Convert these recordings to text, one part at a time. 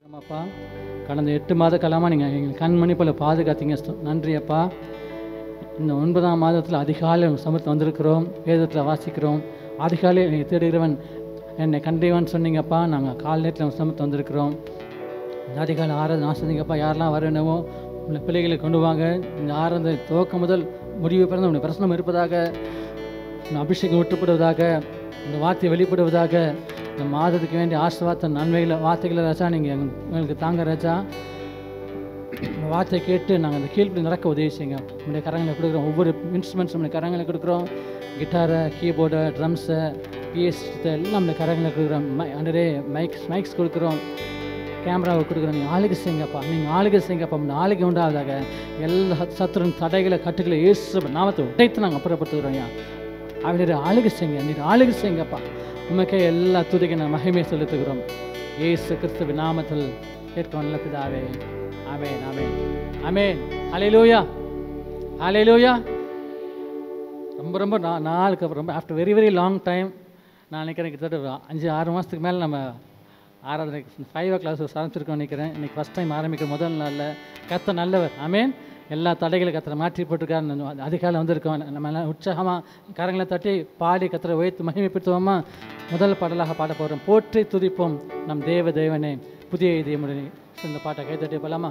ஆமாப்பா கடந்த எட்டு மாத காலமாக நீங்கள் எங்கள் கண்மணி போல பாதுகாத்தீங்க ஸ்தோ- நன்றி அப்பா இந்த ஒன்பதாம் மாதத்தில் அதிகாலை உங்கள் சமூகத்தில் வந்திருக்கிறோம் வேதத்தில் வாசிக்கிறோம் அதிகாலை நீங்கள் தேடுகிறவன் என்னை கண்டறிவான்னு சொன்னீங்கப்பா நாங்கள் கால் நேரத்தில் உங்கள் சமூகத்தில் வந்திருக்கிறோம் இந்த அதிகாலை ஆராதனை ஆசிரியங்கப்பா யாரெல்லாம் வரணுமோ உங்களை பிள்ளைகளை கொண்டு வாங்க இந்த ஆராதனை துவக்கம் முதல் முடிவு பிறந்த உங்களுடைய பிரசனம் இருப்பதாக இந்த அபிஷேகம் விட்டுப்படுவதாக இந்த வார்த்தை வெளிப்படுவதாக இந்த மாதத்துக்கு வேண்டிய ஆசீர்வாத நன்மைகளை வார்த்தைகளை ராஜா நீங்கள் எங்களுக்கு தாங்க ராஜா இந்த வார்த்தை கேட்டு நாங்கள் அந்த கீழ்ப்படி நடக்க உதவி செய்யுங்க உங்களுடைய கரங்களை கொடுக்குறோம் ஒவ்வொரு இன்ஸ்ட்ருமெண்ட்ஸ் நம்முடைய கரங்களை கொடுக்குறோம் கிட்டாரை கீபோர்டு ட்ரம்ஸை பிஎஸ் எல்லாம் நம்முடைய கரங்களை கொடுக்குறோம் மை அண்டரே மைக்ஸ் மைக்ஸ் கொடுக்குறோம் கேமராவை கொடுக்குறோம் நீங்கள் ஆளுகை செய்யுங்கப்பா நீங்கள் ஆளுகை செய்யுங்கப்பா இந்த ஆளுகை உண்டாவதாக எல்லா சத்துரும் தடைகளை கட்டுகளை இயேசு நாமத்தை உடைத்து நாங்கள் அப்புறப்படுத்துகிறோம் ஐயா அவருடைய ஆளுகை செய்யுங்க நீர் ஆளுகை செய்யுங்கப்பா உமக்கே எல்லா துதிக்கு நான் மகிமை செலுத்துகிறோம் இயேசு கிறிஸ்துவ நாமத்தில் கேட்க நல்ல பிதாவே ஆமென் ஆமென் ஆமென் ஹalleluya ஹalleluya ரொம்ப ரொம்ப நா- நாளுக்கு அப்புறம் ரொம்ப after very very long time நான் நினைக்கிறேன் கிட்டத்தட்ட ஒரு அஞ்சு ஆறு மாதத்துக்கு மேலே நம்ம ஆராதனை ஃபைவ் ஓ கிளாஸ் ஆரம்பிச்சிருக்கோம் நினைக்கிறேன் இன்றைக்கி ஃபஸ்ட் டைம் ஆரம்பிக்கிற முதல் நாளில் கத்த நல்லவர் ஆமென் எல்லா தடைகளை கத்தரை மாற்றி போட்டிருக்காரு அதிகாலை வந்திருக்கோம் நம்ம எல்லாம் உற்சாகமாக கரங்களை தட்டி பாடி கத்தரை உயர்த்து மகிமைப்படுத்துவோமா முதல் பாடலாக பாட போகிறோம் போற்றி துதிப்போம் நம் தேவ தேவனே புதிய இதயமுடன் இந்த பாட்டை கை தட்டி போகலாமா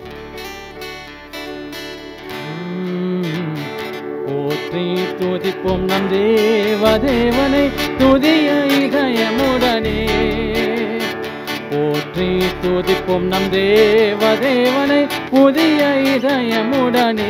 உம். போற்றி துதிப்போம் நம் தேவ தேவனை துதிய இதயமுடனே போற்றி துதிப்போம் நம் தேவ தேவனை புதிய இதயமுடனே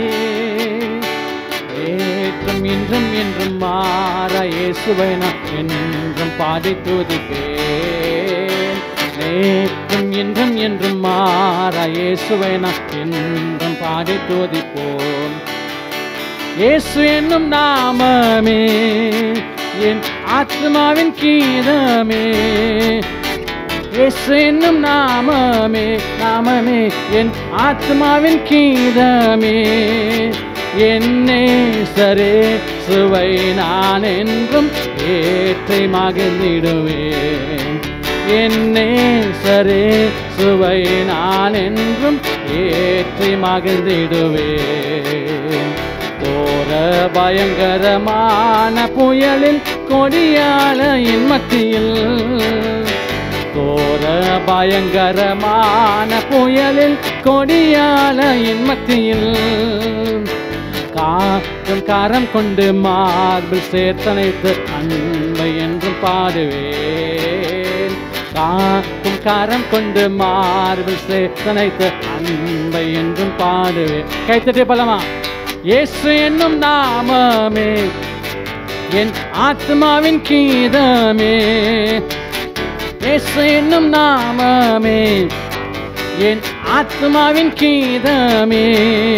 ஏற்றும் இன்றும் என்றும் மாற இயேசுவை நான் என்றும் பாடி துதிப்பேன் நேற்றும் இன்றும் என்றும் மாற இயேசுவை நான் என்றும் பாடி துதிப்போம் இயேசு என்னும் நாமமே என் ஆத்மாவின் கீதமே இயேசு என்னும் நாமமே நாமமே என் ஆத்மாவின் கீதமே என்னே சரே சுவை நான் என்றும் ஏற்றை மகிழ்ந்திடுவேன் என்னே சரே சுவை நான் என்றும் ஏற்றி மகிழ்ந்திடுவேன் கோர பயங்கரமான புயலில் கொடியாளையின் மத்தியில் கோர பயங்கரமான புயலில் கொடியாளையின் மத்தியில் காற்றும் கரம் கொண்டு மார்பில் சேர்த்தனைத்து அன்பை என்றும் பாடுவேன் காக்கும் கரம் கொண்டு மார்பில் சேர்த்தனைத்து அன்பை என்றும் பாடுவேன் கைத்தட்டி பலமா இயேசு என்னும் நாமமே என் ஆத்மாவின் கீதமே இயேசு என்னும் நாமமே என் ஆத்மாவின் கீதமே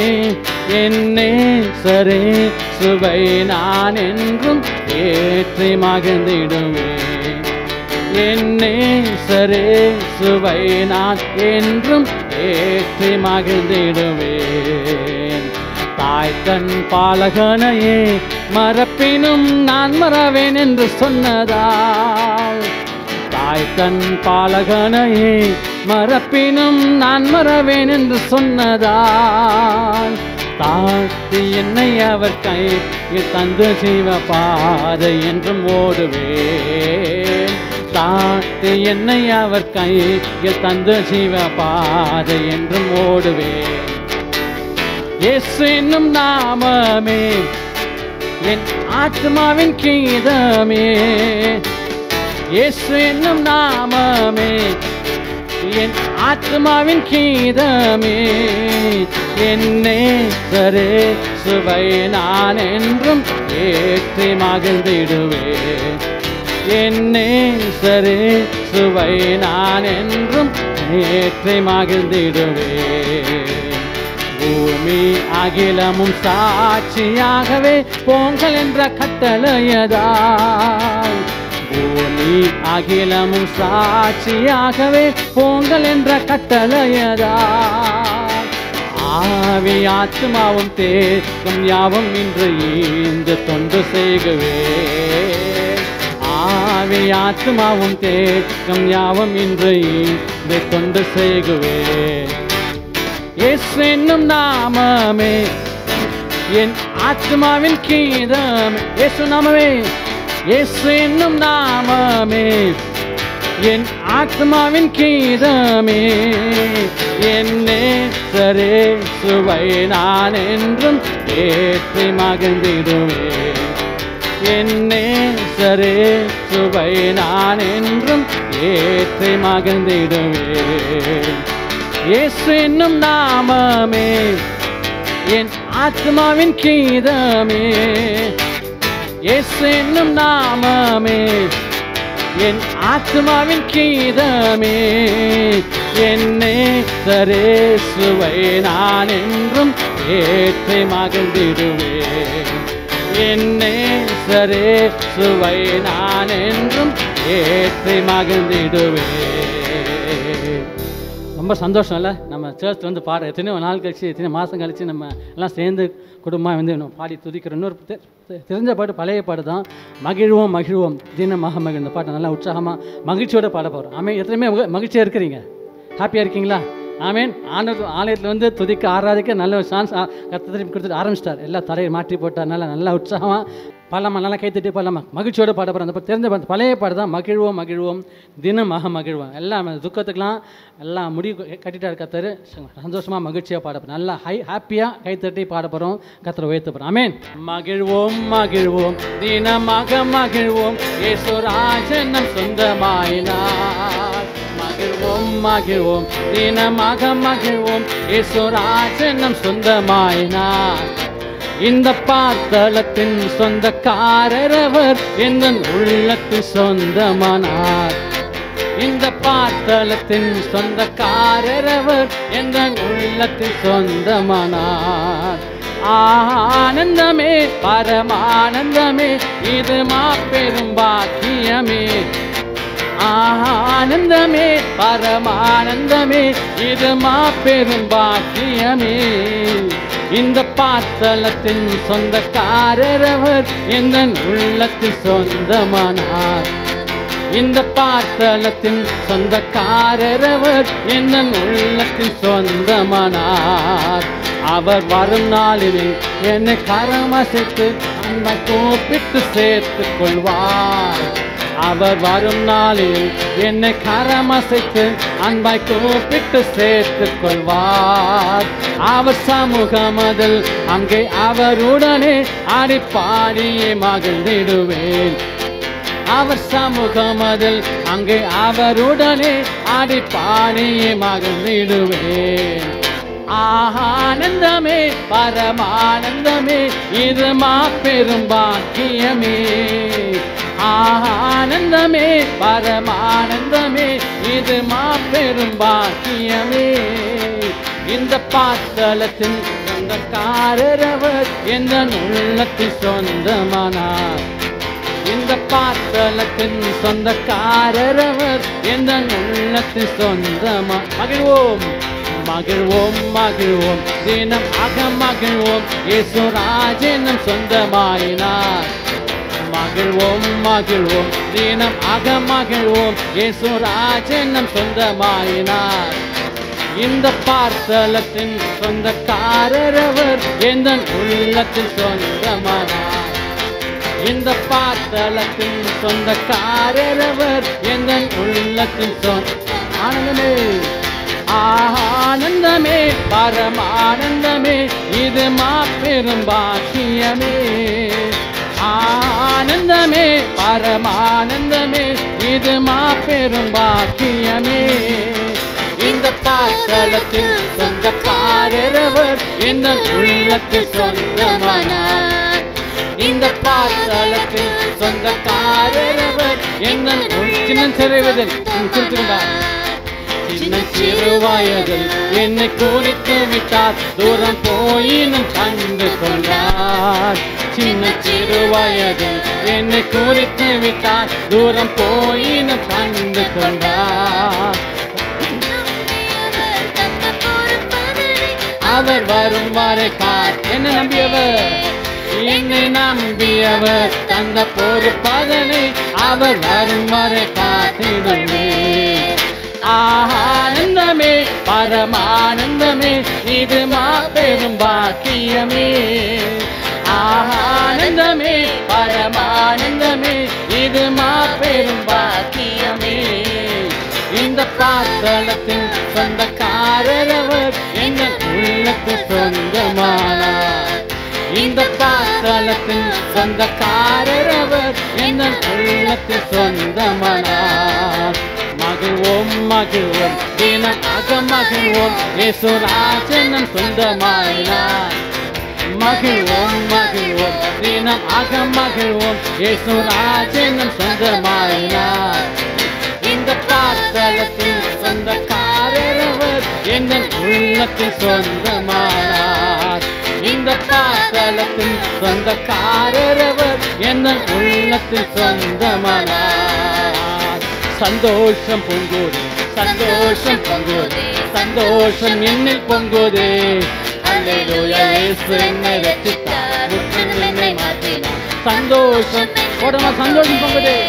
என்னே சரே சுவை நான் என்றும் ஏற்றி மகிழ்ந்திடுவேன் என்னே சரே சுவை நான் என்றும் ஏற்றி மகிழ்ந்திடுவேன் தாய் தன் பாலகனையே மறப்பினும் நான் மறவேன் என்று சொன்னதால் தாய் தன் பாலகனையே மறப்பினும் நான் மறவேன் என்று சொன்னதால் தாழ்த்தி என்னை அவர் கையில் தந்து ஜீவ பாதை என்றும் ஓடுவேன் தாழ்த்தி என்னை அவர் கையில் தந்து ஜீவ பாதை என்றும் ஓடுவேன் இயேசு என்னும் நாமமே என் ஆத்மாவின் கீதமே இயேசு என்னும் நாமமே என் ஆத்மாவின் கீதமே என்னே சரே சுவை நான் என்றும் ஏற்றி மகிழ்ந்திடுவேன் என்னே சரே சுவை நான் என்றும் ஏற்றி மகிழ்ந்திடுவேன் பூமி அகிலமும் சாட்சியாகவே போங்கள் என்ற கட்டளையதால் பூமி அகிலமும் சாட்சியாகவே போங்கள் என்ற கட்டளையதால் ஆவி ஆத்மாவும் தேக்கம் யாவும் இன்று ஈந்து தொண்டு செய்குவேன் ஆவி ஆத்மாவும் தேக்கம் யாவும் இன்று இதை கொண்டு செய்குவேன் இயேசு என்னும் நாமமே என் ஆத்மாவின் கீதம் இயேசு நாமமே இயேசு என்னும் நாமமே என் ஆத்மாவின் கீதமே என்னே சரே சுவை நான் என்றும் ஏற்றி மகிழ்ந்திடுவேன் என்னே சரே சுவை நான் என்றும் ஏற்றி மகிழ்ந்திடுவேன் இயேசு என்னும் நாமமே என் ஆத்மாவின் கீதமே இயேசு என்னும் நாமமே என் ஆத்மாவின் கீதமே என்னே சரேசுவை நான் என்றும் ஏற்றி மகிழ்ந்திடுவேன் என்னே சரேசுவை நான் என்றும் ஏற்றி மகிழ்ந்திடுவேன் ரொம்ப சந்தோஷம் இல்லை நம்ம சர்ச்சில் வந்து பாட எத்தனையோ நாள் கழிச்சு எத்தனையோ மாதம் கழிச்சு நம்ம எல்லாம் சேர்ந்து குடும்பமாக வந்து நம்ம பாடி துதிக்கிறோம் இன்னொரு தெ- தெ- தெரிஞ்ச பாட்டு பழைய பாட்டு தான் மகிழ்வோம் மகிழ்வோம் தினமாக மகிழ் இந்த பாட்டை நல்லா உற்சாகமாக மகிழ்ச்சியோட பாட போகிறோம் ஆமே எத்தனையுமே மகிழ்- மகிழ்ச்சியாக இருக்கிறீங்க ஹாப்பியாக இருக்கீங்களா ஆமேன் ஆண்டவர் ஆலயத்தில் வந்து துதிக்க ஆராதிக்க நல்ல ஒரு சான்ஸ் கத்த திருப்பி கொடுத்துட்டு ஆரம்பிச்சிட்டார் எல்லா தரையை மாற்றி போட்டார் நல்லா நல்லா உற்சாகமாக பழமா நல்லா கைத்தட்டி பழமா மகிழ்ச்சியோட பாட போகிறோம் அந்த பாட்டு தெரிஞ்ச பாட்டு பழைய பாட்டு தான் மகிழ்வோம் மகிழ்வோம் தினமாக மகிழ்வோம் எல்லாம் துக்கத்துக்கெல்லாம் எல்லாம் முடிவு கட்டிட்டார் கத்தர் சந்தோஷமாக மகிழ்ச்சியாக பாட போகிறோம் நல்லா ஹை ஹாப்பியாக கைத்தட்டி பாட போகிறோம் கத்தரை உயர்த்த போகிறோம் ஆமேன் மகிழ்வோம் மகிழ்வோம் தினமாக மகிழ்வோம் ஏசுராஜன் நம் சொந்தமாயினார் மகிழ்வோம் மகிழ்வோம் தினமாக மகிழ்வோம் ஏசுராஜன் நம் சொந்தமாயினார் இந்த பார்த்தளத்தின் சொந்தக்காரர் அவர் எந்த உள்ளத்தில் சொந்தமானார் இந்த பார்த்தளத்தின் சொந்தக்காரர் அவர் எந்த உள்ளத்தில் சொந்தமானார் ஆனந்தமே பரமானந்தமே இது மாபெரும் பாக்கியமே ஆனந்தமே பரமானந்தமே இது மாபெரும் பாக்கியமே இந்த பார்த்தலத்தின் சொந்தக்காரர் அவர் எந்த உள்ளத்தில் சொந்தமானார் இந்த பார்த்தலத்தின் சொந்தக்காரர் அவர் எந்த உள்ளத்தில் சொந்தமானார் அவர் வரும் நாளிலே என்னை கரமசைத்து அன்பை கூப்பிட்டு சேர்த்துக் கொள்வார் அவர் வரும் நாளில் என்னை கரமசைத்து அன்பாய் கூப்பிட்டு சேர்த்துக் கொள்வார் அவர் சமூகமதில் அங்கே அவருடனே ஆடி பாடியே மகிழ்ந்திடுவேன் அவர் சமூகமதில் அங்கே அவருடனே ஆடி பாடியே மகிழ்ந்திடுவேன் ஆனந்தமே பரமானந்தமே இது மாபெரும் பாக்கியமே ஆனந்தமே பரமானந்தமே இது மாபெரும் பாக்கியமே இந்த பாத்தலத்தின் சொந்தக்காரரவர் எந்த உள்ளத்தில் சொந்தமானார் இந்த பாத்தலத்தின் சொந்தக்காரரவர் எந்த உள்ளத்தில் சொந்தமா மகிழ்வோம் மகிழ்வோம் மகிழ்வோம் தினம் அக மகிழ்வோம் இயேசுராஜனும் சொந்தமாயினார் மகிழ்வோம் மகிழ்வோம் தினம் அக மகிழ்வோம் இயேசுராஜனும் சொந்தமாயினார் இந்த பார்த்தலத்தின் சொந்தக்காரரவர் எந்த உள்ளத்தில் சொந்தமானார் இந்த பார்த்தலத்தின் சொந்தக்காரரவர் எந்த உள்ளத்தில் சொந்த ஆனந்தமே ஆனந்தமே பரமானந்தமே இது மாபெரும் பாக்கியமே ஆனந்தமே பரமானந்தமே இது மாபெரும் பாக்கியமே இந்த பாத்தலத்தில் சொந்தக்காரரவர் இந்த உள்ளத்தில் சொந்தமானார் இந்த பாத்தலத்தில் சொந்தக்காரரவர் என்ன சின்ன சிறைவதில் குறித்திருந்தார் சின்ன சிறு வயதில் என்னை குறித்து விட்டார் தூரம் போயினும் கண்டு கொண்டார் சின்ன சிறு வயதில் என்னை குறித்து விட்டார் தூரம் போயினும் கண்டு கொண்டார் அவர் வரும் வரை கார் என்ன நம்பியவர் என்னை நம்பியவர் தந்த பொறுப்பதனை அவர் வரும் வரை காத்திடுமே ஆனந்தமே பரமானந்தமே இது மாபெரும் பாக்கியமே ஆனந்தமே பரமானந்தமே இது மாபெரும் பாக்கியமே இந்த பாத்தளத்தின் சொந்தக்காரரவர் என்ன உள்ளத்து சொந்தமானார் இந்த பாத்தளத்தின் சொந்தக்காரரவர் என்ன உள்ளத்து சொந்தமானார் மகிழ்வோம் மகிழ்வோம் தினம் அக மகிழ்வோம் இயேசுராஜனம் சொந்தமாயினார் மகிழ்வோம் மகிழ்வோம் தினம் அக மகிழ்வோம் இயேசுராஜனம் சொந்தமாயினார் இந்த பாத்தளத்தின் சொந்தக்காரரவர் என்ன உள்ளத்தில் சொந்தமானார் இந்த பாத்தளத்தின் சொந்தக்காரரவர் என்ன உள்ளத்தில் சொந்தமானார் சந்தோஷம் பொங்குதே சந்தோஷம் பொங்குதே சந்தோஷம் என்னில் பொங்குதே அல்லேலூயா இயேசு என்னை ரட்சித்தார் முற்றிலும் என்னை மாற்றினார் சந்தோஷம் உடனே சந்தோஷம் பொங்குதே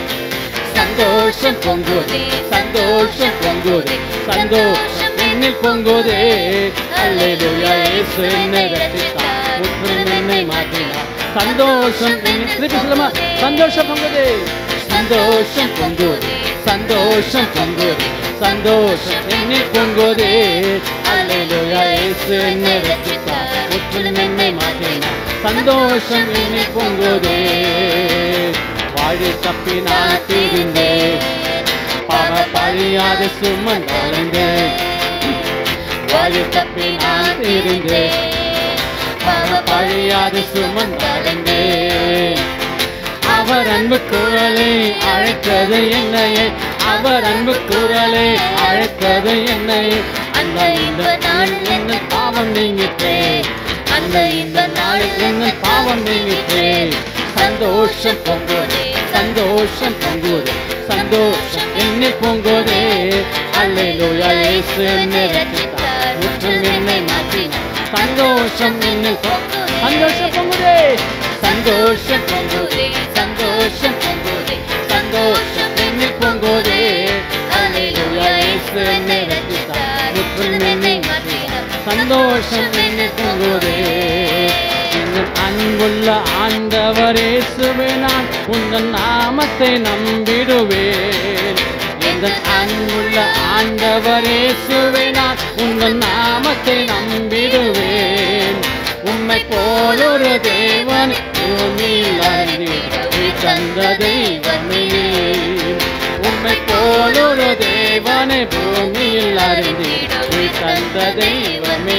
சந்தோஷம் பொங்குதே சந்தோஷம் பொங்குதே சந்தோஷம் என்னில் பொங்குதே அல்லேலூயா இயேசு என்னை ரட்சித்தார் முற்றிலும் என்னை மாற்றினார் சந்தோஷம் என்னை திருப்பி சொல்லுமா சந்தோஷம் பொங்குதே சந்தோஷம் பொங்குதே சந்தோஷம் பொங்குதே சந்தோஷம் என்னில் பொங்குதே அல்லேலூயா இயேசு என்னை ரட்சித்தார் முற்றிலும் என்னை மாற்றினார் சந்தோஷம் என்னில் பொங்குதே வாழி தப்பி நான் தீர்ந்தேன் பாவ பழியாது சுமந்தடைந்தேன் வாழி தப்பி நான் தீர்ந்தேன் பாவ பழியாது சுமந்தடைந்தேன் அவர் அன்பு குரலை அழைத்தது என்னையே அவர் அன்பு குரலை அழைத்தது என்னையே அந்த இந்த நாள் என்ன பாவம் நீங்கிட்டே அந்த இந்த நாளில் என்ன பாவம் நீங்கிட்டே சந்தோஷம் பொங்குதே சந்தோஷம் பொங்குதே சந்தோஷம் என்னை பொங்குதே அல்லேலூயா இயேசு என்னை ரட்சித்தார் முற்றும் என்னை மாற்றினார் சந்தோஷம் என்னை பொ- சந்தோஷம் பொங்குதே சந்தோஷம் பொங்குதே சந்தோஷம் பொங்குதே சந்தோஷம் என்னை பொங்குதே அல்லேலூயா இயேசு என்னை ரட்சித்தார் முற்றும் என்னை மாற்றினார் சந்தோஷம் என்னை பொங்குதே இன்னும் அன்புள்ள ஆண்டவரே நான் உங்கள் நாமத்தை நம்பிடுவேன் இந்த அன்புள்ள ஆண்டவரே நான் உங்கள் நாமத்தை நம்பிடுவேன் உம்மை போலொரு தேவன் பூமியில் அறிந்திடவே தந்த தெய்வமே உம்மை போலொரு தேவனை பூமியில் அறிந்திடவே தந்த தெய்வமே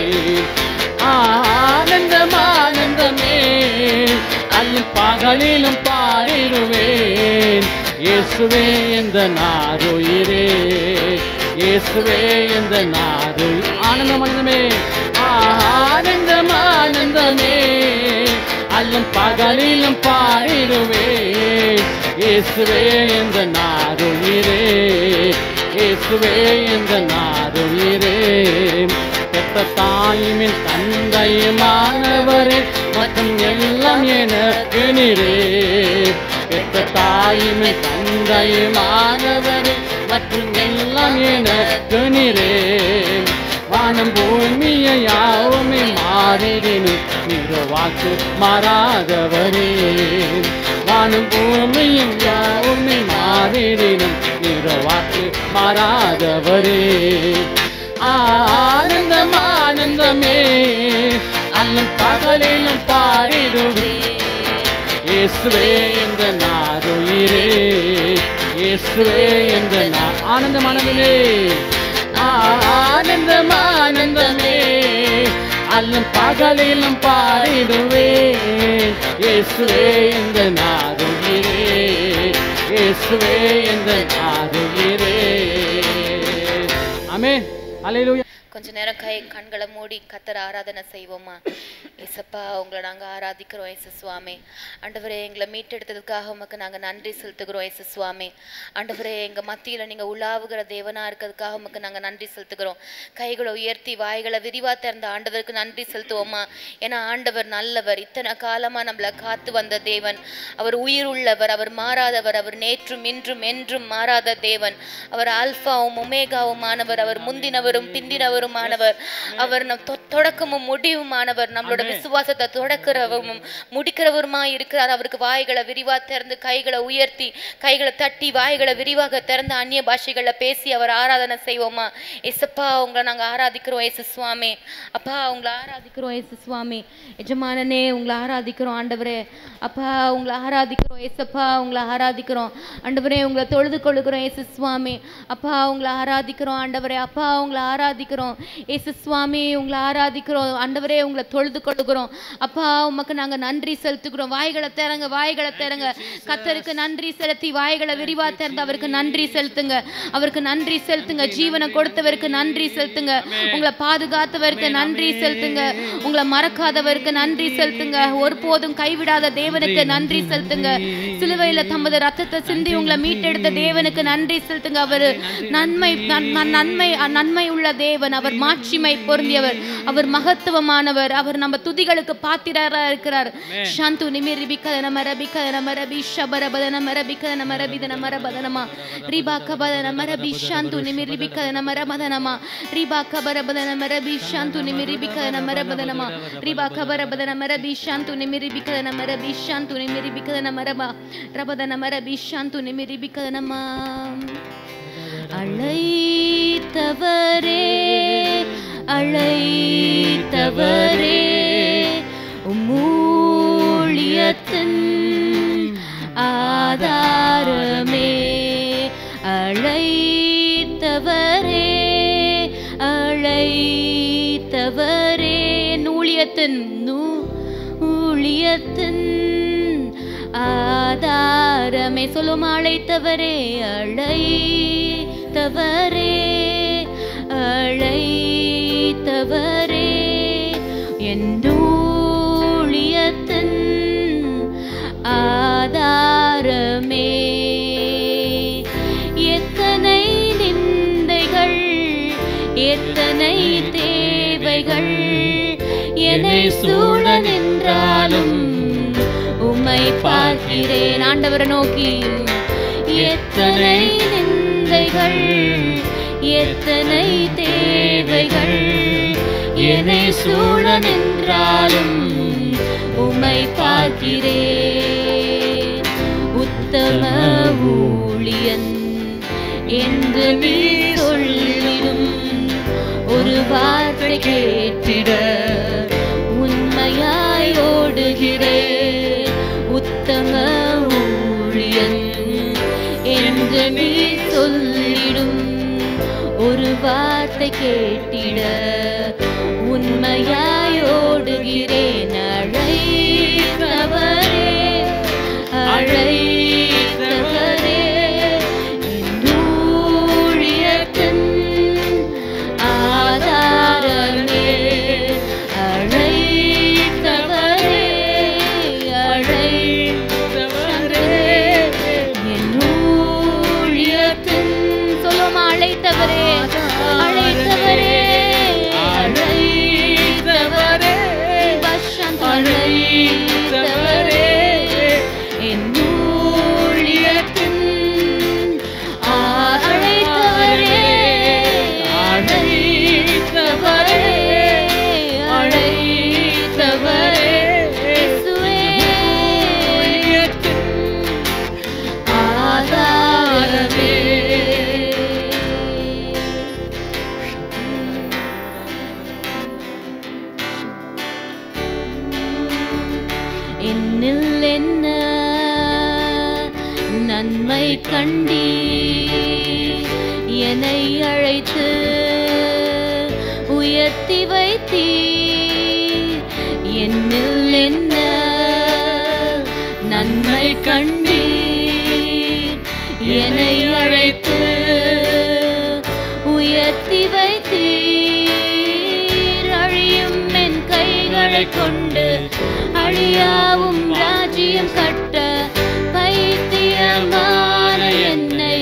ஆனந்தம் ஆனந்தமே அல்லும் பகலிலும் பாடிடுவேன் இயேசுவே இந்த நாருயிரே இயேசுவே இந்த நாரு ஆனந்தம் ஆனந்தமே ஆனந்தம் ஆனந்தமே அல்லும் பகலிலும் பாடிடுவேன் இயேசுவே இந்த நாருயிரே இயேசுவே இந்த நாருயிரே பெற்ற தாயுமின் தந்தையுமானவரே மற்றும் எல்லாம் எனக்கு நீரே பெற்ற தாயுமின் தந்தையுமானவரே மற்றும் எல்லாம் எனக்கு நீரே வானம் பூமியை யாவுமே மாறிடினும் நீரோ வாக்கு மாறாதவரே வானம் பூமியும் யாவுமே மாறிடினும் நீரோ வாக்கு மாறாதவரே ஆனந்தம் ஆனந்தமே அண்ணன் பகலிலும் பாடிடுவே இயேசுவே என்ற நாருயிரே இயேசுவே என்ற நா ஆனந்தம் ஆனந்தமே ஆனந்தம் ஆனந்தமே அல்லும் பகலிலும் பாடிடுவேன் இயேசுவே என்ற நாருயிரே இயேசுவே என்ற நாருயிரே ஆமென் அல்லேலூயா கொஞ்ச நேரம் கை கண்களை மூடி கத்தர் ஆராதனை செய்வோமா ஏசப்பா உங்களை நாங்கள் ஆராதிக்கிறோம் ஏசு சுவாமி ஆண்டவரே எங்களை மீட்டெடுத்ததுக்காக உமக்கு நாங்கள் நன்றி செலுத்துகிறோம் ஏசு சுவாமி ஆண்டவரே எங்கள் மத்தியில் நீங்கள் உலாவுகிற தேவனாக இருக்கிறதுக்காக உமக்கு நாங்கள் நன்றி செலுத்துகிறோம் கைகளை உயர்த்தி வாய்களை விரிவாக திறந்த ஆண்டவருக்கு நன்றி செலுத்துவோமா ஏன்னா ஆண்டவர் நல்லவர் இத்தனை காலமாக நம்மளை காத்து வந்த தேவன் அவர் உயிர் உள்ளவர் அவர் மாறாதவர் அவர் நேற்றும் இன்றும் என்றும் மாறாத தேவன் அவர் ஆல்பாவும் ஒமேகாவுமானவர் அவர் முந்தினவரும் பிந்தினவருமானவர் அவர் நம் தொ- தொடக்கமும் முடிவுமானவர் நம்மளோட விசுவாசத்தை தொடக்கிறவரும் முடிக்கிறவருமா இருக்கிறார் அவருக்கு வாய்களை விரிவா திறந்து கைகளை உயர்த்தி கைகளை தட்டி வாய்களை விரிவாக திறந்து அந்நிய பாஷைகளை பேசி அவர் ஆராதனை செய்வோமா எசப்பா உங்களை நாங்க ஆராதிக்கிறோம் ஏசு சுவாமி அப்பா உங்களை ஆராதிக்கிறோம் ஏசு சுவாமி எஜமானனே உங்களை ஆராதிக்கிறோம் ஆண்டவரே அப்பா உங்களை ஆராதிக்கிறோம் ஏசப்பா உங்களை ஆராதிக்கிறோம் ஆண்டவரே உங்களை தொழுது கொள்ளுகிறோம் ஏசு சுவாமி அப்பா உங்களை ஆராதிக்கிறோம் ஆண்டவரே அப்பா உங்களை ஆராதிக்கிறோம் ஏசு சுவாமி உங்களை ஆராதிக்கிறோம் ஆண்டவரே உங்களை தொழுது கொள்ளுகிறோம் அப்பா உமக்கு நாங்க நன்றி செலுத்துகிறோம் வாய்களை திறங்க வாய்களை திறங்க கத்தருக்கு நன்றி செலுத்தி வாய்களை விரிவா திறந்து அவருக்கு நன்றி செலுத்துங்க அவருக்கு நன்றி செலுத்துங்க ஜீவனை கொடுத்தவருக்கு நன்றி செலுத்துங்க உங்களை பாதுகாத்தவருக்கு நன்றி செலுத்துங்க உங்களை மறக்காதவருக்கு நன்றி செலுத்துங்க ஒருபோதும் கைவிடாத தேவனுக்கு நன்றி செலுத்துங்க சிலுவையில தமது ரத்தத்தை சிந்தி உங்களை மீட்டெடுத்த தேவனுக்கு நன்றி செலுத்துங்க அவர் நன்மை நன்- நன்- நன்மை நன்மை உள்ள தேவன் அவர் மாட்சிமை பொருந்தியவர் அவர் மகத்துவமானவர் அவர் நம்ம துதிகளுக்கு பாத்திரரா இருக்கிறார் சாந்து நிமிரிபிக்க நமரபிக்க நமரபி ஷபரபத நமரபிக்க நமரபித நமரபதனமா ரிபா கபத நமரபி சாந்து நிமிரிபிக்க நமரபதனமா ரிபா கபரபத நமரபி சாந்து நிமிரிபிக்க நமரபதனமா ரிபா கபரபத நமரபி சாந்து நிமிரிபிக்க நமரபி சாந்து நிமிரிபிக்க நமரபா ரபத நமரபி சாந்து நிமிரிபிக்க நம அழைத்தவரே அழைத்தவரே உம்மூழியத்தின் ஆதாரமே அழைத்தவரே அழைத்தவரே நூழியத்தின் நூ ஊழியத்தின் ஆதாரமே சொல்லும் அழைத்தவரே அழைத்தவரே அழைத்தவரே என் ஊழியத்தின் ஆதாரமே எத்தனை நிந்தைகள் எத்தனை தேவைகள் என்னை சூழ நின்றாலும் உம்மை பார்க்கிறேன் ஆண்டவரை நோக்கி எத்தனை நிந்தைகள் எத்தனை தேவைகள் என்னை சூழ நின்றாலும் உம்மை பார்க்கிறேன் உத்தம ஊழியன் என்று நீ சொல்லிடும் ஒரு வார்த்தை கேட்டிட உண்மையாய் ஓடுகிறேன் உத்தம ஊழியன் என்று நீ சொல்லிடும் ஒரு வார்த்தை கேட்டிட உண்மையாய் ஓடுகிறேன் அழைத்தவரே அழைத்தவரே என் ஊழியத்தின் ஆதாரமே அழைத்தவரே அழைத்தவரே என் ஊழியத்தின் சொல்லும் அழைத்தவரே அழைத்தவரே அழைத்தவரே வசந்த் அழைத்தவரே என் ஊழியத்தின் அழைத்தவரே அழைத்தவரே அழைத்தவரே இயேசுவே ஆதாரமே என்னில் என்ன நன்மை கண்டி என்னை அழைத்து உயர்த்தி வைத்தீ என்னில் என்ன நன்மை கண்டீர் என்னை அழைத்து உயர்த்தி வைத்தீர் கைகளை கொண்டு அழியாவும் ராஜ்யம் கட்ட பைத்தியமான என்னை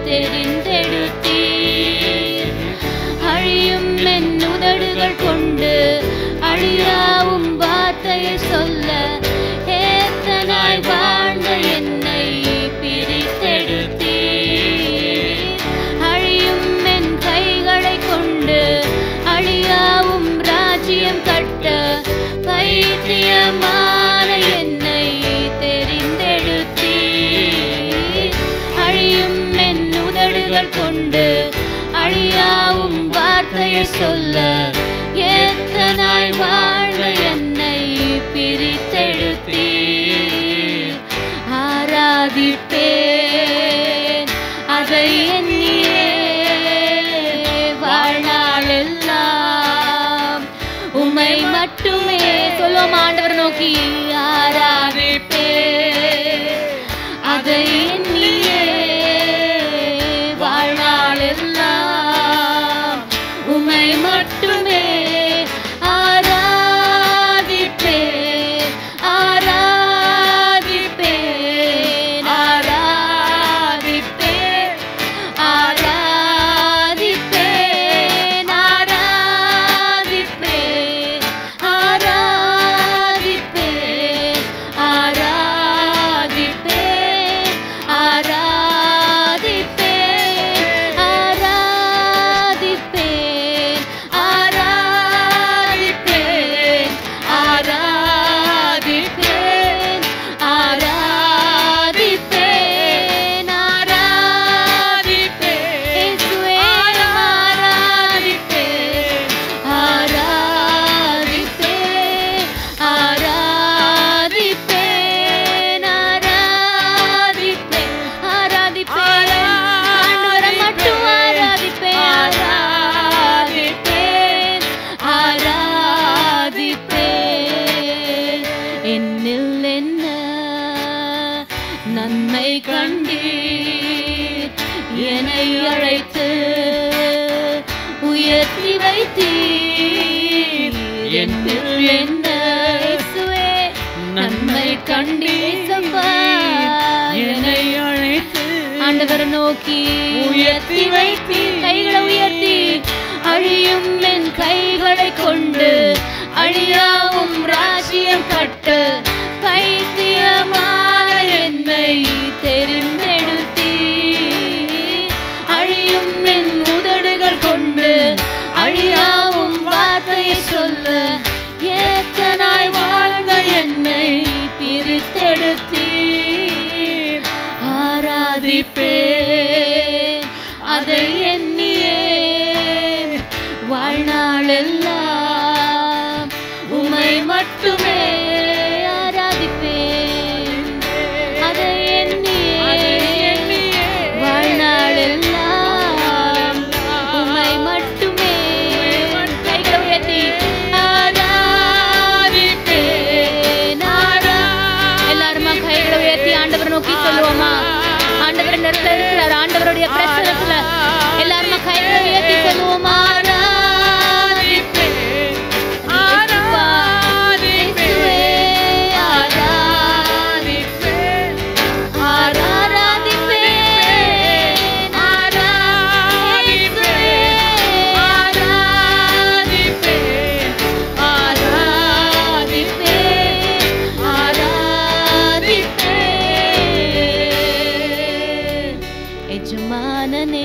தெரிந்தெடுத்தீர் அழியும் என் உதடுகள் கொண்டு அழியாவும் வார்த்தையை சொல்ல ஏத்தனாய் வாழ்ந்த என்னை பிரித்தெடுத்தீர் அழியும் என் கைகளை கொண்டு அழியாவும் ராஜ்யம் கட்ட பைத்தியமான என்னை தெரிந்தெடுத்தீர் அழியும் என் உதடுகள் கொண்டு அழியாவும் வார்த்தையை சொல்ல எத்தனாய் வாழ்ந்த என்னை பிரித்தெடுத்தீர் ஆராதிப்பேன் அதை எண்ணியே வாழ்நாளெல்லாம் உம்மை மட்டுமே சொல்லுவோம் ஆண்டவர் நோக்கி ஆராதிப்பேன் அதை எண்ணியே வாழ்நாளெல்லாம் உம்மை மட்டுமே ஆராதிப்பேன் ஆராதிப்பேன் ஆராதிப்பேன் ஆராதிப்பேன் ஆராதிப்பேன் ஆராதிப்பேன் ஆராதிப்பேன் ஆராதிப்பேன் ஆராதிப்பேன் ஆராதிப்பேன் ஆராதிப்பேன் ஆராதிப்பேன் ஆராதிப்பேன் இயேசுவே ஆராதிப்பேன் ஆராதிப்பேன் ஆராதிப்பேன் ஆராதிப்பேன் ஆராதிப்பேன் ஆண்டவரை மட்டும் ஆராதிப்பேன் ஆராதிப்பேன் ஆராதிப்பேன் என்னில் என்ன நன்மை கண்டீர் என்னை அழைத்து உயர்த்தி வைத்தீர் என்னில் என்ன இயேசுவே நன்மை கண்டீசப்பா என்னை அழைத்து ஆண்டவர் நோக்கி உயர்த்தி வைத்தி கைகளை உயர்த்தி அழியும் என் கைகளை கொண்டு அழியாவும் ராஜ்யம் கட்டு பைத்தியமான என்னை தெரிந்தெடுத்தீ அழியும் என் உதடுகள் கொண்டு அழியாவும் வார்த்தையை சொல்ல ஏத்தனாய் வாழ்ந்த என்னை பிரித்தெடுத்தீர் ஆராதிப்பேன் அதை எண்ணியே வாழ்நாளெல்லாம் உமை மட்டுமே ஆராதிப்பேன் அதை எண்ணியே வாழ்நாளெல்லாம் உம்மை மட்டுமே கைகளை உயர்த்தி ஆராதிப்பேன் ஆரா எல்லாருமா கைகளை உயர்த்தி ஆண்டவரை நோக்கி சொல்லுவோமா ஆண்டவர் இந்த இடத்துல இருக்கிறார் ஆண்டவருடைய பிரச்சனத்துல எல்லாருமா கைகளை உயர்த்தி சொல்லுவோமா எஜமானனே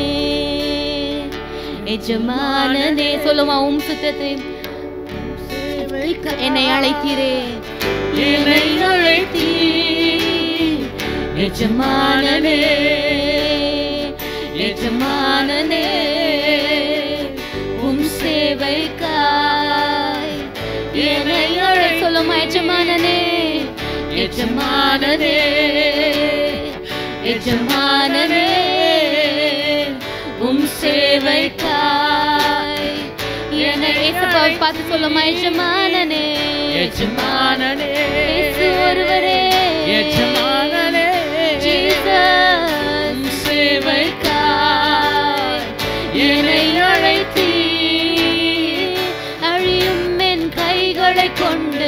எஜமானனே சொல்லுமா உம் சுத்தத்தை என்னை அழைத்தீரே என்னை அழைத்தீர் எஜமானனே எஜமானனே உம் சேவைக்காய் என்னை அழை சொல்லுமா எஜமானனே எஜமானனே எஜமானனே உம் சேவைக்காய் என்னை இயேசுவை பார்த்து சொல்லுமா எஜமானனே எஜமானனே இயேசு ஒருவரே எஜமானனே ஜீசஸ் சேவைக்காய் என்னை அழைத்தீர் அழியும் என் கைகளை கொண்டு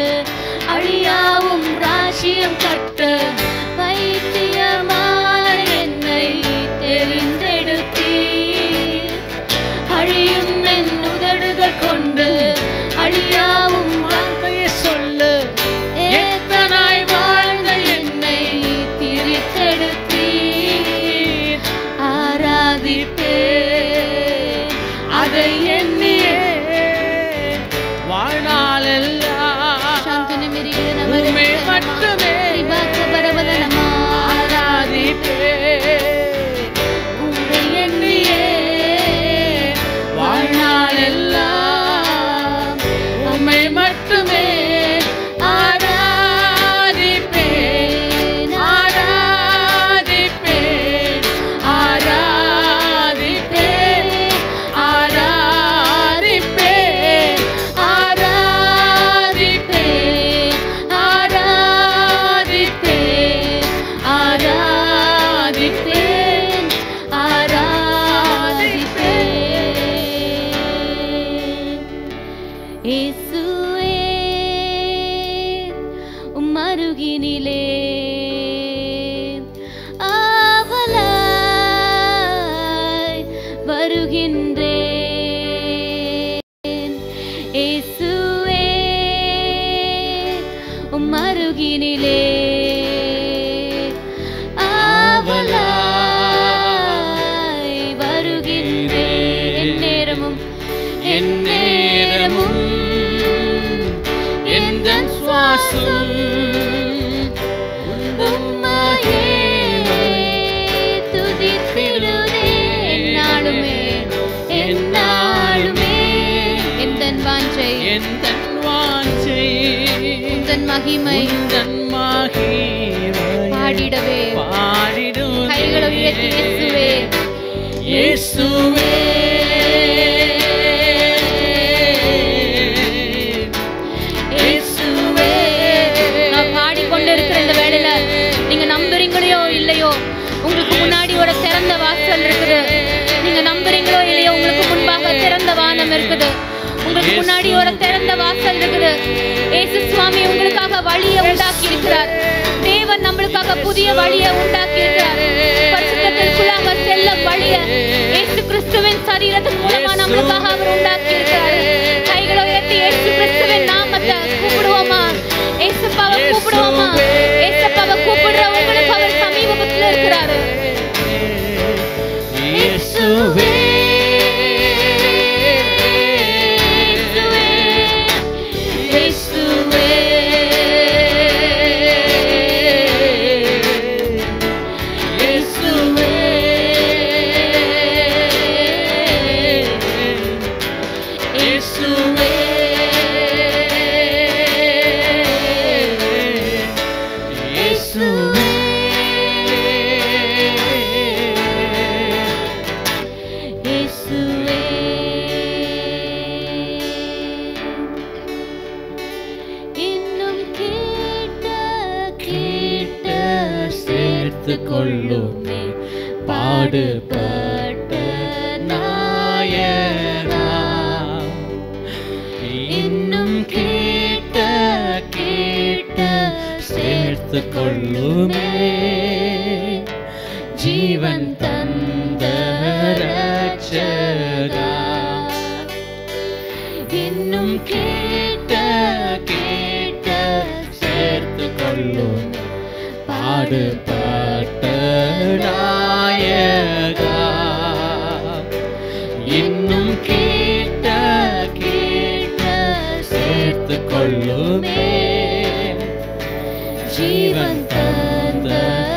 இயேசுவே உம் அருகினிலே ஆவலாய் வருகின்றேன் இயேசுவே உம் அருகினிலே ஆவலாய் வருகின்றேன் என் நேரமும் என் நேரமும் எந்த சுவாசம் உம்மையே துதித்திடுதே எந்நாளுமே எந்நாளுமே எந்தன் வாஞ்சை எந்த வாஞ்சை உந்தன் மகிமை உந்தன் மகிமை பாடிடவே பாடிடும் கைகளை உயர்த்தி இயேசுவே இயேசுவே இயேசுவே நான் பாடிக்கொண்டிருக்கிற இந்த வேளையில நீங்க நம்புறீங்களோ இல்லையோ உங்களுக்கு முன்னாடி ஒரு திறந்த வாசல் இருக்குது நீங்க நம்புறீங்களோ இல்லையோ உங்களுக்கு முன்பாக திறந்த வானம் இருக்குது உங்களுக்கு முன்னாடி ஒரு திறந்த வாசல் இருக்குது இயேசு சுவாமி உங்களுக்காக வழியை உண்டாக்கி இருக்கிறார் தேவன் நம்மளுக்காக புதிய வழியை உண்டாக்கி இருக்கிறார் பரிசுத்தத்திற்குள்ளாக செல்ல வழியை இயேசு கிறிஸ்துவின் சரீரத்தின் மூலமா நம்மளுக்காக அவர் உண்டாக்கி இருக்கிறார் கைகளை உயர்த்தி இயேசு கிறிஸ்துவின் நாமத்தை கூப்பிடுவோமா ஏசப்பாவை கூப்பிடுவோமா ஏசப்பாவை கூப்பிடுற உங்களுக்கு அவர் சமீபத்துல இருக்கிறாரு இயேசுவே இயேசுவே இயேசுவே இயேசுவே இயேசுவே இயேசுவே இன்னும் கேட்ட கேட்ட சேர்த்துக் கொள்ளுமே பாடுபட்ட நாயகா இன்னும் கேட்ட கேட்ட சேர்த்து கொள்ளுமே ஜீவன் தந்த ரட்சகா இன்னும் கேட்ட கேட்ட சேர்த்து கொள்ளும் பாடுபட்ட நாயகா இன்னும் கேட்ட கேட்ட சேர்த்து கொள்ளுமே ஜீவன் தந்த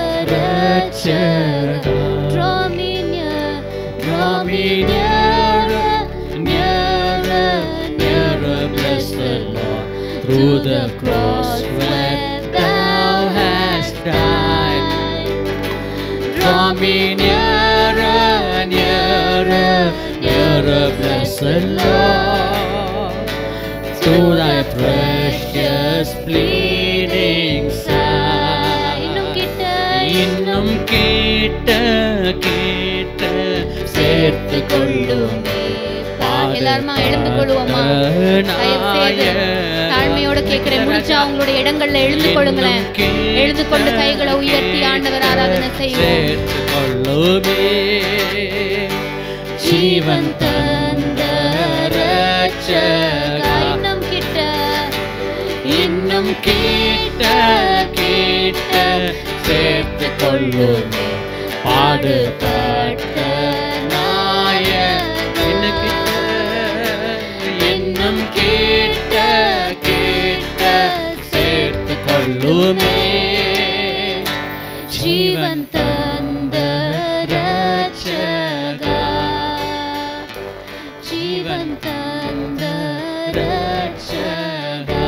ரட்சகா Draw me near, draw me nearer, nearer, nearer, blessed Lord, through the cross where thou hast died. Draw me nearer, nearer, nearer, blessed Lord, through thy precious bleeding side. இன்னும் கேட்ட கேட்ட சேர்த்து கொள்ளுமே எல்லாருமா எழுந்து கொள்வோமா தயவு செய்து தாழ்மையோட கேட்கிறேன் முடிஞ்சா அவங்களுடைய இடங்கள்ல எழுந்து கொள்ளுங்களேன் எழுந்து கொண்டு கைகளை உயர்த்தி ஆண்டவர் ஆராதனை செய்வோம் சேர்த்து கொள்ளுமே ஜீவன் தந்த ரட்சகா இன்னும் கிட்ட இன்னும் கேட்ட கேட்ட சேர்த்து கொள்ளுமே பாடுபட்ட நாயகன் இன்னும் கேட்ட கேட்ட சேர்த்து கொள்ளுமே ஜீவன் தந்த ரட்சகா ஜீவன் தந்த ரட்சகா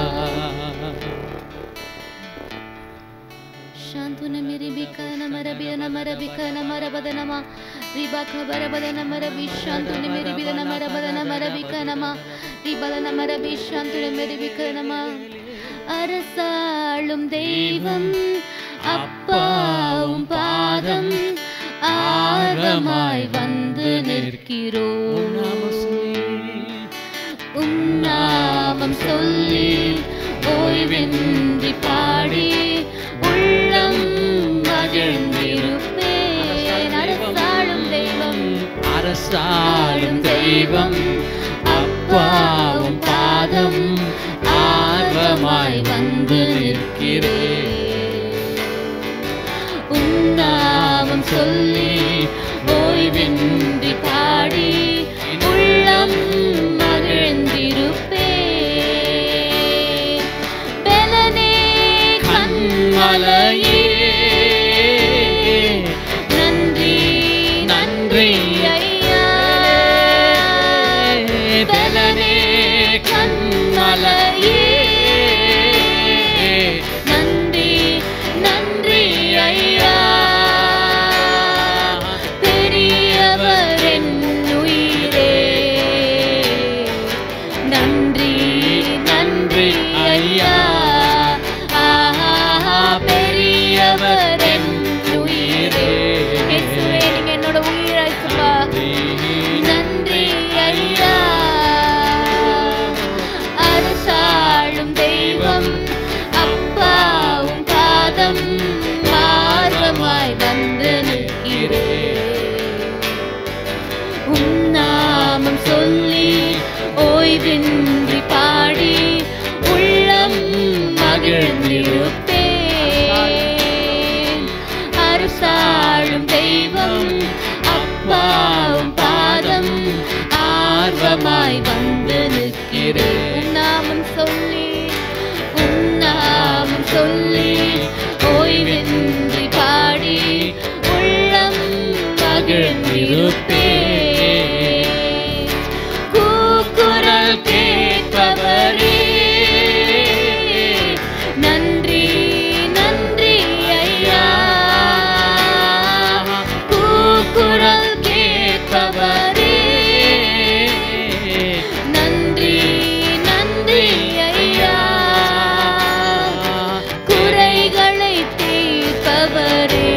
ಶಾಂತುನ ಮಿರಿ ಬಿಕ ನಮರ ಬಿದ ನಮರ ಬಿಕ ನಮರ ಬದ ನಮ ರಿಬಾ ಖಬರ ಬದ ನಮರ ಬಿ ಶಾಂತುನ ಮಿರಿ ಬಿದ ನಮರ ಬದ ನಮರ ಬಿಕ ನಮ ரிபல நமர பி ಶಾಂತುನ ಮಿರಿ ಬಿಕ ನಮ அரசாளும் தெய்வம் அப்பாவும் பாதம் ஆர்வமாய் வந்து நிற்கிறோம் உம் நாமம் சொல்லி ஓய்வின்றி பாடி உள்ளம் மகிழ்ந்திருப்பேன் அரசாளும் தெய்வம் அரசாளும் தெய்வம் அப்பாவும் பாதம் ஆர்வமாய் வந்து நிற்கிறேன் உன்னாமம் சொல்லி ஓய்வின்றி பாடி உள்ளம் மகிழ்ந்திருப்பேன் பெலனே கண்மலையே நன்றி நன்றி ஐயா பெலனே கண்மலையே நன்றி நன்றி ஐயா பெரியவர் என் உயிரே நன்றி நன்றி ஐயா ஆஹா பெரியவர் என் உயிரே இயேசுவே, நீங்க என்னோட உயிராச்சுப்பா நன்றி ஐயா அரசாளும் தெய்வம் அப்பாவும் பாதம் ஆர்வமாய் வந்து நிற்கிறேன் உன்னாமம் சொல்லி ஓய்வின்றி பாடி உள்ளம் மகிழ்ந்திருப்பேன் அரசாளும் தெய்வம் அப்பாவும் பாதம் ஆர்வமாய் வந்து நிற்கிறேன் உன்னாமம் சொல்லி உன்னாமம் சொல்லி ஓய்வின்றி பாடி உள்ளம் மகிழ்ந்திருப்பேன் கூக்குரல் கேட்பவரே நன்றி நன்றி ஐயா கூக்குரல் கேட்பவரே நன்றி நன்றி ஐயா குறைகளை தீர்ப்பவரே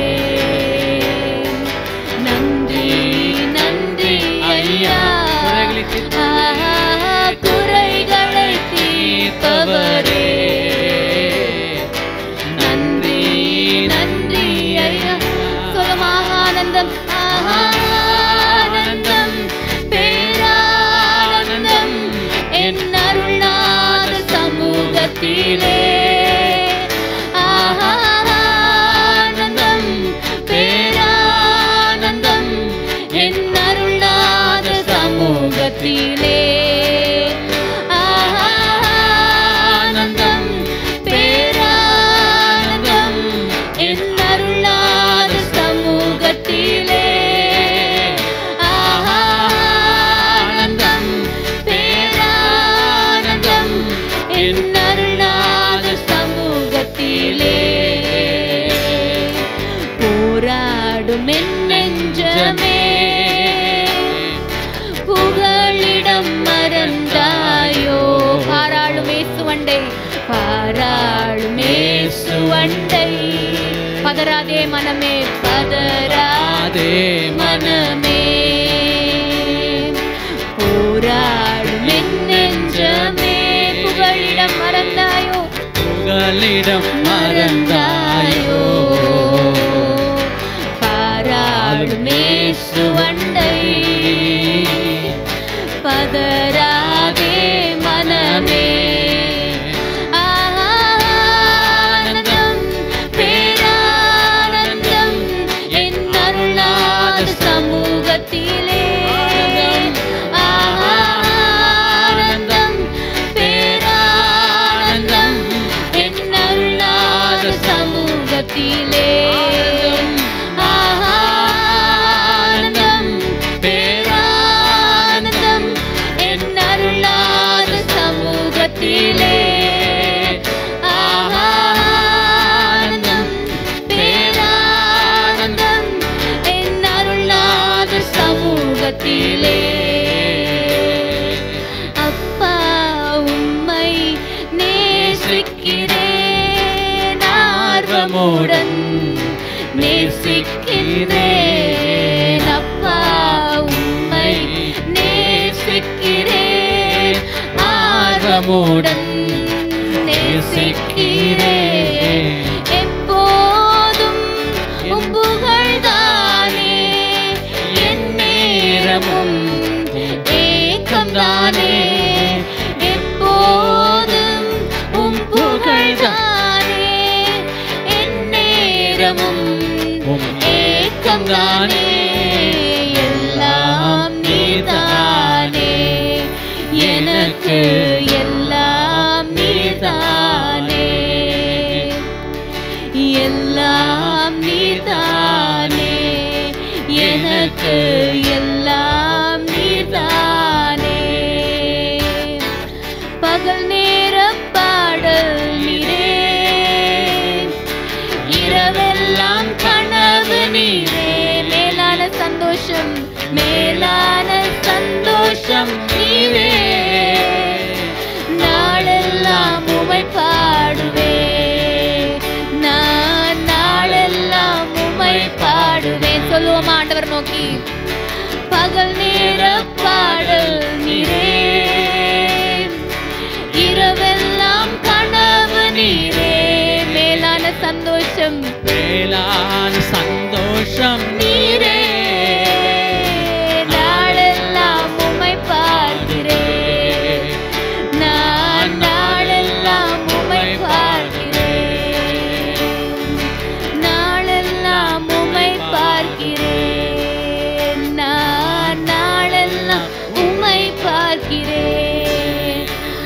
நன்றி நன்றி ஐயா குறைகளை தீர்ப்பவரே. ஆஹா, குறைகளை தீர்ப்பவரே நன்றி நன்றி ஐயா சொல்லுமாக ஆனந்தம் ஆஹா, ஆனந்தம் பேரானந்தம் என் அருள்நாத சமூகத்திலே ஆஹா, ஆனந்தம் பேரானந்தம் என் அருள்நாத சமூகத்திலே ஆஹா, ஆனந்தம் பேரானந்தம் என் அருள்நாத சமூகத்திலே ஆஹா, ஆனந்தம் பேரானந்தம் என் அருள்நாத சமூகத்திலே போராடும் என் நெஞ்சமே புகழிடம் மறந்தாயோ பாராளும் இயேசுவண்டை பாராளும் இயேசுவண்டை பதறாதே மனமே பதறாதே மனமே போராடும் என் நெஞ்சமே புகழிடம் மறந்தாயோ புகலிடம் மறந்தாயோ பாராளும் இயேசுவண்டை பதறாதே மனமே ஆனந்தம் பேரானந்தம் என் அருளாத சமூகத்திலே ஆனந்தம் பேரானந்தம் என் அருளாத சமூகத்திலே ஆனந்தம் பேரானந்தம் என் அருளாத சமூகத்திலே ஆனந்தம் பேரானந்தம் என் அருளாத சமூகத்திலே அப்பா உம்மை நேசிக்கிறேன் ஆர்வமுடன் நேசிக்கிறேன் அப்பா உம்மை நேசிக்கிறேன் ஆர்வமுடன் நேசிக்கிறேன் எப்போதும் உம் புகழ்தானே என் நேரமும் ஏக்கம்தானே எப்போதும் உம் புகழ்தானே என் நேரமும் ஏக்கம்தானே எல்லாம் நீதானே எனக்கு எல்லாம் நீதானே எல்லாம் நீதானே எனக்கு எல்லாம் நீதானே பகல் நேர பாடல் நீரே இரவெல்லாம் கனவு நீரே மேலான சந்தோஷம் மேலான சந்தோஷம் நீரே நாளெல்லாம் உமை பாடுவே நான் நாளெல்லாம் உமை பாடுவேன் சொல்லுவோம் ஆண்டவர் நோக்கி பகல் நேர பாடல் நீரே இரவெல்லாம் கனவு நீரே மேலான சந்தோஷம் மேலான சந்தோஷம் நீரே நாளெல்லாம் உமை பார்க்கிறேன் நான் நாளெல்லாம் உமை பார்க்கிறேன் நாளெல்லாம் உமை பார்க்கிறேன் நான் நாளெல்லாம் உமை பார்க்கிறேன்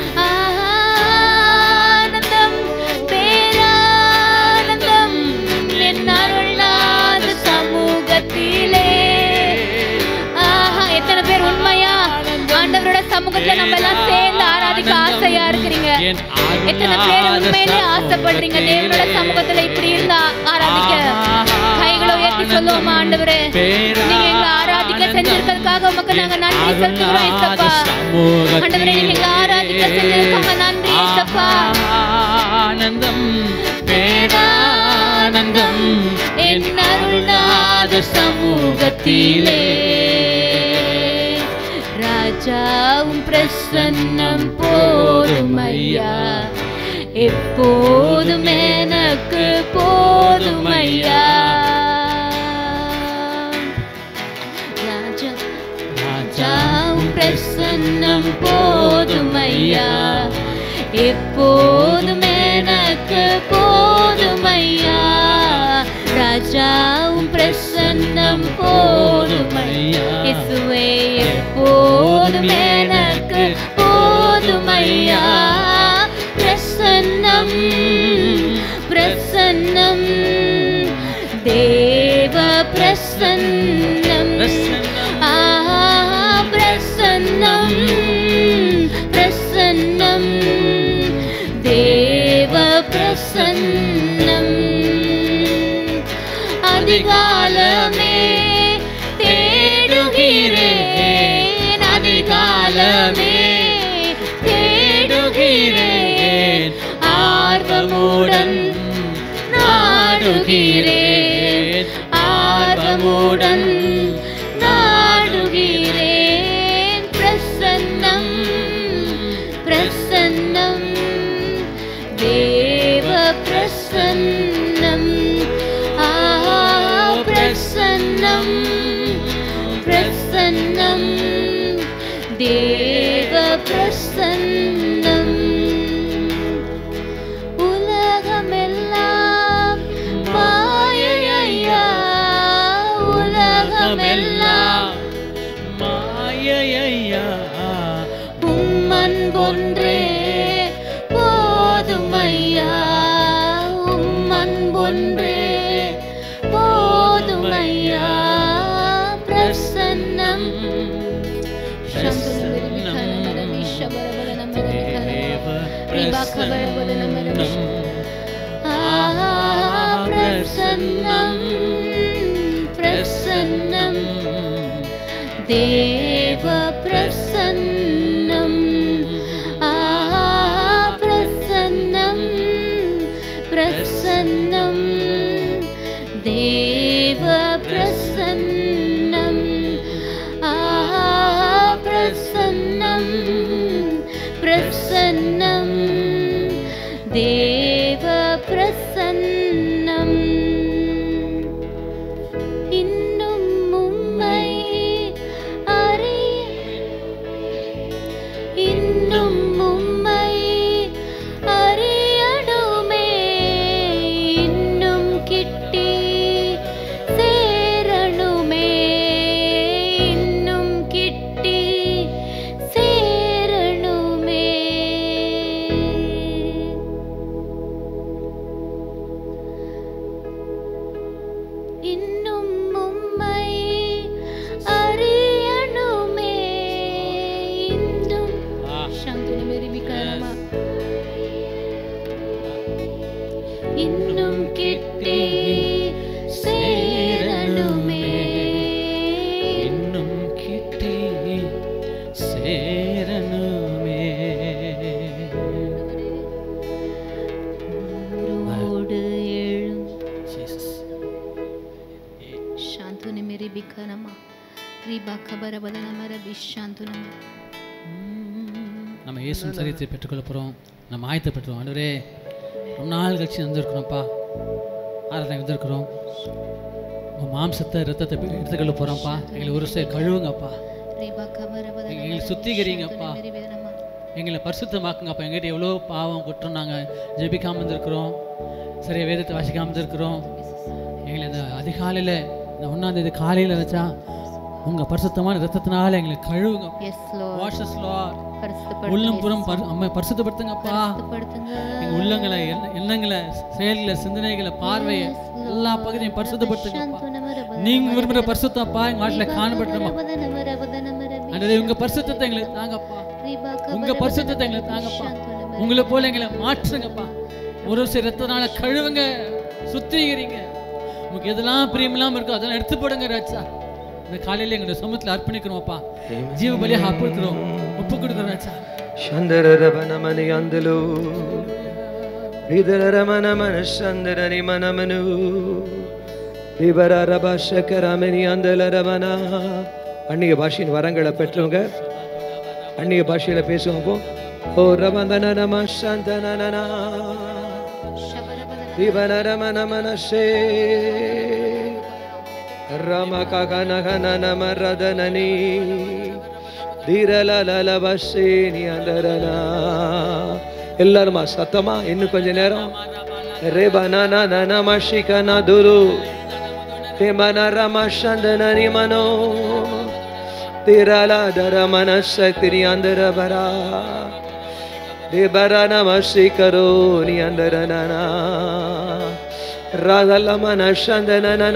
ஆனந்தம் பேரானந்தம் என் அருள்நாத சமூகத்திலே ஆஹா எத்தனை பேர் உண்மையா ஆண்டவரோட சமூகத்துல நம்ம எல்லாம் சேர்ந்து ஆராதிக்க ஆசையா இருக்கிறீங்க எத்தனை பேர் உண்மையிலே ஆசைப்படுறீங்க தேவனோட சமூகத்துல இப்படி இருந்தா ஆராதிக்க கைகளை உயர்த்தி சொல்லுவோம் ஆண்டவரே நீங்க எங்களை ஆராதிக்க செஞ்சிருக்கிறதுக்காக உமக்கு நாங்க நன்றி செலுத்துகிறோம் ஏசப்பா ஆண்டவரே நீங்க எங்களை ஆராதிக்க செஞ்சதுக்காக நன்றி ஏசப்பா ஆனந்தம் பேரானந்தம் என் அருள்நாத சமூகத்திலே ராஜாவும் பிரசன்னம் போதுமையா எப்போதும் எனக்கு போதுமையா ராஜா ராஜாவும் பிரசன்னம் போதுமையா எப்போதும் எனக்கு போதுமையா ராஜாவும் பிரசன்னம் போதுமையா இயேசுவே எப்போதும் எனக்கு போதுமையா பிரசன்னம் பிரசன்னம் தேவ பிரசன்னம் ஆஹா பிரசன்னம் பிரசன்னம் தேவ பிரசன்னம் அதிகாலமே தேடுகிறேன் அதிகாலமே தேடுகிறேன் ஆர்வமுடன் நாடுகிறேன் ஆர்வமுடன் நாடுகிறேன் பிரசன்னம் பிரசன்னம் தேவ பிரசன்னம் ஆ பிரசன்னம் பிரசன்னம் தேவ பிரசன்னம் உலகமெல்லாம் மாயையா உலகமெல்லாம் மாயையா உம்மன்பொன்றே போதுமையா உம்மன்பொன்றே போதுமையா பிரசன்னம் பிரசன்னம் பிரசன்னம் தேவ பிரசன்னம் ஆ பிரசன்னம் பிரசன்னம் தேவ பிரசன்னம் ஆ பிரசன்னம் பிரசன்னம் உம்மை அறியணுமே இன்னும் கிட்டி சேரணுமே இன்னும் கிட்டி சேரணுமே இன்னும் உம்மை அறியணுமே இன்னும் சாந்தினி மேரி விகாரமா இன்னும் கிட்டே சேரணுமே இன்னும் கிட்டே சேரணுமே ஓடு எழும் Jesus. ಶಾಂತುನಿ ಮೇರಿ ಬಿಖನಮ ರೀಬಾ ಖಬರ ಬದನ ಮರ ಬಿಶಾಂತುನಮ நம்ம இயேசு சரியத்தை பெற்றுக்கொள்ள போகிறோம் நம்ம ஆயத்தை பெற்றுவோம் ஆண்டவரே ரொம்ப நாள் கழிச்சு வந்திருக்கிறோம்ப்பா ஆராதனை வந்திருக்கிறோம் உங்கள் மாம்சத்தை ரத்தத்தை பெ- எடுத்துக்கொள்ள போகிறோம்ப்பா எங்களை ஒரு சில கழுவுங்கப்பா ರೀಬಾ ಖಬರ ಬದನ எங்களை சுத்திகரிங்கப்பா ಮೇರಿ ಬೇದನಮ எங்களை பரிசுத்தமாக்குங்கப்பா எங்கிட்ட எவ்வளோ பாவம் குற்றம் நாங்கள் ஜெபிக்காம இருந்திருக்கிறோம் சரியா வேதத்தை வாசிக்காம இருந்திருக்கிறோம் எங்களை இந்த அதிகாலையில் இந்த ஒன்றாம் தேதி காலையில் வச்சா உங்கள் பரிசுத்தமான ரத்தத்தினால எங்களை கழுவுங்க எஸ் லோ வாஷஸ் லார்ட் பரிசுத்தப்படுத்துங்க உள்ளம் புறம் பரி- அம்மா பரிசுத்தப்படுத்துங்கப்பா பரிசுத்தப்படுத்துங்க எங்கள் உள்ளங்களை எண்ண- எண்ணங்களை செயல்களை சிந்தனைகளை பார்வையை எல்லா பகுதியும் பரிசுத்தப்படுத்துங்கப்பா ಶಾಂತುನಮರ நீங்க விரும்புகிற பரிசுத்தப்பா எங்கள் வாழ்க்கையில் காணப்பட்டுமா ಬದನ ಮರ ಬದನ ಮರ அன்றே உங்க பரிசுத்தத்தை எங்களுக்கு தாங்கப்பா ರೀಬಾ உங்க ಖಬರ பரிசுத்தத்தை எங்களுக்கு தாங்கப்பா ಶಾಂತುನಮರ உங்களை போல எங்களை மாற்றுங்கப்பா ஒரு சில ரத்தனால கழுவுங்க சுத்திகரிங்க உங்களுக்கு எதெல்லாம் பிரியமில்லாம இருக்கோ அதெல்லாம் எடுத்து போடுங்க ராஜா இந்த காலையில எங்களுடைய சமூகத்தில் அர்ப்பணிக்கிறோம்ப்பா ஜீவ பலியாக அர்ப்பணிக்கிறோம் ஒப்பு கொடுக்குறோம் ராஜா ಶಂದರರವನಮನಿ ಅಂದಲು ಇದರರಮನ ಮನಶಂದರನಿ ಮನಮನು விபரர பாஷக்கரமணி அந்தலரவனா அந்நிய பாஷையின் வரங்களை பெற்றவங்க அந்நிய பாஷையில பேசுவோம் போ ஓ ரவந்தன நம சந்தனனா விபரரமன மனஷே ரம ககனகன நம ரதனனி தீரலலபசேனி அந்தரனா எல்லாருமா சத்தமா இன்னும் கொஞ்ச நேரம் ரேபனா நமஷிகனா துரு ரமசந்தனி மனோ திரலாதர மனசக்தி அந்தரபரா ದೇಬರ ನಮಸ್ಕರೋ ನಿ ಅಂದರ ನನ ರಾಧಲ ಮನಶಂದನ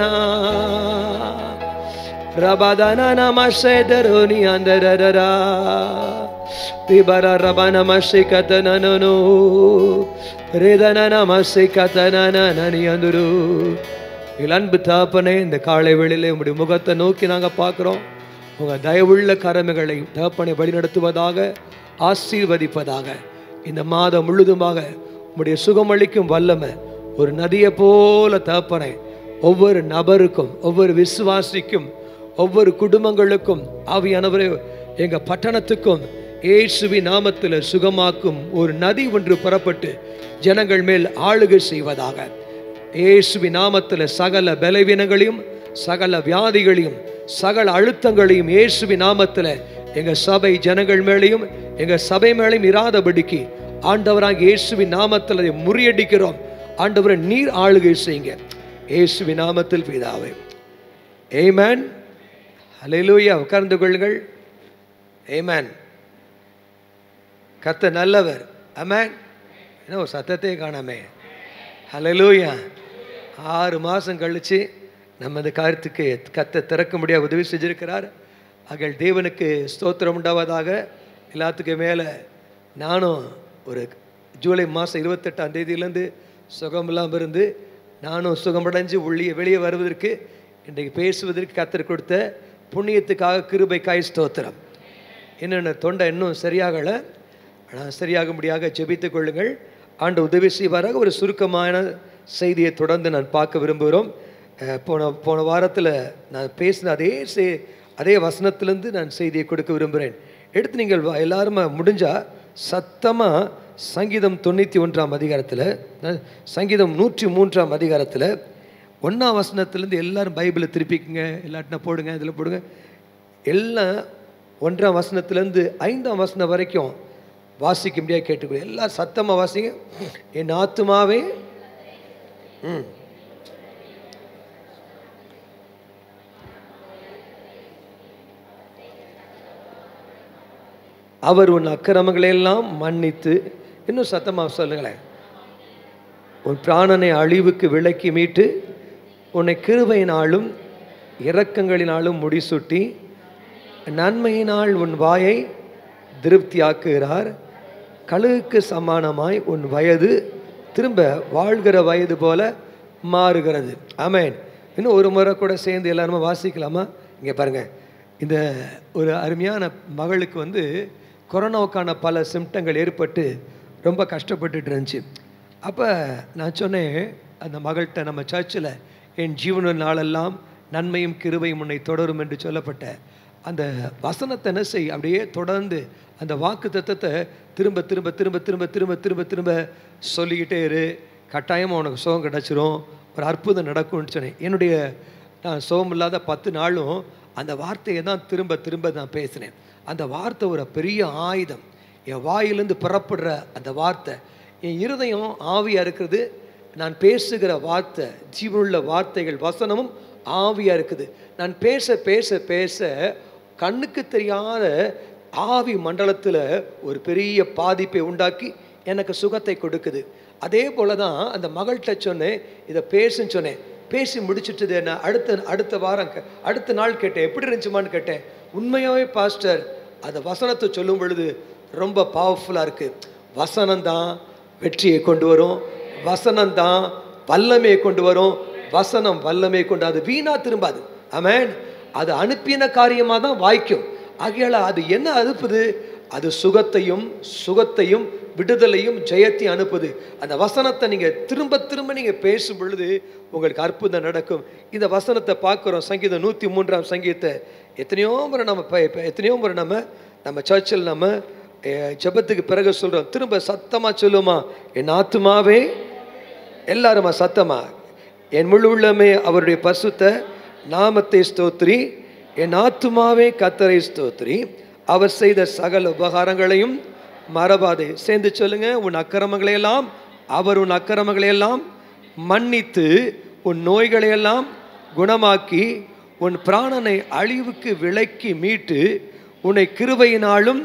ರಬದನ ನಮಸ್ಸೆದರು ನಿ ಅಂದರರ ದಿಬರ ರಬ ನಮಸ್ಕತನನು ರೇದನ ನಮಸ್ಕತನನ நனி அந்துரு எங்கள் அன்பு தாப்பனே இந்த காலை வேளையிலே உங்களுடைய முகத்தை நோக்கி நாங்கள் பார்க்குறோம் உங்கள் தயவுள்ள கரமைகளை தகப்பனை வழிநடத்துவதாக ஆசீர்வதிப்பதாக இந்த மாதம் முழுதுமாக உம்முடைய சுகமளிக்கும் வல்லமை ஒரு நதியை போல தகப்பனை ஒவ்வொரு நபருக்கும் ஒவ்வொரு விசுவாசிக்கும் ஒவ்வொரு குடும்பங்களுக்கும் ஆவியானவரே எங்கள் பட்டணத்துக்கும் இயேசுவி நாமத்தில் சுகமாக்கும் ஒரு நதி ஒன்று புறப்பட்டு ஜனங்கள் மேல் ஆளுகை செய்வதாக இயேசுவி நாமத்தில் சகல பலவீனங்களையும் சகல வியாதிகளையும் சகல அழுத்தங்களையும் இயேசுவி நாமத்தில் எங்க சபை ஜனங்கள் மேலேயும் எங்க சபை மேலேயும் இராதபடிக்கு ஆண்டவராக இயேசுவின் நாமத்தில் அதை முறியடிக்கிறோம் ஆண்டவரை நீர் ஆளுகை செய்யுங்க இயேசுவின் நாமத்தில் பிதாவே ஏமேன் ஹalleluya உட்கார்ந்து கொள்ளுங்கள் ஏமேன் கத்த நல்லவர் அமேன் என்ன ஒரு சத்தத்தையே காணாமே ஹalleluya ஆறு மாதம் கழிச்சு நம்ம இந்த காரியத்துக்கு கத்தை திறக்க முடியாது உதவி செஞ்சிருக்கிறார் அகள் தேவனுக்கு ஸ்தோத்திரம் உண்டாவதாக எல்லாத்துக்கும் மேலே நானும் ஒரு ஜூலை மாதம் இருபத்தெட்டாம் தேதியிலேருந்து சுகம் இல்லாமல் இருந்து நானும் சுகமடைஞ்சு உள்ளே வெளியே வருவதற்கு இன்றைக்கு பேசுவதற்கு கத்தர் கொடுத்த புண்ணியத்துக்காக கிருபைக்காய் ஸ்தோத்திரம் என்னென்ன தொண்டை இன்னும் சரியாகலை ஆனால் சரியாகும்படியாக ஜெபித்துக் கொள்ளுங்கள் ஆண்டு உதவி செய்வாராக ஒரு சுருக்கமான செய்தியை தொடர்ந்து நான் பார்க்க விரும்புகிறோம் அஹ் போன போன வாரத்தில் நான் பேசின அதே செ அதே வசனத்திலேருந்து நான் செய்தியை கொடுக்க விரும்புகிறேன் எடுத்து நீங்கள் வா- எல்லாருமே முடிஞ்சால் சத்தமாக சங்கீதம் தொண்ணூற்றி ஒன்றாம் அதிகாரத்தில் அஹ் சங்கீதம் நூற்றி மூன்றாம் அதிகாரத்தில் ஒன்றாம் வசனத்துலேருந்து எல்லாரும் பைபிளை திருப்பிக்குங்க எல்லாட்டினா போடுங்க இதில் போடுங்க எல்லாம் ஒன்றாம் வசனத்துலேருந்து ஐந்தாம் வசனம் வரைக்கும் வாசிக்க முடியாது கேட்டுக்கொள்ள எல்லாம் சத்தமாக வாசிங்க என் ஆத்துமாவே ம் அவர் உன் அக்கிரமங்களை எல்லாம் மன்னித்து இன்னும் சத்தமாக சொல்லுங்களேன் உன் பிராணனை அழிவுக்கு விலக்கி மீட்டு உன்னை கிருபையினாலும் இரக்கங்களினாலும் முடிசூட்டி நன்மையினால் உன் வாயை திருப்தியாக்குகிறார் கழுகுக்கு சமானமாய் உன் வயது திரும்ப வாழ்கிற வயது போல மாறுகிறது ஆமென் இன்னும் ஒரு முறை கூட சேர்ந்து எல்லாருமே வாசிக்கலாமா இங்கே பாருங்க இந்த ஒரு அருமையான மகளுக்கு வந்து கொரோனாவுக்கான பல சிம்டங்கள் ஏற்பட்டு ரொம்ப கஷ்டப்பட்டுட்டு இருந்துச்சு அப்போ நான் சொன்னேன் அந்த மகள்கிட்ட நம்ம சர்ச்சில் என் ஜீவன நாளெல்லாம் நன்மையும் கிருபையும் உன்னை தொடரும் என்று சொல்லப்பட்ட அந்த வசனத்தை என்ன செய் அப்படியே தொடர்ந்து அந்த வாக்கு தத்தத்தை திரும்ப திரும்ப திரும்ப திரும்ப திரும்ப திரும்ப திரும்ப சொல்லிக்கிட்டே இரு கட்டாயமாக உனக்கு சுகம் கிடச்சிரும் ஒரு அற்புதம் நடக்கும்னு சொன்னேன் என்னுடைய நான் சுகம் இல்லாத பத்து நாளும் அந்த வார்த்தையை தான் திரும்ப திரும்ப நான் பேசினேன் அந்த வார்த்தை ஒரு பெரிய ஆயுதம் என் வாயிலிருந்து புறப்படுற அந்த வார்த்தை என் இருதயம் ஆவியாக இருக்கிறது நான் பேசுகிற வார்த்தை ஜீவனுள்ள வார்த்தைகள் வசனமும் ஆவியாக இருக்குது நான் பேச பேச பேச கண்ணுக்கு தெரியாத ஆவி மண்டலத்தில் ஒரு பெரிய பாதிப்பை உண்டாக்கி எனக்கு சுகத்தை கொடுக்குது அதே போல தான் அந்த மகள்கிட்ட சொன்னேன் இதை பேசுன்னு சொன்னேன் பேசி முடிச்சிட்டது என்ன அடுத்த அடுத்த வாரம் கே- அடுத்த நாள் கேட்டேன் எப்படி இருந்துச்சுமான்னு கேட்டேன் உண்மையாகவே பாஸ்டர் அந்த வசனத்தை சொல்லும் பொழுது ரொம்ப பவர்ஃபுல்லாக இருக்குது வசனம்தான் வெற்றியை கொண்டு வரும் வசனம்தான் வல்லமையை கொண்டு வரும் வசனம் வல்லமையை கொண்டு அது வீணா திரும்பாது ஆமென் அது அனுப்பின காரியமாக தான் வாய்க்கும் ஆகையால அது என்ன அனுப்புது அது சுகத்தையும் சுகத்தையும் விடுதலையும் ஜெயத்தையும் அனுப்புது அந்த வசனத்தை நீங்கள் திரும்ப திரும்ப நீங்கள் பேசும் பொழுது உங்களுக்கு அற்புதம் நடக்கும் இந்த வசனத்தை பார்க்குறோம் சங்கீதம் நூற்றி மூன்றாம் சங்கீதத்தை எத்தனையோ முறை நம்ம ப- இப்ப எத்தனையோ முறை நம்ம நம்ம சர்ச்சில் நம்ம அஹ், ஜெபத்துக்கு பிறகு சொல்கிறோம் திரும்ப சத்தமாக சொல்லுமா என் ஆத்துமாவே எல்லாருமா சத்தமா என் முழு உள்ளமே அவருடைய பசுத்த நாமத்தை ஸ்தோத்ரி என் ஆத்துமாவே கத்தரை ஸ்தோத்ரி அவர் செய்த சகல உபகாரங்களையும் மறவாதே சேர்ந்து சொல்லுங்க உன் அக்கிரமங்களை எல்லாம் அவர் உன் அக்கிரமங்களை எல்லாம் மன்னித்து உன் நோய்களை எல்லாம் குணமாக்கி உன் பிராணனை அழிவுக்கு விலக்கி மீட்டு உன்னை கிருபையினாலும்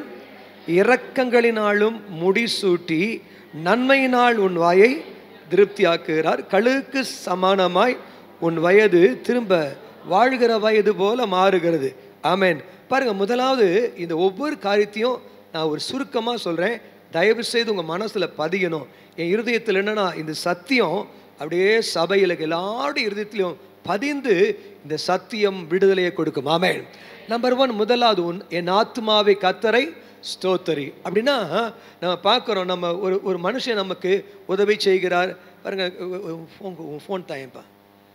இரக்கங்களினாலும் முடிசூட்டி நன்மையினால் உன் வாயை திருப்தியாக்குகிறார் கழுகுக்கு சமானமாய் உன் வயது திரும்ப வாழ்கிற வயது போல மாறுகிறது ஆமென் பாருங்க முதலாவது இந்த ஒவ்வொரு காரியத்தையும் நான் ஒரு சுருக்கமாக சொல்கிறேன் தயவு செய்து உங்கள் மனசில் பதியணும் என் இருதயத்தில் என்னன்னா இந்த சத்தியம் அப்படியே சபையில் எல்லாருடைய இருதயத்திலையும் பதிந்து இந்த சத்தியம் விடுதலையை கொடுக்கும் ஆமென் நம்பர் ஒன் முதலாவது உன் என் ஆத்மாவை கத்தரை ஸ்தோத்தரி அப்படின்னா நம்ம பார்க்குறோம் நம்ம ஒரு ஒரு மனுஷன் நமக்கு உதவி செய்கிறார் பாருங்க ஃபோன் ஃபோன் தாயப்பா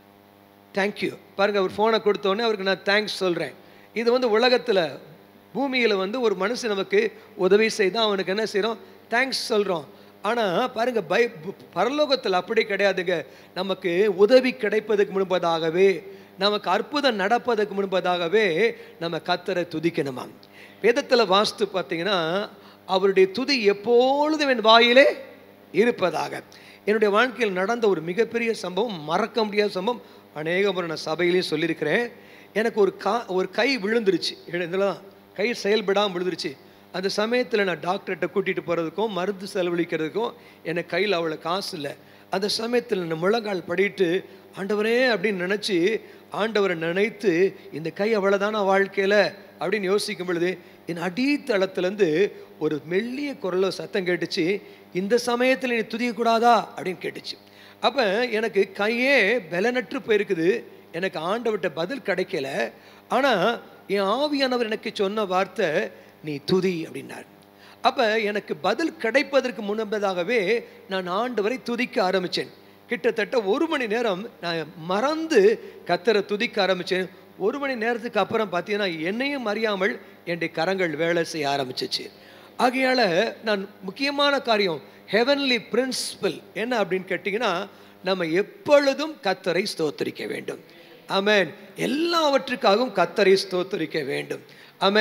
தேங்க்யூ பாருங்க அவர் ஃபோனை கொடுத்தோடனே அவருக்கு நான் தேங்க்ஸ் சொல்கிறேன் இது வந்து உலகத்தில் பூமியில் வந்து ஒரு மனுஷன் நமக்கு உதவி செய்தால் அவனுக்கு என்ன செய்கிறோம் தேங்க்ஸ் சொல்கிறோம் ஆனால் பாருங்க பை பரலோகத்தில் அப்படி கிடையாதுங்க நமக்கு உதவி கிடைப்பதற்கு முன்பதாகவே நமக்கு அற்புதம் நடப்பதற்கு முன்பதாகவே நம்ம கத்தரை துதிக்கணுமா வேதத்தில் வாஸ்து பார்த்தீங்கன்னா அவருடைய துதி எப்பொழுதும் என் வாயிலே இருப்பதாக என்னுடைய வாழ்க்கையில் நடந்த ஒரு மிகப்பெரிய சம்பவம் மறக்க முடியாத சம்பவம் அநேக முறை நான் சபையிலையும் சொல்லியிருக்கிறேன் எனக்கு ஒரு கா ஒரு கை விழுந்துருச்சு இதில் தான் கை செயல்படாமல் விழுந்துருச்சு அந்த சமயத்தில் நான் டாக்டர்கிட்ட கூட்டிகிட்டு போகிறதுக்கும் மருந்து செலவழிக்கிறதுக்கும் எனக்கு கையில் அவ்வளோ காசு இல்லை அந்த சமயத்தில் நான் முழங்கால் படிட்டு ஆண்டவரே அப்படின்னு நினச்சி ஆண்டவரை நினைத்து இந்த கை அவ்வளோதானா வாழ்க்கையில் அப்படின்னு யோசிக்கும் பொழுது என் அடித்தளத்துலேருந்து ஒரு மெல்லிய குரலோ சத்தம் கேட்டுச்சு இந்த சமயத்தில் நீ துதிக்கக்கூடாதா அப்படின்னு கேட்டுச்சு அப்போ எனக்கு கையே பலனற்று போயிருக்குது எனக்கு ஆண்டவர்கிட்ட பதில் கிடைக்கல ஆனால் என் ஆவியானவர் எனக்கு சொன்ன வார்த்தை நீ துதி அப்படின்னார் அப்போ எனக்கு பதில் கிடைப்பதற்கு முன்பதாகவே நான் ஆண்டவரை துதிக்க ஆரம்பித்தேன் கிட்டத்தட்ட ஒரு மணி நேரம் நான் மறந்து கத்தரை துதிக்க ஆரம்பித்தேன் ஒரு மணி நேரத்துக்கு அப்புறம் பார்த்தீங்கன்னா என்னையும் அறியாமல் என்னுடைய கரங்கள் வேலை செய்ய ஆரம்பிச்சிச்சு ஆகையால் நான் முக்கியமான காரியம் ஹெவன்லி பிரின்சிபல் என்ன அப்படின்னு கேட்டிங்கன்னா நம்ம எப்பொழுதும் கத்தரை ஸ்தோத்தரிக்க வேண்டும் அமேன் எல்லாவற்றுக்காகவும் கத்தரை ஸ்தோத்தரிக்க வேண்டும் அமேன்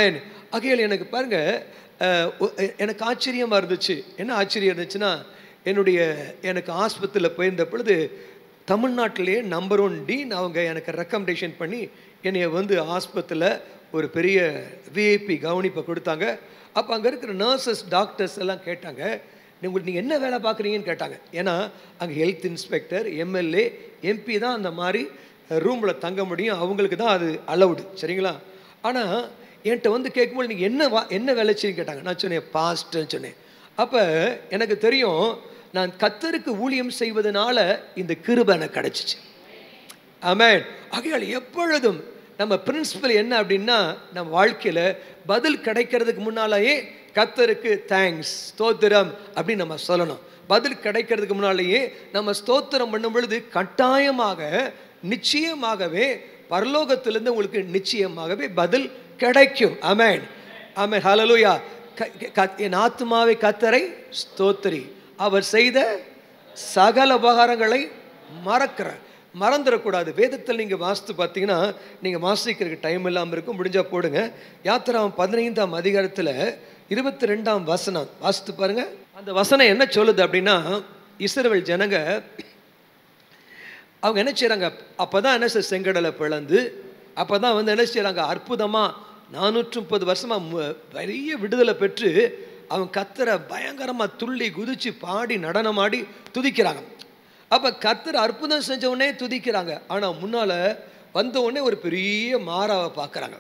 ஆகையால் எனக்கு பாருங்க அஹ், ஒ- எ- எனக்கு ஆச்சரியமாக இருந்துச்சு என்ன ஆச்சரியம் இருந்துச்சுன்னா என்னுடைய எனக்கு ஆஸ்பத்திரியில் போயிருந்த பொழுது தமிழ்நாட்டிலேயே நம்பர் ஒன் டீன் அவங்க எனக்கு ரெக்கமெண்டேஷன் பண்ணி என்னைய வந்து ஆஸ்பத்திரியில் ஒரு பெரிய விஐபி கவனிப்பை கொடுத்தாங்க அப்போ அங்கே இருக்கிற நர்சஸ் டாக்டர்ஸ் எல்லாம் கேட்டாங்க உங்களுக்கு நீங்கள் என்ன வேலை பார்க்குறீங்கன்னு கேட்டாங்க ஏன்னா அங்கே ஹெல்த் இன்ஸ்பெக்டர் எம்எல்ஏ எம்பி தான் அந்த மாதிரி ரூமில் தங்க முடியும் அவங்களுக்கு தான் அது அலவுடு சரிங்களா ஆனால் என்கிட்ட வந்து கேட்கும்போது நீங்கள் என்ன வா என்ன வேலை செய்யுன்னு கேட்டாங்க நான் சொன்னேன் பாஸ்ட்னு சொன்னேன் அப்போ எனக்கு தெரியும் நான் கத்தருக்கு ஊழியம் செய்வதனால இந்த கிருபை எனக்கு கிடச்சிச்சு ஆமென் ஆகையால் எப்பொழுதும் நம்ம பிரின்சிபல் என்ன அப்படின்னா நம்ம வாழ்க்கையில் பதில் கிடைக்கிறதுக்கு முன்னாலேயே கத்தருக்கு தேங்க்ஸ் ஸ்தோத்திரம் அப்படின்னு நம்ம சொல்லணும் பதில் கிடைக்கிறதுக்கு முன்னாலேயே நம்ம ஸ்தோத்திரம் பண்ணும் பொழுது கட்டாயமாக நிச்சயமாகவே பரலோகத்திலிருந்து உங்களுக்கு நிச்சயமாகவே பதில் கிடைக்கும் ஆமென் ஆமென் ஹalleluya க- க- என் ஆத்மாவை கத்தரை ஸ்தோத்திரி அவர் செய்த சகல உபகாரங்களை மறக்கிற மறந்துடக்கூடாது வேதத்தில் நீங்கள் வாசித்து பார்த்தீங்கன்னா நீங்கள் வாசிக்கிறதுக்கு டைம் இல்லாமல் இருக்கும் முடிஞ்சால் போடுங்க யாத்திராம் பதினைந்தாம் அதிகாரத்தில் இருபத்தி ரெண்டாம் வசனம் வாசித்து பாருங்க அந்த வசனம் என்ன சொல்லுது அப்படின்னா இஸ்ரவேல் ஜனங்க அவங்க என்ன செய்கிறாங்க அப்போ தான் என்ன செய்ய செங்கடலை பிளந்து அப்போ தான் வந்து என்ன செய்கிறாங்க அற்புதமாக நானூற்று முப்பது வருஷமாக பெரிய விடுதலை பெற்று அவங்க கத்தரை பயங்கரமாக துள்ளி குதிச்சு பாடி நடனமாடி துதிக்கிறாங்க அப்போ கத்தர் அற்புதம் செஞ்ச உடனே துதிக்கிறாங்க ஆனால் முன்னால் வந்த உடனே ஒரு பெரிய மாறாவை பார்க்குறாங்க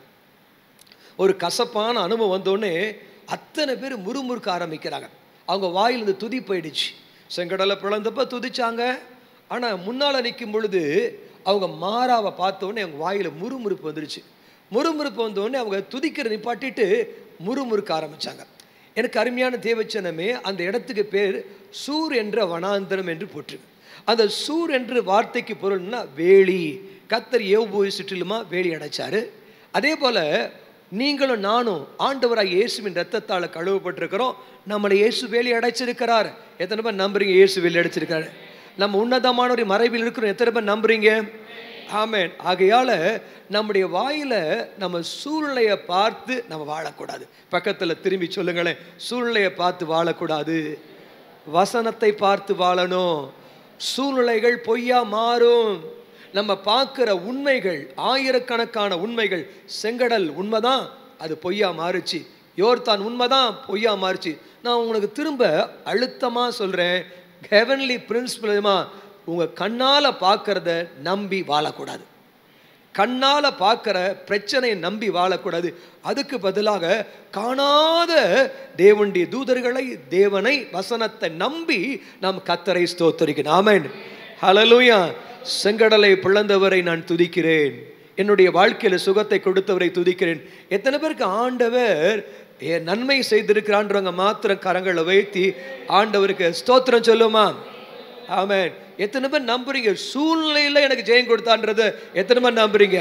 ஒரு கசப்பான அனுபவம் வந்தோடனே அத்தனை பேர் முறுமுறுக்க ஆரம்பிக்கிறாங்க அவங்க வாயிலிருந்து துதி போயிடுச்சு செங்கடலை பிளந்தப்ப துதிச்சாங்க ஆனால் முன்னால் நிற்கும் பொழுது அவங்க மாறாவை பார்த்த உடனே அவங்க வாயில் முறுமுறுப்பு வந்துடுச்சு முறுமுறுப்பு வந்த உடனே அவங்க துதிக்கிற நிப்பாட்டிட்டு முறுமுறுக்க ஆரம்பிச்சாங்க எனக்கு அருமையான தேவச்சனமே அந்த இடத்துக்கு பேர் சூர் என்ற வனாந்தரம் என்று போட்டிருக்கு அந்த சூர் என்ற வார்த்தைக்கு பொருள்னா வேலி கத்தர் ஏவு சுற்றிலுமா வேலி அடைச்சாரு அதே போல நீங்களும் நானும் ஆண்டவராய் இயேசுவின் ரத்தத்தால் கழுவப்பட்டிருக்கிறோம் நம்மளை இயேசு வேலி அடைச்சிருக்கிறார் எத்தனை பேர் நம்புறீங்க இயேசு வேலி அடைச்சிருக்காரு நம்ம உன்னதமான ஒரு மறைவில் இருக்கிறோம் எத்தனை பேர் நம்புறீங்க ஆமென் ஆகையால நம்முடைய வாயில நம்ம சூழ்நிலையை பார்த்து நம்ம வாழக்கூடாது பக்கத்துல திரும்பி சொல்லுங்களேன் சூழ்நிலையை பார்த்து வாழக்கூடாது வசனத்தை பார்த்து வாழணும் சூழ்நிலைகள் பொய்யா மாறும் நம்ம பார்க்குற உண்மைகள் ஆயிரக்கணக்கான உண்மைகள் செங்கடல் உண்மைதான் அது பொய்யா மாறுச்சு யோர்தான் உண்மைதான் பொய்யா மாறுச்சு நான் உங்களுக்கு திரும்ப அழுத்தமாக சொல்கிறேன் ஹெவன்லி பிரின்சிபலுமா உங்கள் கண்ணால் பார்க்கறத நம்பி வாழக்கூடாது கண்ணால் பார்க்குற பிரச்சனையை நம்பி வாழக்கூடாது அதுக்கு பதிலாக காணாத தேவனுடைய தூதர்களை தேவனை வசனத்தை நம்பி நாம் கத்தரை ஸ்தோத்தரிக்கணும் ஆமென் ஹalleluya செங்கடலை பிளந்தவரை நான் துதிக்கிறேன் என்னுடைய வாழ்க்கையில் சுகத்தை கொடுத்தவரை துதிக்கிறேன் எத்தனை பேருக்கு ஆண்டவர் என் நன்மை செய்திருக்கிறான்றவங்க மாத்திரம் கரங்களை வைத்தி ஆண்டவருக்கு ஸ்தோத்திரம் சொல்லுமா ஆமென் எத்தனை பேர் நம்புறீங்க சூழ்நிலையில் எனக்கு ஜெயம் கொடுத்தான்றத எத்தனை பேர் நம்புறீங்க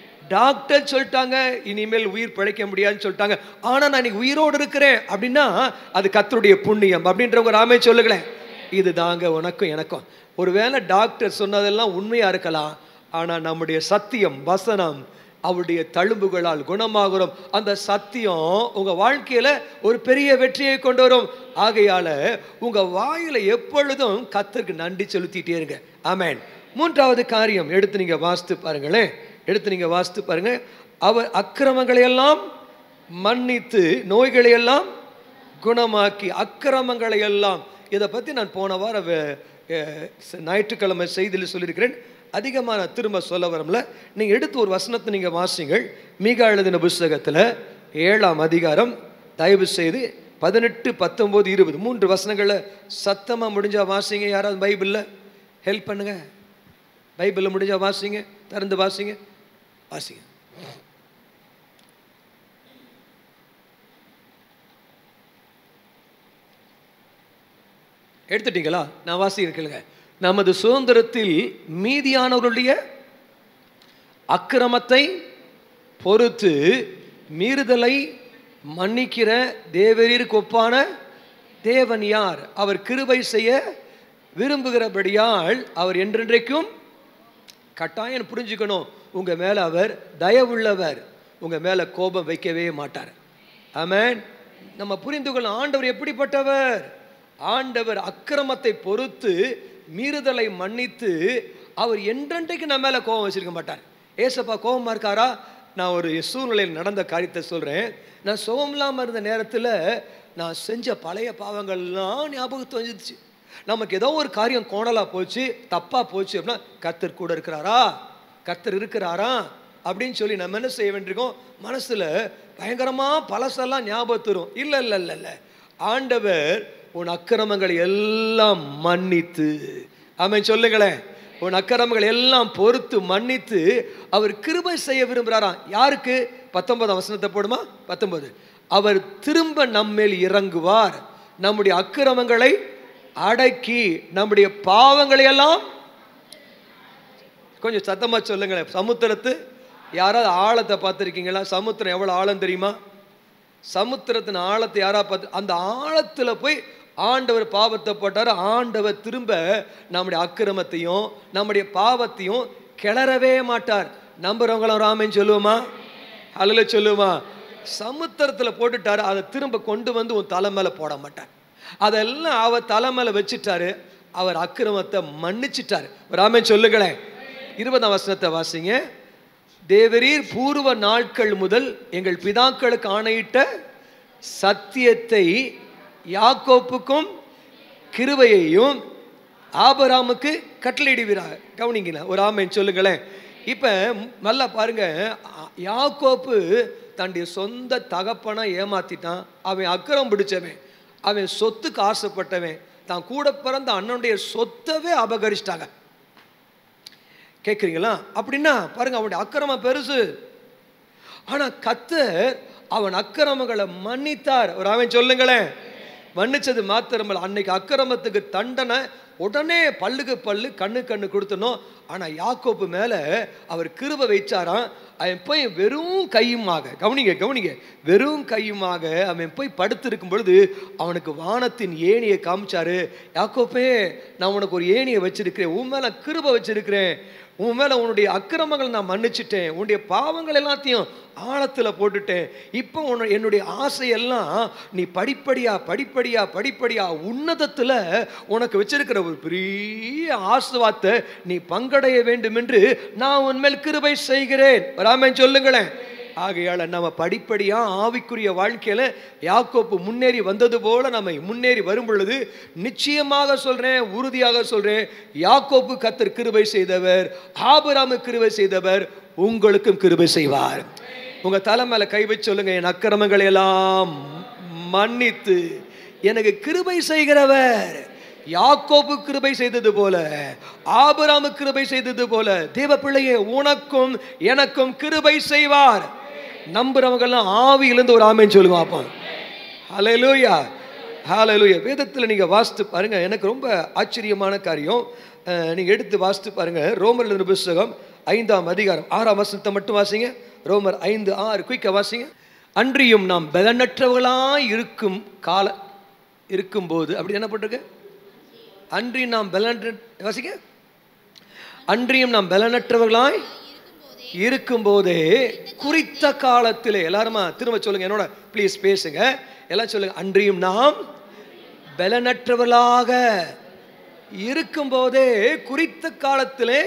டாக்டர் சொல்லிட்டாங்க இனிமேல் உயிர் பிழைக்க முடியாதுன்னு சொல்லிட்டாங்க ஆனால் நான் இன்னைக்கு உயிரோடு இருக்கிறேன் அப்படின்னா அது கத்தருடைய புண்ணியம் அப்படின்றவங்க ராமே சொல்லுங்களேன் இது தாங்க உனக்கும் எனக்கும் ஒருவேளை டாக்டர் சொன்னதெல்லாம் உண்மையாக இருக்கலாம் ஆனால் நம்முடைய சத்தியம் வசனம் அவருடைய தழும்புகளால் குணமாகிறோம் அந்த சத்தியம் உங்க வாழ்க்கையில ஒரு பெரிய வெற்றியை கொண்டு வரும் ஆகையால உங்க வாயில எப்பொழுதும் கத்தருக்கு நன்றி செலுத்திட்டே இருங்க ஆமென் மூன்றாவது காரியம் எடுத்து நீங்க வாசித்து பாருங்களேன் எடுத்து நீங்க வாசித்து பாருங்க அவர் அக்கிரமங்களை எல்லாம் மன்னித்து நோய்களை எல்லாம் குணமாக்கி அக்கிரமங்களை எல்லாம் இதை பற்றி நான் போன வாரம் வே- அஹ் ஞாயிற்றுக்கிழமை செய்தியில் சொல்லியிருக்கிறேன் அதிகமாக நான் திரும்ப சொல்ல வரல நீங்கள் எடுத்து ஒரு வசனத்தை நீங்கள் வாசிங்கள் மீகா எழுதின புஸ்தகத்தில் ஏழாம் அதிகாரம் தயவு செய்து பதினெட்டு பத்தொம்போது இருபது மூன்று வசனங்களை சத்தமாக முடிஞ்சா வாசிங்க யாராவது பைபிளில் ஹெல்ப் பண்ணுங்க பைபிளில் முடிஞ்சா வாசிங்க திறந்து வாசிங்க வாசிங்க எடுத்துட்டீங்களா நான் வாசிக்கிறேன் நமது சுதந்திரத்தில் மீதியானவருடைய அக்கிரமத்தை பொறுத்து மீறுதலை மன்னிக்கிற தேவரீருக்கு ஒப்பான தேவன் யார் அவர் கிருபை செய்ய விரும்புகிறபடியால் அவர் என்றென்றைக்கும் கட்டாயம் புரிஞ்சுக்கணும் உங்க மேல அவர் தயவுள்ளவர் உங்க மேல கோபம் வைக்கவே மாட்டார் ஆமென் நம்ம புரிந்து கொள்ள ஆண்டவர் எப்படிப்பட்டவர் ஆண்டவர் அக்கிரமத்தை பொறுத்து மீறுதலை மன்னித்து அவர் என்றென்றைக்கு நம்ம மேல கோபம் வச்சிருக்க மாட்டார் ஏசப்பா கோபமா இருக்காரா நான் ஒரு சூழ்நிலையில் நடந்த காரியத்தை சொல்றேன் நான் சுகம் இல்லாமல் இருந்த நேரத்தில் நான் செஞ்ச பழைய பாவங்கள்லாம் ஞாபகத்து வந்துச்சு நமக்கு ஏதோ ஒரு காரியம் கோணலா போச்சு தப்பா போச்சு அப்படின்னா கர்த்தர் கூட இருக்கிறாரா கர்த்தர் இருக்கிறாரா அப்படின்னு சொல்லி நம்ம என்ன செய்ய வேண்டியிருக்கோம் மனசுல பயங்கரமா பழசெல்லாம் ஞாபகத்து வரும் இல்ல இல்ல இல்ல இல்ல ஆண்டவர் உன் அக்கிரமங்களை எல்லாம் மன்னித்து ஆமென் சொல்லுங்களேன் உன் அக்கிரமங்களை எல்லாம் பொறுத்து மன்னித்து அவர் கிருபை செய்ய விரும்புகிறாராம் யாருக்கு பத்தொன்பதாம் வசனத்தை போடுமா பத்தொன்பது அவர் திரும்ப நம்மேல் இறங்குவார் நம்முடைய அக்கிரமங்களை அடக்கி நம்முடைய பாவங்களை எல்லாம் கொஞ்சம் சத்தமா சொல்லுங்களேன் சமுத்திரத்து யாராவது ஆழத்தை பார்த்துருக்கீங்களா சமுத்திரம் எவ்வளோ ஆழம் தெரியுமா சமுத்திரத்தின் ஆழத்தை யாரா பார்த்து அந்த ஆழத்துல போய் ஆண்டவர் பாவத்தை போட்டார் ஆண்டவர் திரும்ப நம்முடைய அக்கிரமத்தையும் நம்முடைய பாவத்தையும் கிளறவே மாட்டார் நம்புறவங்களும் ராமன் சொல்லுவோமா அல்ல சொல்லுவோமா சமுத்திரத்துல போட்டுட்டாரு அதை திரும்ப கொண்டு வந்து உன் தலை மேல போட மாட்டார் அதெல்லாம் அவர் தலை மேல வச்சுட்டாரு அவர் அக்கிரமத்தை மன்னிச்சிட்டாரு ராமன் சொல்லுங்களேன் இருபதாம் வசனத்தை வாசிங்க தேவரீர் பூர்வ நாட்கள் முதல் எங்கள் பிதாக்களுக்கு ஆணையிட்ட சத்தியத்தை யாக்கோப்புக்கும் கிருபையையும் ஆபராமுக்கு கட்டளையிடுவீராக கவனிங்களா ஒரு ஆமைன்னு சொல்லுங்களேன் இப்போ நல்லா பாருங்க ஆ- யாக்கோப்பு தன்னுடைய சொந்த தகப்பனை ஏமாத்திட்டான் அவன் அக்கிரம் பிடிச்சவன் அவன் சொத்துக்கு ஆசைப்பட்டவன் தான் கூட பிறந்த அண்ணனுடைய சொத்தவே அபகரிச்சிட்டாங்க கேட்குறீங்களா அப்படின்னா பாருங்க அவனுடைய அக்கிரமம் பெருசு ஆனா கத்தர் அவன் அக்கிரமங்களை மன்னித்தார் ஒரு அவன் சொல்லுங்களேன் மன்னிச்சது மாத்திரமல்ல அன்னைக்கு அக்கிரமத்துக்கு தண்டனை உடனே பல்லுக்கு பல்லு கண்ணு கண்ணு கொடுத்தனும் ஆனா யாக்கோப்பு மேல அவர் கிருப வைச்சாராம் அவன் போய் வெறும் கையுமாக கவனிங்க கவனிங்க வெறும் கையுமாக அவன் போய் படுத்திருக்கும் பொழுது அவனுக்கு வானத்தின் ஏணியை காமிச்சாரு யாக்கோப்பே நான் உனக்கு ஒரு ஏணியை வச்சிருக்கிறேன் உன் மேல கிருப வச்சிருக்கிறேன் உன் மேல உன்னுடைய அக்கிரமங்களை நான் மன்னிச்சிட்டேன் உன்னுடைய பாவங்கள் எல்லாத்தையும் ஆழத்துல போட்டுட்டேன் இப்போ உன்ன என்னுடைய ஆசையெல்லாம் நீ படிப்படியா படிப்படியா படிப்படியா உன்னதத்துல உனக்கு வச்சிருக்கிற ஒரு பெரிய ஆசுவாத்தை நீ பங்கடைய வேண்டும் என்று நான் உன்மேல் கிருபை செய்கிறேன் ராமன் சொல்லுங்களேன் ஆகையால நம்ம படிப்படியா ஆவிக்குரிய வாழ்க்கையில யாக்கோப்பு முன்னேறி வந்தது போல நம்ம முன்னேறி வரும் பொழுது நிச்சயமாக சொல்றேன் உறுதியாக சொல்றேன் யாக்கோப்பு கத்தர் கிருபை செய்தவர் ஆபிராமு கிருபை செய்தவர் உங்களுக்கும் கிருபை செய்வார் உங்க தலை மேல கை வச்சு சொல்லுங்க என் அக்கிரமங்களை எல்லாம் மன்னித்து எனக்கு கிருபை செய்கிறவர் யாக்கோபு கிருபை செய்தது போல ஆபிராமு கிருபை செய்தது போல தேவ பிள்ளையே உனக்கும் எனக்கும் கிருபை செய்வார் நம்புறவங்கெல்லாம் ஆவியிலிருந்து ஒரு ஆமேன்னு சொல்லுங்க அப்போ ஹalleluya ஹalleluya வேதத்தில் நீங்க வாசித்து பாருங்க எனக்கு ரொம்ப ஆச்சரியமான காரியம் அஹ், நீங்க எடுத்து வாசித்து பாருங்க ரோமர் எழுதின புஸ்தகம் ஐந்தாம் அதிகாரம் ஆறாம் வசனத்தை மட்டும் வாசிங்க ரோமர் ஐந்து ஆறு குயிக்க வாசிங்க அன்றியும் நாம் பலனற்றவர்களாய் இருக்கும் கால இருக்கும்போது அப்படி என்ன போட்டிருக்கு அன்றி நாம் பலனற்ற வாசிங்க அன்றியும் நாம் பலனற்றவர்களாய் இருக்கும்போதே குறித்த காலத்திலே எல்லாருமா திரும்ப சொல்லுங்க என்னோட ப்ளீஸ் பேசுங்க எல்லாம் சொல்லுங்க அன்றியும் நாம் பலனற்றவர்களாக இருக்கும்போதே குறித்த காலத்திலே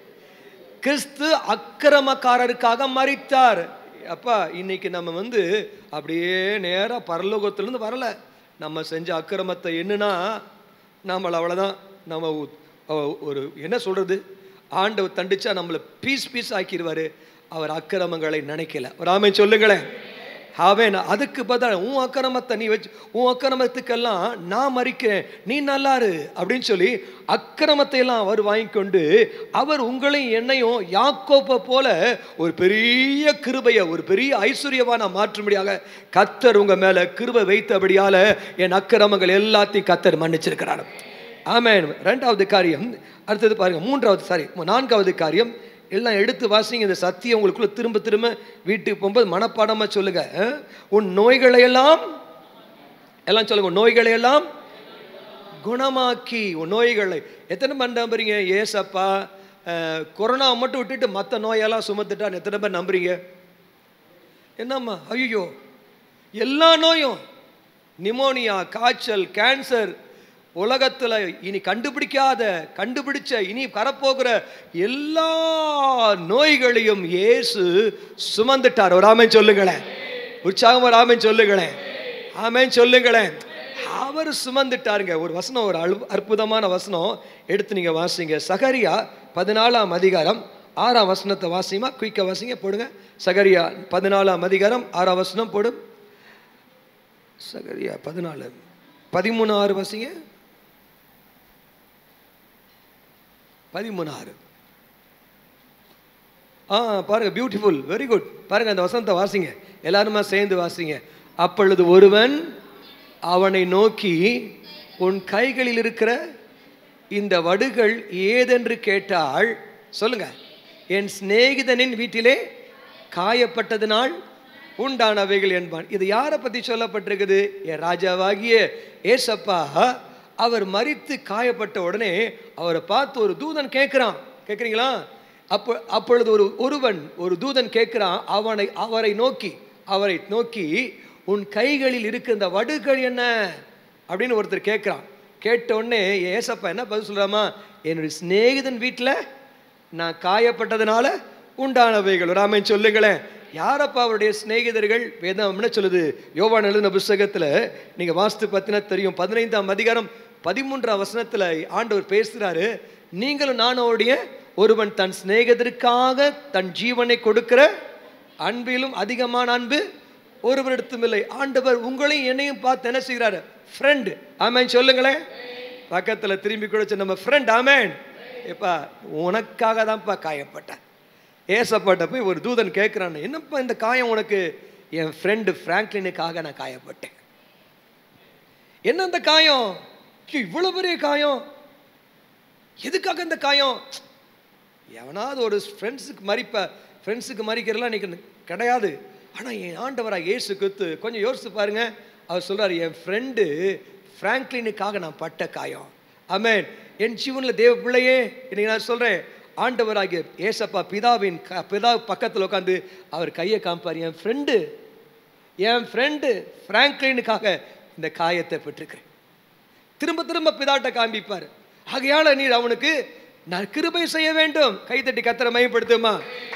கிறிஸ்து அக்கிரமக்காரருக்காக மரித்தார் அப்பா இன்னைக்கு நம்ம வந்து அப்படியே நேரா பரலோகத்திலிருந்து வரல நம்ம செஞ்ச அக்கிரமத்தை என்னன்னா நம்மள அவ்வளோதான் நம்ம ஒ- ஒ- ஒரு என்ன சொல்றது ஆண்டவர் தண்டிச்சா நம்மளை பீஸ் பீஸ் ஆக்கிடுவாரு அவர் அக்கிரமங்களை நினைக்கல ஒரு ஆமை சொல்லுங்களேன் அவன் அதுக்கு பதில் உன் அக்கிரமத்தை நீ வச்சு உன் அக்கிரமத்துக்கெல்லாம் நான் மறிக்கிறேன் நீ நல்லாரு அப்படின்னு சொல்லி அக்கிரமத்தை எல்லாம் அவர் வாங்கிக்கொண்டு அவர் உங்களையும் என்னையும் யாக்கோப்பை போல ஒரு பெரிய கிருபையை ஒரு பெரிய ஐஸ்வர்யவான மாற்றும்படியாக கத்தர் உங்க மேல கிருபை வைத்தபடியால என் அக்கிரமங்கள் எல்லாத்தையும் கத்தர் மன்னிச்சிருக்கிறார் ஆமென் ரெண்டாவது காரியம் அடுத்தது பாருங்க மூன்றாவது சாரி நான்காவது காரியம் எல்லாம் எடுத்து வாசிங்க இந்த சத்தியம் உங்களுக்குள்ள திரும்ப திரும்ப வீட்டுக்கு போகும்போது மனப்பாடமா சொல்லுங்க அஹ்? உன் நோய்களை எல்லாம் எல்லாம் சொல்லுங்க உன் நோய்களை எல்லாம் குணமாக்கி உன் நோய்களை எத்தனை பேர் நம்புறீங்க ஏசப்பா அஹ், கொரோனா மட்டும் விட்டுட்டு மற்ற நோயெல்லாம் சுமத்துட்டான்னு எத்தனை பேர் நம்புறீங்க என்னம்மா ஐயோ எல்லா நோயும் நிமோனியா காய்ச்சல் கேன்சர் உலகத்துல இனி கண்டுபிடிக்காத கண்டுபிடிச்ச இனி வரப்போகிற எல்லா நோய்களையும் இயேசு சுமந்துட்டார் ஒரு ஆமென் சொல்லுங்களேன் உற்சாகம் ஒரு ஆமென் சொல்லுங்களேன் ஆமென் சொல்லுங்களேன் அவர் சுமந்துட்டாருங்க ஒரு வசனம் ஒரு அழு அற்புதமான வசனம் எடுத்து நீங்க வாசிங்க சகரியா பதினாலாம் அதிகாரம் ஆறாம் வசனத்தை வாசிமா குயிக்க வாசிங்க போடுங்க சகரியா பதினாலாம் அதிகாரம் ஆறாம் வசனம் போடும் சகரியா பதினாலு பதிமூணு ஆறு வாசிங்க பதிமூணு ஆறு ஆ பாருங்க பியூட்டிஃபுல் வெரி குட் பாருங்க அந்த வசனத்தை வாசிங்க எல்லாருமா சேர்ந்து வாசிங்க அப்பொழுது ஒருவன் அவனை நோக்கி உன் கைகளில் இருக்கிற இந்த வடுகள் ஏதென்று கேட்டால் சொல்லுங்க என் சிநேகிதனின் வீட்டிலே காயப்பட்டதினால் உண்டானவைகள் என்பான் இது யாரை பத்தி சொல்லப்பட்டிருக்குது என் ராஜாவாகிய ஏசப்பா அவர் மரித்து காயப்பட்ட உடனே அவரை பார்த்து ஒரு தூதன் கேட்கிறான் கேட்குறீங்களா அப்போ அப்பொழுது ஒரு ஒருவன் ஒரு தூதன் கேட்கிறான் அவனை அவரை நோக்கி அவரை நோக்கி உன் கைகளில் இருக்கிற இந்த வடுகள் என்ன அப்படின்னு ஒருத்தர் கேட்குறான் கேட்ட உடனே ஏசப்பா என்ன பதில் சொல்றாமா என்னுடைய சிநேகிதன் வீட்டில் நான் காயப்பட்டதுனால உண்டானவைகள் ராமன் சொல்லுங்களேன் யாரப்பா அவருடைய சிநேகிதர்கள் வேதம் என்ன சொல்லுது யோவான் எழுதின புஸ்தகத்தில் நீங்கள் வாஸ்து பத்தினா தெரியும் பதினைந்தாம் அதிகாரம் பதிமூன்றாம் வசனத்தில் ஆண்டவர் பேசுகிறாரு நீங்களும் நானோடைய ஒருவன் தன் சிநேகிதருக்காக தன் ஜீவனை கொடுக்கிற அன்பிலும் அதிகமான அன்பு ஒருவரிடத்தும் இல்லை ஆண்டவர் உங்களையும் என்னையும் பார்த்து என்ன செய்கிறாரு ஃப்ரெண்ட் ஆமேன் சொல்லுங்களேன் பக்கத்தில் திரும்பி கொடுத்து நம்ம ஃப்ரெண்ட் ஆமேன் எப்பா உனக்காக தான்ப்பா காயப்பட்டேன் ஏசப்பாட்ட போய் ஒரு தூதன் கேட்குறான் என்னப்பா இந்த காயம் உனக்கு என் ஃப்ரெண்டு ஃப்ராங்க்லினுக்காக நான் காயப்பட்டேன் என்ன அந்த காயம் ஐயோ, இவ்வளவு பெரிய காயம் எதுக்காக இந்த காயம் எவனாவது ஒரு ஃப்ரெண்ட்ஸுக்கு மறிப்ப ஃப்ரெண்ட்ஸுக்கு மறிக்கிறலாம் இன்னைக்கு கிடையாது ஆனால் என் ஆண்டவரா இயேசு கிறிஸ்து கொஞ்சம் யோசிச்சு பாருங்க அவர் சொல்றாரு என் ஃப்ரெண்டு ஃப்ராங்க்லினுக்காக நான் பட்ட காயம் ஆமென் என் ஜீவனில் தேவ பிள்ளையே இன்னைக்கு நான் சொல்கிறேன் ஆண்டவராகிய ஏசப்பா பிதாவின் க பிதா பக்கத்தில் உட்காந்து அவர் கையை காமிப்பார் என் ஃப்ரெண்டு என் ஃப்ரெண்டு ஃப்ராங்க்லினுக்காக இந்த காயத்தை பெற்றிருக்கிறேன் திரும்ப திரும்ப பிதாட்ட காண்பிப்பார் ஆகையால நீர் அவனுக்கு நான் கிருபை செய்ய வேண்டும் கைத்தட்டி கத்தரை மையப்படுத்துமா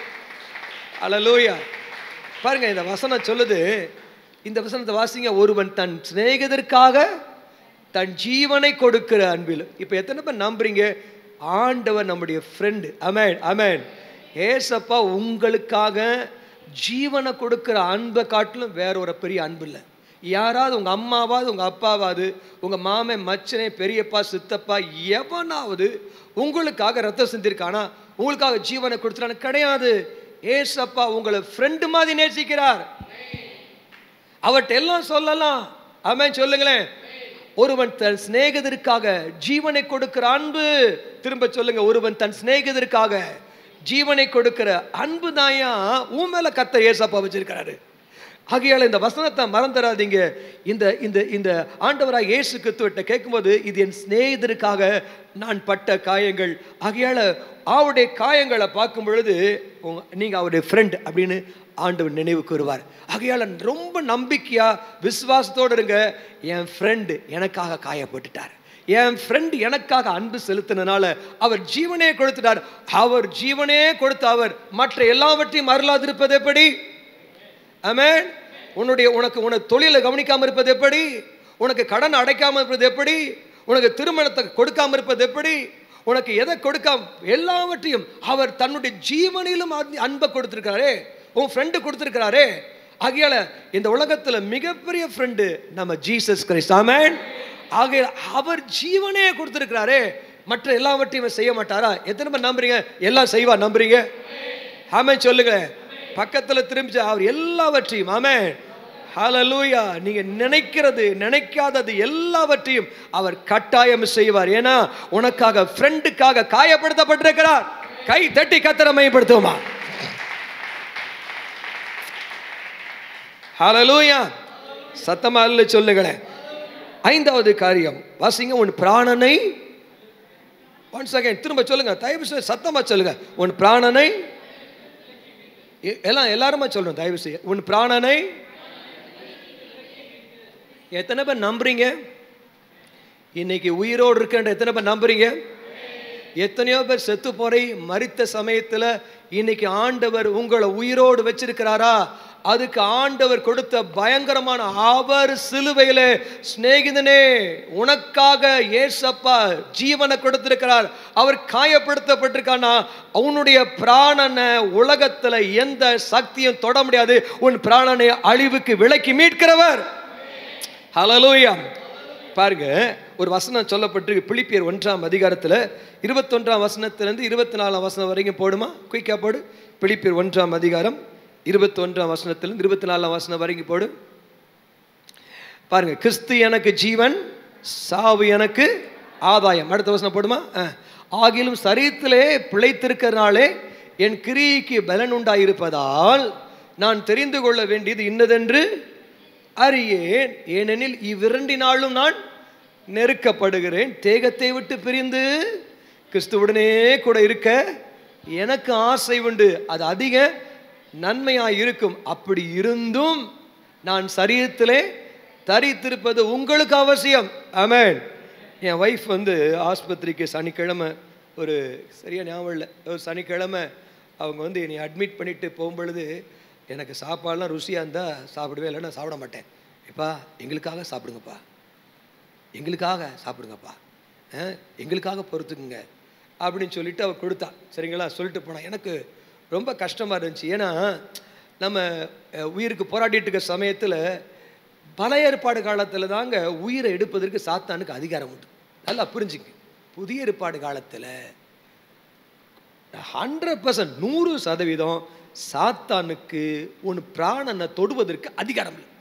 அல்லலூயா பாருங்க இந்த வசனம் சொல்லுது இந்த வசனத்தை வாசிங்க ஒருவன் தன் சிநேகிதருக்காக தன் ஜீவனை கொடுக்கிற அன்பில் இப்போ எத்தனை பேர் நம்புறீங்க ஆண்டவர் நம்முடைய ஃப்ரெண்டு அமேன் அமேன் ஏசப்பா உங்களுக்காக ஜீவனை கொடுக்கிற அன்பை காட்டிலும் வேற ஒரு பெரிய அன்பு இல்லை யாராவது உங்கள் அம்மாவாவது உங்கள் அப்பாவாவது உங்கள் மாமன் மச்சனே பெரியப்பா சித்தப்பா எவனாவது உங்களுக்காக ரத்தம் சிந்திருக்கானா உங்களுக்காக ஜீவனை கொடுத்துறான்னு கிடையாது ஏசப்பா உங்களை ஃப்ரெண்டு மாதிரி நேசிக்கிறார் அவர்கிட்ட எல்லாம் சொல்லலாம் அவன் சொல்லுங்களேன் ஒருவன் தன் சிநேகிதருக்காக ஜீவனை கொடுக்கிற அன்பு திரும்ப சொல்லுங்க ஒருவன் தன் சிநேகிதருக்காக ஜீவனை கொடுக்கிற அன்பு தாயா உன் மேல கத்த ஏசப்பா வச்சிருக்கிறாரு ஆகையால இந்த வசனத்தை மறந்துடாதீங்க இந்த இந்த இந்த ஆண்டவராக இயேசு கிறிஸ்துவிட்ட கேட்கும்போது இது என் சிநேகிதருக்காக நான் பட்ட காயங்கள் ஆகையால அவருடைய காயங்களை பார்க்கும் பொழுது உங்க- நீங்க அவருடைய ஃப்ரெண்ட் அப்படின்னு ஆண்டவர் நினைவு கூறுவார் ஆகையால ரொம்ப நம்பிக்கையா விசுவாசத்தோடு இருங்க என் ஃப்ரெண்டு எனக்காக காயப்பட்டுட்டார் என் ஃப்ரெண்ட் எனக்காக அன்பு செலுத்தினால அவர் ஜீவனே கொடுத்துட்டார் அவர் ஜீவனே கொடுத்த அவர் மற்ற எல்லாவற்றையும் அருளாதிருப்பது எப்படி ஆமென் உன்னுடைய உனக்கு உனக்கு தொழிலை கவனிக்காம இருப்பது எப்படி உனக்கு கடன் அடைக்காம இருப்பது எப்படி உனக்கு திருமணத்தை கொடுக்காம இருப்பது எப்படி உனக்கு எதை கொடுக்காம எல்லாவற்றையும் அவர் தன்னுடைய ஜீவனிலும் அன்ப- அன்பை கொடுத்திருக்காரே உன் ஃப்ரெண்டு கொடுத்திருக்கிறாரே ஆகையால இந்த உலகத்துல மிகப்பெரிய ஃப்ரெண்டு நம்ம ஜீசஸ் கிரைஸ்ட் ஆமென் ஆகையால அவர் ஜீவனே கொடுத்திருக்கிறாரே மற்ற எல்லாவற்றையும் இவர் செய்ய மாட்டாரா எத்தனை பேர் நம்புறீங்க எல்லாம் செய்வா நம்புறீங்க ஆமென் சொல்லுங்க பக்கத்துல திரும்பி அவர் எல்லாவற்றையும் ஆமென் ஹalleluya நீங்க நினைக்கிறது நினைக்காதது எல்லாவற்றையும் அவர் கட்டாயம் செய்வார் ஏன்னா உனக்காக ஃப்ரெண்டுக்காக காயப்படுத்தப்பட்டிருக்கிறார் கை தட்டி கத்தரை மையப்படுத்துவோமா ஹalleluya சத்தமா இல்ல சொல்லுங்களேன் ஐந்தாவது காரியம் வாசிங்க உன் பிராணனை ஒன் செகண்ட் திரும்ப சொல்லுங்க தயவு செய்து சத்தமா சொல்லுங்க உன் பிராணனை எ- எல்லாம் எல்லாருமா சொல்லணும் தயவு செய்ய உன் பிராணனை எத்தனை பேர் நம்புறீங்க இன்னைக்கு உயிரோடு இருக்கன்ற எத்தனை பேர் நம்புறீங்க எத்தனையோ பேர் செத்து போறை மரித்த சமயத்துல இன்னைக்கு ஆண்டவர் உங்களை உயிரோடு வச்சிருக்கிறாரா அதுக்கு ஆண்டவர் கொடுத்த பயங்கரமான அவர் சிலுவையில சிநேகிதனே உனக்காக ஏசப்பா ஜீவனை கொடுத்திருக்கிறார் அவர் காயப்படுத்தப்பட்டிருக்கானா அவனுடைய பிராணனை உலகத்துல எந்த சக்தியும் தொட முடியாது உன் பிராணனை அழிவுக்கு விலக்கி மீட்கிறவர் ஹalleluya பாருங்க ஒரு வசனம் சொல்லப்பட்டிருக்கு பிலிப்பியர் ஒன்றாம் அதிகாரத்தில் இருபத்தொன்றாம் வசனத்திலிருந்து இருபத்தி நாலாம் வசனம் வரைக்கும் போடுமா குயிக்கா போடு பிலிப்பியர் ஒன்றாம் அதிகாரம் இருபத்தொன்றாம் வசனத்திலிருந்து இருபத்தி நாலாம் வசனம் வரைக்கும் போடு பாருங்க கிறிஸ்து எனக்கு ஜீவன் சாவு எனக்கு ஆதாயம் அடுத்த வசனம் போடுமா ஆ. ஆகிலும் சரீரத்திலே பிழைத்திருக்கிறனாலே என் கிரியைக்கு பலன் உண்டாயிருப்பதால் நான் தெரிந்து கொள்ள வேண்டியது இன்னதென்று அறியேன் ஏனெனில் இவ்விரண்டினாலும் நான் நெருக்கப்படுகிறேன் தேகத்தை விட்டு பிரிந்து கிறிஸ்துவுடனே கூட இருக்க எனக்கு ஆசை உண்டு அது அதிக நன்மையாய் இருக்கும் அப்படி இருந்தும் நான் சரீரத்திலே தரித்திருப்பது உங்களுக்கு அவசியம் ஆமென் என் ஒய்ஃப் வந்து ஆஸ்பத்திரிக்கு சனிக்கிழமை ஒரு சரியா ஞாபகம் இல்லை ஒரு சனிக்கிழமை அவங்க வந்து என்னை அட்மிட் பண்ணிட்டு போகும்பொழுது எனக்கு சாப்பாடுலாம் ருசியாக இருந்தால் சாப்பிடுவே இல்லைன்னா சாப்பிட மாட்டேன் எப்பா எங்களுக்காக சாப்பிடுங்கப்பா எங்களுக்காக சாப்பிடுங்கப்பா அஹ், எங்களுக்காக பொறுத்துக்குங்க அப்படின்னு சொல்லிட்டு அவ கொடுத்தா சரிங்களா சொல்லிட்டு போனா எனக்கு ரொம்ப கஷ்டமாக இருந்துச்சு ஏன்னா நம்ம அஹ், உயிருக்கு போராடிட்டு இருக்க சமயத்தில் பழைய ஏற்பாடு காலத்தில் தாங்க உயிரை எடுப்பதற்கு சாத்தானுக்கு அதிகாரம் உண்டு நல்லா புரிஞ்சுங்க புதிய ஏற்பாடு காலத்தில் ஹண்ட்ரட் பர்சன்ட் நூறு சதவீதம் சாத்தானுக்கு உன் பிராணனை தொடுவதற்கு அதிகாரம் இல்லை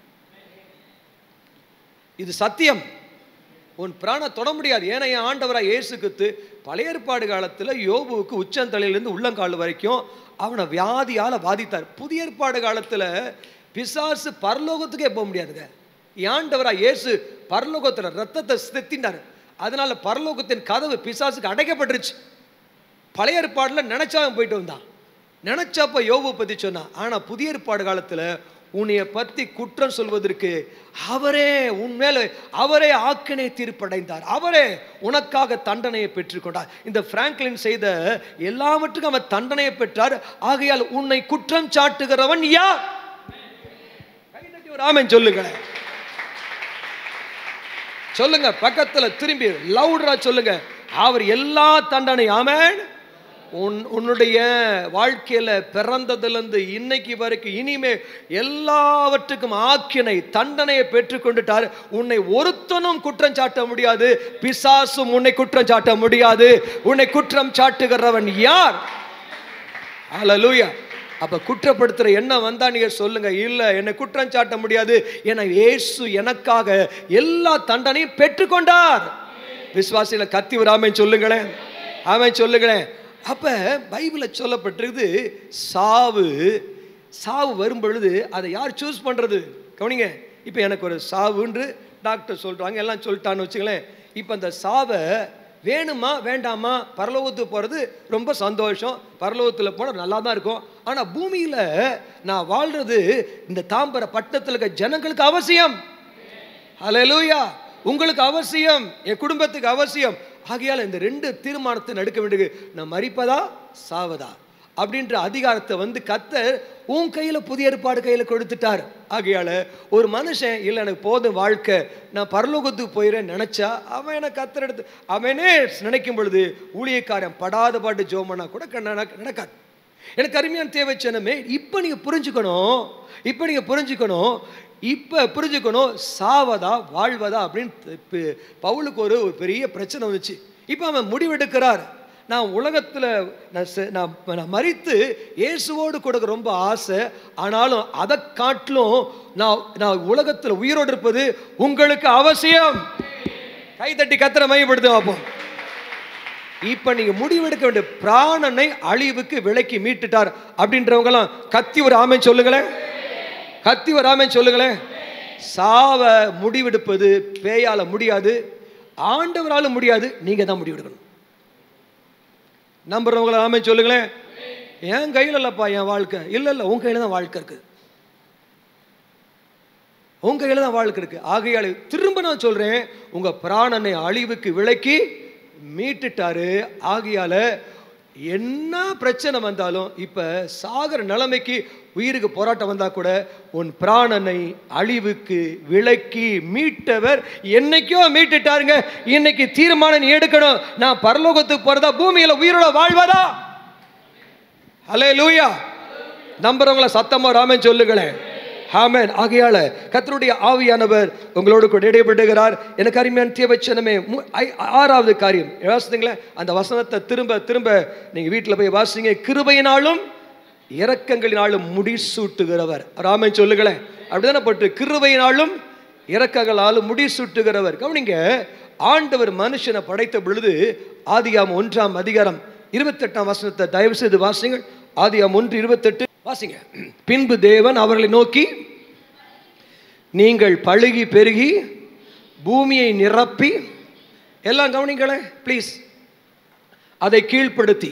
இது சத்தியம் உன் பிராண தொட முடியாது ஏன்னா என் ஆண்டவராக இயேசு கிறிஸ்து பழைய ஏற்பாடு காலத்தில் யோபுவுக்கு உச்சந்தலையிலேருந்து உள்ளங்கால் வரைக்கும் அவனை வியாதியால் பாதித்தார் புதிய ஏற்பாடு காலத்தில் பிசாசு பரலோகத்துக்கே போக முடியாதுங்க என் ஆண்டவராக இயேசு பரலோகத்தில் ரத்தத்தை செத்தினார் அதனால பரலோகத்தின் கதவு பிசாசுக்கு அடைக்கப்பட்டுருச்சு பழைய ஏற்பாடில் நினைச்சவன் போயிட்டு வந்தான் நினைச்சப்ப யோபு பத்தி சொன்னான் ஆனா புதிய ஏற்பாடு காலத்துல உன்னைய பத்தி குற்றம் சொல்வதற்கு அவரே உன் மேல அவரே ஆக்கினை தீர்ப்படைந்தார் அவரே உனக்காக தண்டனையை பெற்றுக்கொண்டார் இந்த பிராங்க்லின் செய்த எல்லாவற்றுக்கும் அவன் தண்டனையை பெற்றார் ஆகையால் உன்னை குற்றம் சாட்டுகிறவன் யார் கை தட்டி ஒரு ஆமென் சொல்லுங்களேன் சொல்லுங்க பக்கத்துல திரும்பி லவுடரா சொல்லுங்க அவர் எல்லா தண்டனை ஆமென் உன் உன்னுடைய வாழ்க்கையில பிறந்ததிலிருந்து இன்னைக்கு வரைக்கும் இனிமே எல்லாவற்றுக்கும் ஆக்கினை தண்டனையை பெற்றுக்கொண்டுட்டார் உன்னை ஒருத்தனும் குற்றம் சாட்ட முடியாது பிசாசும் உன்னை குற்றம் சாட்ட முடியாது உன்னை குற்றம் சாட்டுகிறவன் யார் ஹalleluya அப்ப குற்றப்படுத்துற எண்ணம் வந்தா நீங்க சொல்லுங்க இல்ல என்னை குற்றம் சாட்ட முடியாது என இயேசு எனக்காக எல்லா தண்டனையும் பெற்றுக்கொண்டார் விசுவாசியில கத்தி விடாம சொல்லுங்களேன் ஆமென் சொல்லுங்களேன் அப்ப பைபிள்ல சொல்லப்பட்டிருக்குது சாவு சாவு வரும் பொழுது அதை யார் சூஸ் பண்றது கவனிங்க இப்போ எனக்கு ஒரு சாவுன்று டாக்டர் சொல்றாங்க எல்லாம் சொல்லிட்டான்னு வச்சுங்களேன் இப்போ அந்த சாவை வேணுமா வேண்டாமா பரலோகத்துக்கு போகிறது ரொம்ப சந்தோஷம் பரலோகத்தில் போனால் நல்லா தான் இருக்கும் ஆனால் பூமியில் நான் வாழ்றது இந்த தாம்பர பட்டத்தில் இருக்க ஜனங்களுக்கு அவசியம் ஹalleluya உங்களுக்கு அவசியம் என் குடும்பத்துக்கு அவசியம் ஆகையால் இந்த ரெண்டு தீர்மானத்தை நடக்க வேண்டியது நான் மறிப்பதா சாவதா அப்படின்ற அதிகாரத்தை வந்து கத்தர் உன் கையில புதிய ஏற்பாடு கையில கொடுத்துட்டார் ஆகையால ஒரு மனுஷன் இல்லை எனக்கு போதும் வாழ்க்கை நான் பரலோகத்துக்கு போயிடுறேன் நினைச்சா அவன் எனக்கு கத்தர் எடுத்து அவனே நினைக்கும் பொழுது ஊழியக்காரன் படாத பாட்டு ஜோமனா கூட கண்ண- நடக்காது எனக்கு அருமையான தேவைச்சனமே இப்போ நீங்கள் புரிஞ்சுக்கணும் இப்போ நீங்கள் புரிஞ்சுக்கணும் இப்போ புரிஞ்சுக்கணும் சாவதா வாழ்வதா அப்படின்னு ப- பவுலுக்கு ஒரு ஒரு பெரிய பிரச்சனை வந்துச்சு இப்போ அவன் முடிவெடுக்கிறார் நான் உலகத்தில் நான் செ- நான் நான் மறித்து இயேசுவோடு கொடுக்க ரொம்ப ஆசை ஆனாலும் அதை காட்டிலும் நான் நான் உலகத்தில் உயிரோடு இருப்பது உங்களுக்கு அவசியம் கை தட்டி கத்திர மையப்படுத்து பார்ப்போம் இப்ப நீங்க முடிவெடுக்க வேண்டிய பிராணனை அழிவுக்கு விலைக்கு மீட்டுட்டார் அப்படின்றவங்கலாம் கத்தி ஒரு ஆமை சொல்லுங்களேன் கத்தி ஒரு ஆமை சொல்லுங்களேன் சாவ முடிவெடுப்பது பேயால முடியாது ஆண்டவரால முடியாது நீங்க தான் முடிவெடுக்கணும் நம்புறவங்கள ஆமை சொல்லுங்களேன் என் கையில் இல்லைப்பா என் வாழ்க்கை இல்லை இல்லை உன் கையில் தான் வாழ்க்கை இருக்குது உங்க கையில தான் வாழ்க்கை இருக்கு ஆகையால திரும்ப நான் சொல்றேன் உங்க பிராணனை அழிவுக்கு விலக்கி மீட்டுட்டாரு ஆகையால என்ன பிரச்சனை வந்தாலும் இப்ப சாகர நிலைமைக்கு உயிருக்கு போராட்டம் வந்தா கூட உன் பிராணனை அழிவுக்கு விலக்கி மீட்டவர் என்னைக்கோ மீட்டுட்டாருங்க இன்னைக்கு தீர்மானம் நீ எடுக்கணும் நான் பரலோகத்துக்கு போறதா பூமியில உயிரோட வாழ்வதா ஹலே லூயா நம்புறவங்கள சத்தமா ராமன் சொல்லுங்களேன் ஆமென் ஆகையால கர்த்தருடைய ஆவியானவர் உங்களோடு கூட இடைப்படுகிறார் எனக்கு அருமையான தேவச்சனமே மு- ஐ- ஆறாவது காரியம் வாசித்தீங்களேன் அந்த வசனத்தை திரும்ப திரும்ப நீங்க வீட்டில் போய் வாசிங்க கிருபையினாலும் இரக்கங்களினாலும் முடிசூட்டுகிறவர் ராமன் சொல்லுங்களேன் அப்படிதானே போட்டு கிருபையினாலும் இரக்கங்களாலும் முடிசூட்டுகிறவர் கவனிங்க ஆண்டவர் மனுஷனை படைத்த பொழுது ஆதியாம் ஒன்றாம் அதிகாரம் இருபத்தெட்டாம் வசனத்தை தயவு செய்து வாசிங்கள் ஆதியாம் ஒன்று இருபத்தெட்டு வாசிங்க பின்பு தேவன் அவர்களை நோக்கி நீங்கள் பழுகி பெருகி பூமியை நிரப்பி எல்லாம் கவனிங்களேன் ப்ளீஸ் அதை கீழ்ப்படுத்தி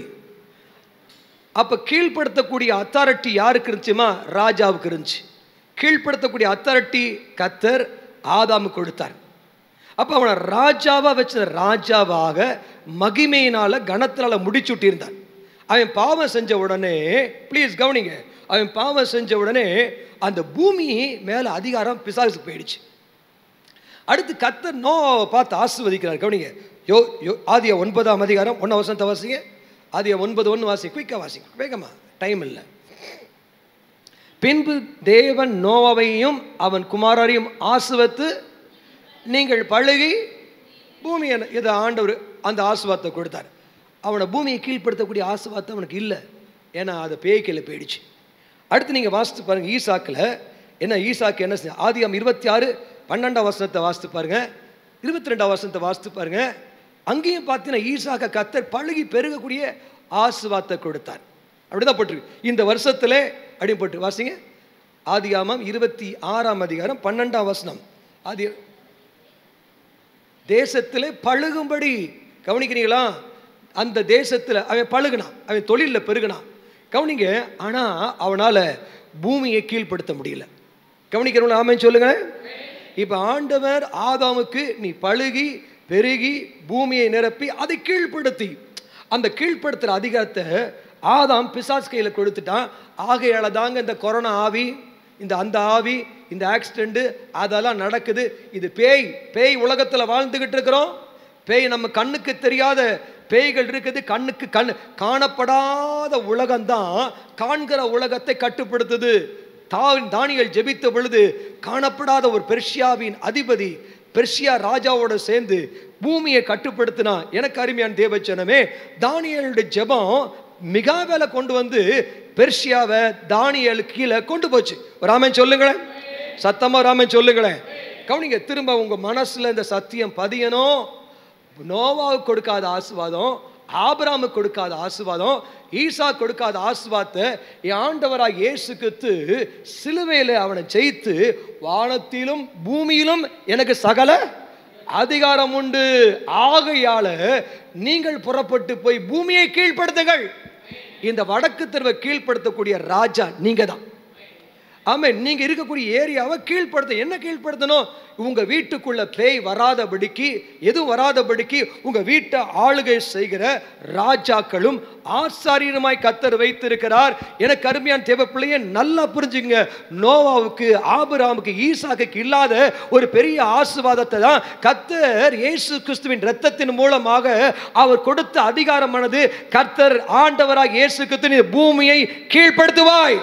அப்ப கீழ்ப்படுத்தக்கூடிய அத்தாரிட்டி யாருக்கு இருந்துச்சுமா ராஜாவுக்கு இருந்துச்சு கீழ்ப்படுத்தக்கூடிய அத்தாரிட்டி கத்தர் ஆதாமுக்கு கொடுத்தார் அப்ப அவனை ராஜாவா வச்ச ராஜாவாக மகிமையினால கணத்தினால முடிச்சுட்டி இருந்தான் அவன் பாவம் செஞ்ச உடனே ப்ளீஸ் கவனிங்க அவன் பாவம் செஞ்ச உடனே அந்த பூமி மேல அதிகாரம் பிசாசுக்கு போயிடுச்சு அடுத்து கத்தர் நோ பார்த்து ஆசிர்வதிக்கிறார் கவனிங்க யோ யோ ஆதிய ஒன்பதாம் அதிகாரம் ஒன்றாம் வசனத்தை வாசிங்க ஆதிய ஒன்பது ஒன்று வாசிங்க குயிக்காக வாசிங்க வேகமா டைம் இல்லை பின்பு தேவன் நோவாவையும் அவன் குமாரரையும் ஆசுவத்து நீங்கள் பழகி பூமியை இதை ஆண்டவர் அந்த ஆசுவாத்தை கொடுத்தார் அவனை பூமியை கீழ்ப்படுத்தக்கூடிய ஆசுவாத்தை அவனுக்கு இல்லை ஏன்னா அதை பேய்க்கையில் போயிடுச்சு அடுத்து நீங்கள் வாசித்து பாருங்க ஈசாக்கில் என்ன ஈசாக்கு என்ன செஞ்ச ஆதியம் இருபத்தி ஆறு பன்னெண்டாம் வசனத்தை வாசித்து பாருங்க இருபத்தி ரெண்டாம் வசனத்தை வாசித்து பாருங்க அங்கேயும் பார்த்தீங்கன்னா ஈசாக்க கத்தர் பழகி பெருகக்கூடிய ஆசுவாத்தை கொடுத்தார் அப்படிதான் போட்டிருக்கு இந்த வருஷத்துல அப்படின்னு போட்டு வாசிங்க ஆதியாமம் இருபத்தி ஆறாம் அதிகாரம் பன்னெண்டாம் வசனம் ஆதி தேசத்திலே பழுகும்படி கவனிக்கிறீங்களா அந்த தேசத்தில் அவன் பழுகுனான் அவன் தொழிலில் பெருகுனான் கவனிங்க ஆனால் அவனால் பூமியை கீழ்ப்படுத்த முடியல கவனிக்கிறவங்கள ஆமென் சொல்லுங்க இப்போ ஆண்டவர் ஆதாமுக்கு நீ பழுகி பெருகி பூமியை நிரப்பி அதை கீழ்ப்படுத்தி அந்த கீழ்ப்படுத்துகிற அதிகாரத்தை ஆதாம் பிசாஸ் கையில் கொடுத்துட்டான் ஆகையால தாங்க இந்த கொரோனா ஆவி இந்த அந்த ஆவி இந்த ஆக்சிடென்ட் அதெல்லாம் நடக்குது இது பேய் பேய் உலகத்தில் வாழ்ந்துகிட்டு இருக்கிறோம் பேய் நம்ம கண்ணுக்கு தெரியாத பேய்கள் இருக்குது கண்ணுக்கு கண் காணப்படாத உலகம்தான் காண்கிற உலகத்தை கட்டுப்படுத்துது தா தானியல் ஜெபித்த பொழுது காணப்படாத ஒரு பெர்ஷியாவின் அதிபதி பெர்ஷியா ராஜாவோட சேர்ந்து பூமியை கட்டுப்படுத்தினா எனக்கு அருமையான தேவச்சனமே தானியலுடைய ஜெபம் மிகாவேல கொண்டு வந்து பெர்ஷியாவை தானியல் கீழே கொண்டு போச்சு ராமன் சொல்லுங்களேன் சத்தமா ராமன் சொல்லுங்களேன் கவனிங்க திரும்ப உங்க மனசுல இந்த சத்தியம் பதியணும் நோவாவுக்கு கொடுக்காத ஆசுவாதம் ஆபிராமுக்கு கொடுக்காத ஆசுவாதம் ஈசா கொடுக்காத ஆசுவாத்தை என் ஆண்டவராக இயேசு கிறிஸ்து சிலுவையில் அவனை ஜெயித்து வானத்திலும் பூமியிலும் எனக்கு சகல அதிகாரம் உண்டு ஆகையால நீங்கள் புறப்பட்டு போய் பூமியை கீழ்ப்படுத்துங்கள் இந்த வடக்கு தெருவை கீழ்ப்படுத்தக்கூடிய ராஜா நீங்க தான் ஆமாம் நீங்க இருக்கக்கூடிய ஏரியாவை கீழ்ப்படுத்த என்ன கீழ்ப்படுத்தணும் உங்க வீட்டுக்குள்ள பேய் வராதபடிக்கு எதுவும் வராதபடிக்கு உங்க வீட்டை ஆளுகை செய்கிற ராஜாக்களும் ஆசாரியனுமாய் கத்தர் வைத்திருக்கிறார் எனக்கு அருமையான தேவ பிள்ளைய நல்லா புரிஞ்சுங்க நோவாவுக்கு ஆபிராமுக்கு ஈசாக்கு இல்லாத ஒரு பெரிய ஆசிர்வாதத்தை தான் கத்தர் இயேசு கிறிஸ்துவின் இரத்தத்தின் மூலமாக அவர் கொடுத்த அதிகாரமானது கர்த்தர் ஆண்டவராக இயேசு கிறிஸ்து நீ பூமியை கீழ்ப்படுத்துவாய்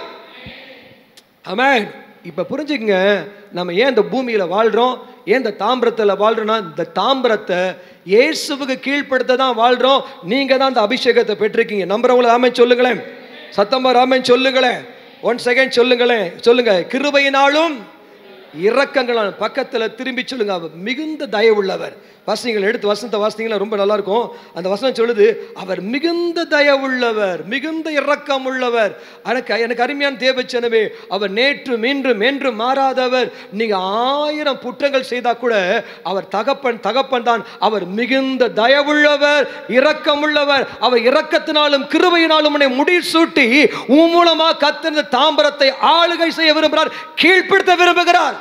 ஆமென் இப்போ புரிஞ்சுக்கங்க நம்ம ஏன் இந்த பூமியில் வாழ்கிறோம் ஏன் இந்த தாம்பரத்தில் வாழ்கிறோன்னா இந்த தாம்பரத்தை இயேசுவுக்கு கீழ்ப்படுத்த தான் வாழ்கிறோம் நீங்கள் தான் இந்த அபிஷேகத்தை பெற்றிருக்கீங்க நம்புறவங்கள ராமன் சொல்லுங்களேன் சத்தமா ராமன் சொல்லுங்களேன் ஒன் செகண்ட் சொல்லுங்களேன் சொல்லுங்க கிருபையினாலும் இரக்கங்களான பக்கத்தில் திரும்பி சொல்லுங்க அவர் மிகுந்த தயவுள்ளவர் வாசிங்கள் எடுத்து வசனத்தை வாசித்தீங்களா ரொம்ப நல்லா இருக்கும் அந்த வசனம் சொல்லுது அவர் மிகுந்த தயவுள்ளவர் மிகுந்த இரக்கம் உள்ளவர் எனக்கு எனக்கு அருமையான தேவச்சனவே அவர் நேற்று மீண்டும் என்றும் மாறாதவர் நீங்க ஆயிரம் குற்றங்கள் செய்தா கூட அவர் தகப்பன் தகப்பன் தான் அவர் மிகுந்த தயவுள்ளவர் இரக்கமுள்ளவர் அவர் இரக்கத்தினாலும் கிருபையினாலும் உன்னை முடிசூட்டி உன் மூலமா கத்திருந்த தாம்பரத்தை ஆளுகை செய்ய விரும்புகிறார் கீழ்ப்படுத்த விரும்புகிறார்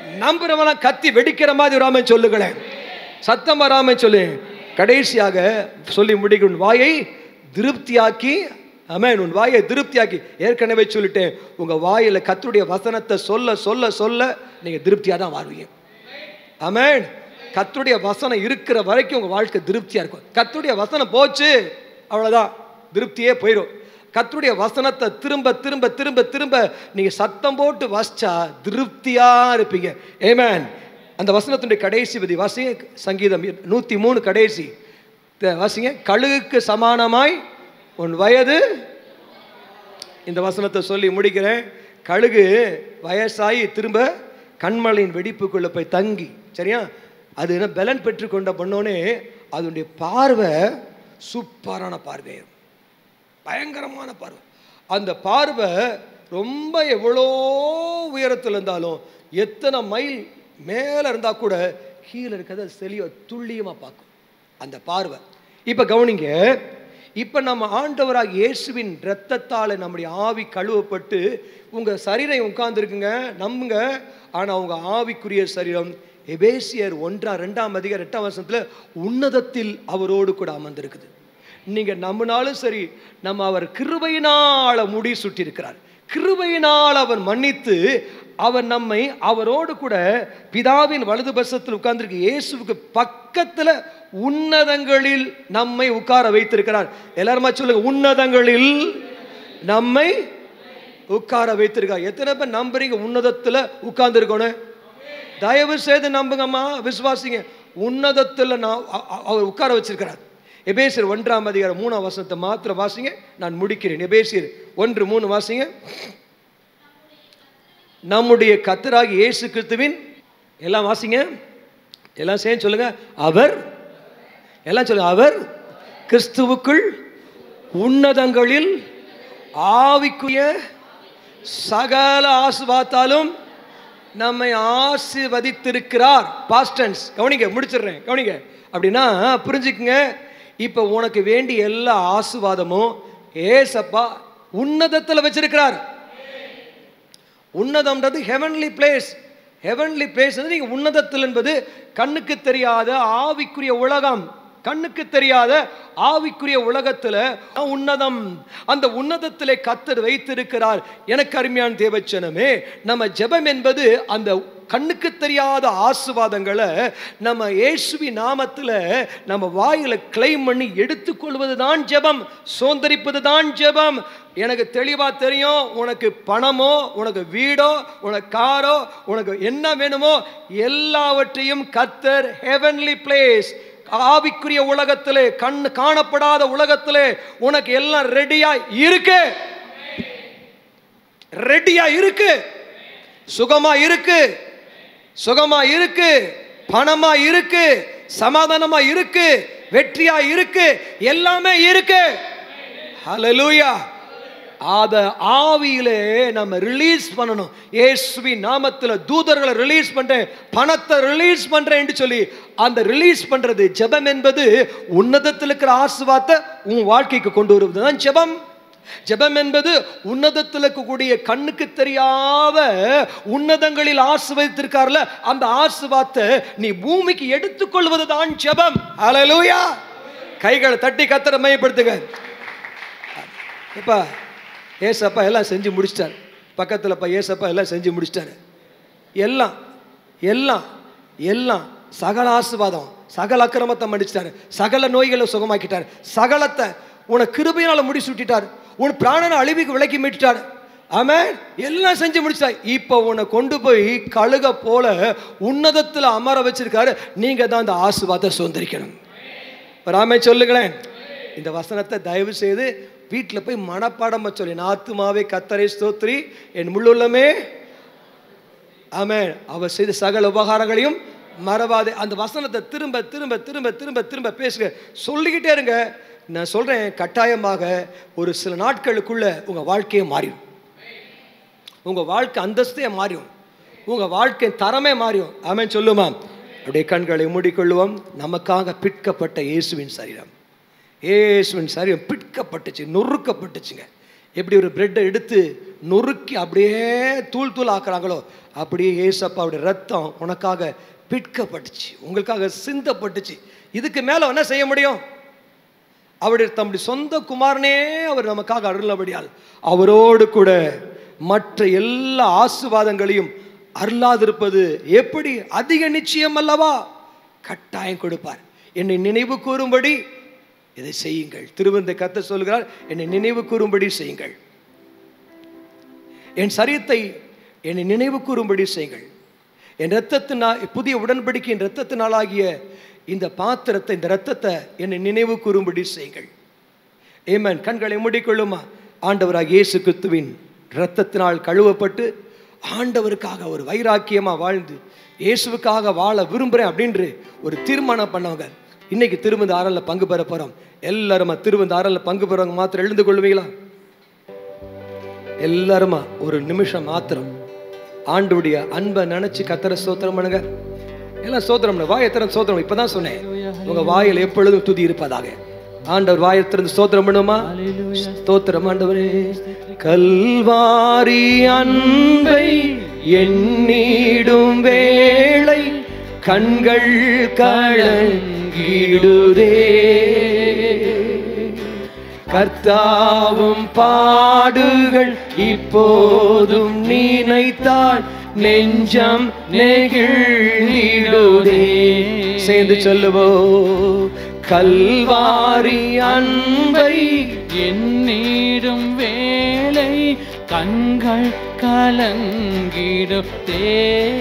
நம்புறவெல்லாம் கத்தி வெடிக்கிற மாதிரி ஒரு ஆமென் சொல்லுங்களேன் சத்தம் வராம சொல்லு கடைசியாக சொல்லி முடிக்கும் உன் வாயை திருப்தியாக்கி ஆமென் உன் வாயை திருப்தியாக்கி ஏற்கனவே சொல்லிட்டேன் உங்க வாயில கத்துடைய வசனத்தை சொல்ல சொல்ல சொல்ல நீங்க திருப்தியா தான் வாழ்வீங்க ஆமென் கத்துடைய வசனம் இருக்கிற வரைக்கும் உங்க வாழ்க்கை திருப்தியா இருக்கும் கத்துடைய வசனம் போச்சு அவ்வளவுதான் திருப்தியே போயிடும் கத்துடைய வசனத்தை திரும்ப திரும்ப திரும்ப திரும்ப நீங்க சத்தம் போட்டு வாசிச்சா திருப்தியா இருப்பீங்க ஏமேன் அந்த வசனத்துடைய கடைசி விதி வாசிங்க சங்கீதம் நூத்தி மூணு கடைசி த- வாசிங்க கழுகுக்கு சமானமாய் உன் வயது இந்த வசனத்தை சொல்லி முடிக்கிறேன் கழுகு வயசாகி திரும்ப கண்மலையின் வெடிப்புக்குள்ள போய் தங்கி சரியா அது என்ன பலன் பெற்றுக்கொண்ட பண்ணோனே அதனுடைய பார்வை சூப்பரான பார்வை பயங்கரமான பார்வை அந்த பார்வை ரொம்ப எவ்வளோ உயரத்தில் இருந்தாலும் எத்தனை மைல் மேலே இருந்தால் கூட கீழே இருக்கிறத செலிய துல்லியமாக பார்க்கும் அந்த பார்வை இப்போ கவனிங்க இப்போ நம்ம ஆண்டவராக இயேசுவின் இரத்தத்தால் நம்முடைய ஆவி கழுவப்பட்டு உங்கள் சரீரம் உட்கார்ந்துருக்குங்க நம்புங்க ஆனால் உங்க ஆவிக்குரிய சரீரம் எபேசியர் ஒன்றா ரெண்டாம் அதிகார எட்டாம் வருஷத்தில் உன்னதத்தில் அவரோடு கூட அமர்ந்திருக்குது நீங்க நம்பினாலும் சரி நம்ம அவர் கிருபையினால முடி சுட்டியிருக்கிறார் கிருபையினால் அவர் மன்னித்து அவர் நம்மை அவரோடு கூட பிதாவின் வலது பட்சத்தில் உட்கார்ந்திருக்க இயேசுவுக்கு பக்கத்துல உன்னதங்களில் நம்மை உட்கார வைத்திருக்கிறார் எல்லாருமா சொல்லுங்க உன்னதங்களில் நம்மை உட்கார வைத்திருக்கார் எத்தனை பேர் நம்புறீங்க உன்னதத்துல உட்கார்ந்துருக்கணும் தயவு செய்து நம்புங்கம்மா விசுவாசிங்க உன்னதத்தில் நான் அ- அ- அவர் உட்கார வச்சிருக்கிறார் எபேசியர் ஒன்றாம் அதிகாரம் மூணாம் வசனத்தை மாத்திரம் வாசிங்க நான் முடிக்கிறேன் எபேசியர் ஒன்று மூணு வாசிங்க நம்முடைய கத்தராகி இயேசு கிறிஸ்துவின் எல்லாம் வாசிங்க எல்லாம் சேர்ந்து சொல்லுங்க அவர் எல்லாம் சொல்லுங்க அவர் கிறிஸ்துவுக்குள் உன்னதங்களில் ஆவிக்குரிய சகல ஆசுவாத்தாலும் நம்மை ஆசீர்வதித்திருக்கிறார் பாஸ்டன்ஸ் கவனிங்க முடிச்சிடுறேன் கவனிங்க அப்படின்னா புரிஞ்சுக்குங்க இப்போ உனக்கு வேண்டிய எல்லா ஆசுவாதமும் ஏசப்பா உன்னதத்தில் வச்சிருக்கிறார் உன்னதம்ன்றது ஹெவன்லி பிளேஸ் ஹெவன்லி பிளேஸ் வந்து நீங்கள் உன்னதத்தில் என்பது கண்ணுக்கு தெரியாத ஆவிக்குரிய உலகம் கண்ணுக்கு தெரியாத ஆவிக்குரிய உலகத்துல உன்னதம் அந்த உன்னதத்திலே கத்தர் வைத்திருக்கிறார் எனக்கு அருமையான தேவச்சனமே நம்ம ஜெபம் என்பது அந்த கண்ணுக்கு தெரியாத ஆசுவாதங்களை நம்ம இயேசுவி நாமத்துல நம்ம வாயில கிளைம் பண்ணி எடுத்துக்கொள்வது தான் ஜெபம் சோந்தரிப்பது தான் ஜெபம் எனக்கு தெளிவா தெரியும் உனக்கு பணமோ உனக்கு வீடோ உனக்கு காரோ உனக்கு என்ன வேணுமோ எல்லாவற்றையும் கத்தர் ஹெவன்லி பிளேஸ் ஆவிக்குரிய உலகத்திலே கண் காணப்படாத உலகத்திலே உனக்கு எல்லாம் ரெடியா இருக்கு ரெடியா இருக்கு சுகமா இருக்கு சுகமா இருக்கு பணமா இருக்கு சமாதானமா இருக்கு வெற்றியா இருக்கு எல்லாமே இருக்கு ஹalleluya அத ஆவியிலே நம்ம ரிலீஸ் பண்ணணும் இயேசுவி நாமத்துல தூதர்களை ரிலீஸ் பண்றேன் பணத்தை ரிலீஸ் பண்றேன் என்று சொல்லி அந்த ரிலீஸ் பண்றது ஜெபம் என்பது உன்னதத்தில் இருக்கிற ஆசுவாத்தை உன் வாழ்க்கைக்கு கொண்டு வருவது தான் ஜெபம் ஜெபம் என்பது உன்னதத்தில் இருக்கக்கூடிய கண்ணுக்கு தெரியாத உன்னதங்களில் ஆசுவதித்திருக்கார்ல அந்த ஆசுவாத்தை நீ பூமிக்கு எடுத்துக்கொள்வது தான் ஜெபம் ஹalleluya கைகளை தட்டி கத்தரை மையப்படுத்துங்க இப்ப ஏசப்பா எல்லாம் செஞ்சு முடிச்சிட்டார் பக்கத்துல இப்ப ஏசப்பா எல்லாம் செஞ்சு முடிச்சிட்டாரு எல்லாம் எல்லாம் எல்லாம் சகல ஆசுவாதம் சகல அக்கிரமத்தை மன்னிச்சிட்டாரு சகல நோய்களை சுகமாக்கிட்டார் சகலத்தை உன கிருபையினால முடி சுட்டிட்டார் உன் பிராணனை அழிவுக்கு விலக்கி மீட்டுட்டார் ஆமென் எல்லாம் செஞ்சு முடிச்சிட்டார் இப்போ உன்னை கொண்டு போய் கழுக போல உன்னதத்தில் அமர வச்சிருக்காரு நீங்க தான் அந்த ஆசுவாதத்தை சுதந்திரிக்கணும் ராமே சொல்லுங்களேன் இந்த வசனத்தை தயவு செய்து வீட்டில் போய் மனப்பாடமா சொல்லி என் ஆத்துமாவே கத்தரை ஸ்தோத்ரி என் முள்ளுள்ளமே ஆமென் அவர் செய்த சகல உபகாரங்களையும் மறவாதே அந்த வசனத்தை திரும்ப திரும்ப திரும்ப திரும்ப திரும்ப பேசுங்க சொல்லிக்கிட்டே இருங்க நான் சொல்றேன் கட்டாயமாக ஒரு சில நாட்களுக்குள்ள உங்க வாழ்க்கையே மாறிடும் உங்க வாழ்க்கை அந்தஸ்தே மாறிடும் உங்க வாழ்க்கை தரமே மாறிடும் ஆமென் சொல்லுமா அப்படியே கண்களை மூடிக்கொள்வோம் நமக்காக பிற்கப்பட்ட இயேசுவின் சரீரம் இயேசுவின் சரீரம் பிற்கப்பட்டுச்சு நொறுக்கப்பட்டுச்சுங்க எப்படி ஒரு பிரெட்டை எடுத்து நொறுக்கி அப்படியே தூள் தூள் ஆக்குறாங்களோ அப்படியே ஏசப்பாவுடைய ரத்தம் உனக்காக பிட்கப்பட்டுச்சு உங்களுக்காக சிந்தப்பட்டுச்சு இதுக்கு மேலே என்ன செய்ய முடியும் அவருடைய தம்முடைய சொந்த குமாரனே அவர் நமக்காக அருளபடியால் அவரோடு கூட மற்ற எல்லா ஆசுவாதங்களையும் அருளாதிருப்பது எப்படி அதிக நிச்சயம் அல்லவா கட்டாயம் கொடுப்பார் என்னை நினைவு கூறும்படி இதை செய்யுங்கள் திருவந்த கத்த சொல்கிறார் என்னை நினைவு கூறும்படி செய்யுங்கள் என் சரீரத்தை என்னை நினைவு கூறும்படி செய்யுங்கள் என் ரத்தத்தினால் புதிய உடன்படிக்கையின் இரத்தத்தினாலாகிய இந்த பாத்திரத்தை இந்த ரத்தத்தை என்னை நினைவு கூறும்படி செய்யுங்கள் ஏமன் கண்களை மூடிக்கொள்ளுமா ஆண்டவராக இயேசு கிறிஸ்துவின் இரத்தத்தினால் கழுவப்பட்டு ஆண்டவருக்காக ஒரு வைராக்கியமா வாழ்ந்து இயேசுவுக்காக வாழ விரும்புகிறேன் அப்படின்று ஒரு தீர்மானம் பண்ணவங்க இன்னைக்கு திருவந்த ஆறல்ல பங்கு பெற போறோம் எல்லாருமா திருவந்த ஆறல்ல பங்கு பெறவங்க மாத்திரம் எழுந்து கொள்வீங்களா எல்லாருமா ஒரு நிமிஷம் மாத்திரம் ஆண்டுடைய அன்பை நினைச்சு கத்தர ஸ்தோத்திரம் பண்ணுங்க எல்லாம் ஸ்தோத்திரம் பண்ணு. வாயை திறந்து ஸ்தோத்திரம் இப்பதான் சொன்னேன் உங்க வாயில் எப்பொழுதும் துதி இருப்பதாக ஆண்டவர் வாயை திறந்து ஸ்தோத்திரம் பண்ணுமா ஸ்தோத்திரம் ஆண்டவரே கல்வாரி அன்பை எண்ணிடும் வேளை கண்கள் கழங்கிடுதே கர்த்தாவும் பாடுகள் இப்போதும் நினைத்தால் நெஞ்சம் நெகிழ்ந்திடுதே சேர்ந்து சொல்லுவோ கல்வாரி அன்பை எண்ணீடும் வேலை கண்கள் கலங்கிடுதே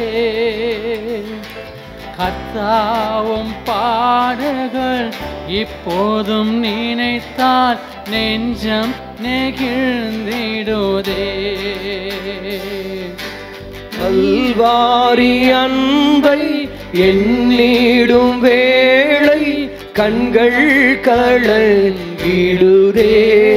கர்த்தாவும் பாடுகள் இப்போதும் நினைத்தால் நெஞ்சம் நெகிழ்ந்திடுதே கல்வாரி அன்பை எண்ணிடும் வேளை கண்கள் கலங்கிடுதே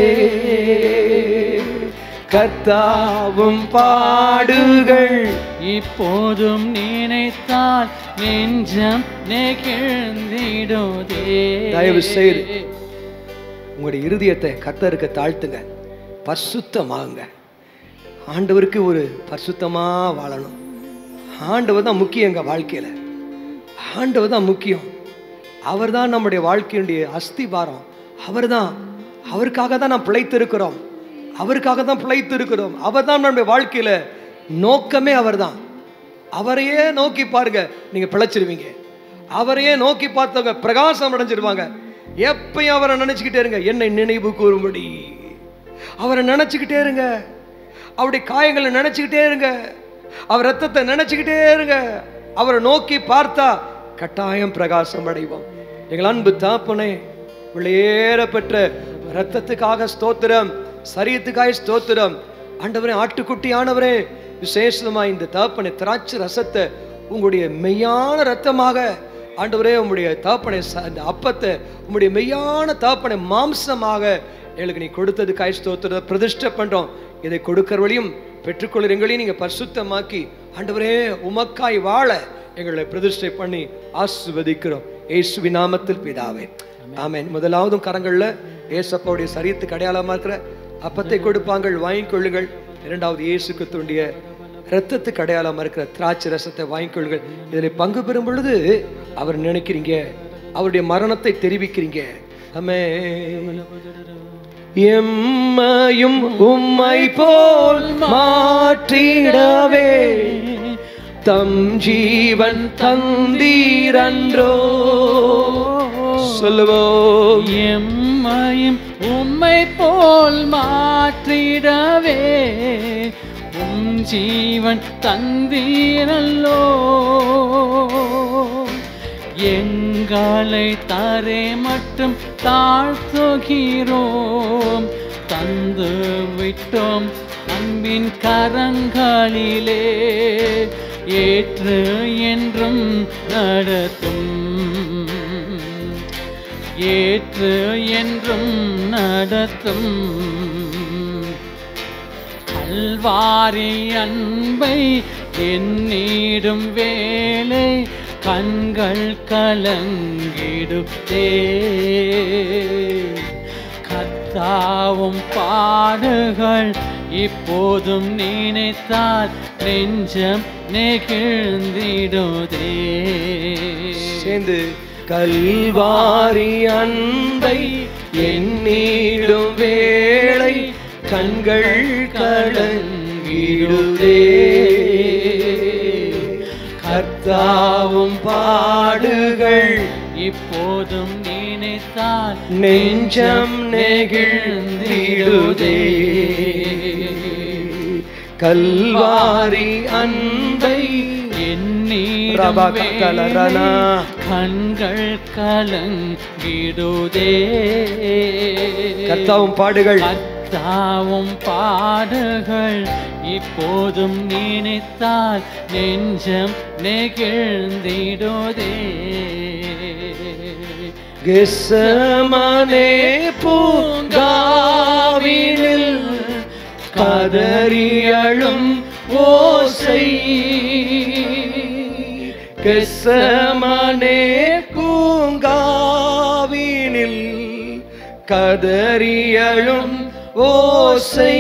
கர்த்தாவும் பாடுகள் இப்போதும் நினைத்தால் நெஞ்சம் நெகிழ்ந்திடுதே தயவு செய்து உங்களுடைய இருதயத்தை கத்தருக்கு தாழ்த்துங்க பரிசுத்தமாகுங்க ஆண்டவருக்கு ஒரு பரிசுத்தமா வாழணும் ஆண்டவர் தான் முக்கியம் எங்க வாழ்க்கையில ஆண்டவர் தான் முக்கியம் அவர் தான் நம்முடைய வாழ்க்கையுடைய அஸ்திபாரம் அவர் தான் அவருக்காக தான் நாம் பிழைத்திருக்கிறோம் அவருக்காக தான் பிழைத்திருக்கிறோம் அவர் தான் நம்முடைய வாழ்க்கையில நோக்கமே அவர்தான் அவரையே நோக்கி பாருங்க நீங்க பிழைச்சிருவீங்க அவரையே நோக்கி பார்த்தவங்க பிரகாசம் அடைஞ்சிருவாங்க எப்பயும் அவரை நினைச்சுக்கிட்டே இருங்க என்னை நினைவு கூறும்படி அவரை நினைச்சுக்கிட்டே இருங்க அவருடைய காயங்களை நினைச்சுக்கிட்டே இருங்க அவர் ரத்தத்தை நினைச்சுக்கிட்டே இருங்க அவரை நோக்கி பார்த்தா கட்டாயம் பிரகாசம் அடைவோம் எங்கள் அன்பு தாப்பனே விளையேற பெற்ற ரத்தத்துக்காக ஸ்தோத்திரம் சரியத்துக்காக ஸ்தோத்திரம் ஆண்டவரே ஆட்டுக்குட்டி ஆனவரே விசேஷமா இந்த தாப்பனை திராட்சை ரசத்தை உங்களுடைய மெய்யான ரத்தமாக ஆண்டவரே உம்முடைய தாப்பனை ச- அந்த அப்பத்தை உம்முடைய மெய்யான தாப்பனை மாம்சமாக எங்களுக்கு நீ கொடுத்தது காய் ஸ்தோத்திர பிரதிஷ்டை பண்றோம் இதை கொடுக்கிறவளையும் பெற்றுக்கொள்கிற எங்களையும் நீங்க பரிசுத்தமாக்கி ஆண்டவரே உமக்காய் வாழ எங்களை பிரதிஷ்டை பண்ணி ஆசிர்வதிக்கிறோம் இயேசுவின் நாமத்தில் பிதாவே ஆமென் முதலாவதும் கரங்கள்ல ஏசப்பாவுடைய சரீரத்துக்கு அடையாளமா இருக்கிற அப்பத்தை கொடுப்பாங்கள் வாங்கிக் கொள்ளுங்கள் இரண்டாவது இயேசுக்கு தூண்டிய இரத்தத்துக்கு அடையாளமா இருக்கிற திராட்சை ரசத்தை வாங்கிக் கொள்ளுங்கள் இதில் பங்கு பெறும் பொழுது அவர் நினைக்கிறீங்க அவருடைய மரணத்தை தெரிவிக்கிறீங்க ஆமே எம்மையும் உம்மை போல் மாற்றிடவே தம் ஜீவன் தந்தீரன்றோ சொல்லுவோம் எம்மையும் உம்மை போல் மாற்றிடவே உம் ஜீவன் தந்தீரல்லோ எங்களை தரே மட்டும் தாழ்த்துகிறோம் தந்து விட்டோம் அன்பின் கரங்களிலே ஏற்று என்றும் நடத்தும் ஏற்று என்றும் நடத்தும் கல்வாரி அன்பை எண்ணிடும் வேலை கண்கள் கலங்கிடுதே கத்தாவும் பாடுகள் இப்போதும் நினைத்தால் நெஞ்சம் நெகிழ்ந்திடுதே சேர்ந்து கல்வாரி அன்பை எண்ணிடும் வேளை கண்கள் கலங்கிடுதே கர்த்தாவும் பாடுகள் இப்போதும் நினைத்தால் நெஞ்சம் நெகிழ்ந்திடுதே கல்வாரி அன்பை எண்ணீடும் ரபா கலரனா. வேளை கண்கள் கலங்கிடுதே கர்த்தாவும் பாடுகள் கர்த்தாவும் பாடுகள் இப்போதும் நினைத்தால் நெஞ்சம் நெகிழ்ந்திடுதே கெசமனே பூங்காவினில் கதறியழும் ஓசை கெசமனே பூங்காவினில் கதறியழும் ஓசை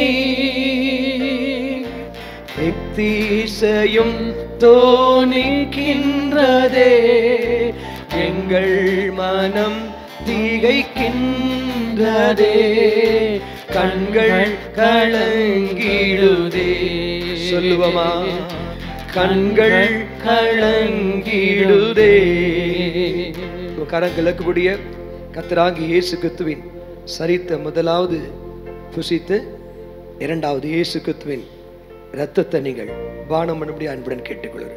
எக்தீசையும் தோணிக்கின்றதே எங்கள் மனம் திகைக்கின்றதே கண்கள் கலங்கிடுதே சொல்லுவமா கண்கள் கலங்கிடுதே கரங்களுக்கு கூடிய கத்தராகி இயேசு கிறிஸ்துவின் சரித்த முதலாவது புசித்து இரண்டாவது இயேசு கிறிஸ்துவின் இரத்தத்தை நீங்கள் பானம் பண்ணும்படி அன்புடன் கேட்டுக்கொள்கிறேன்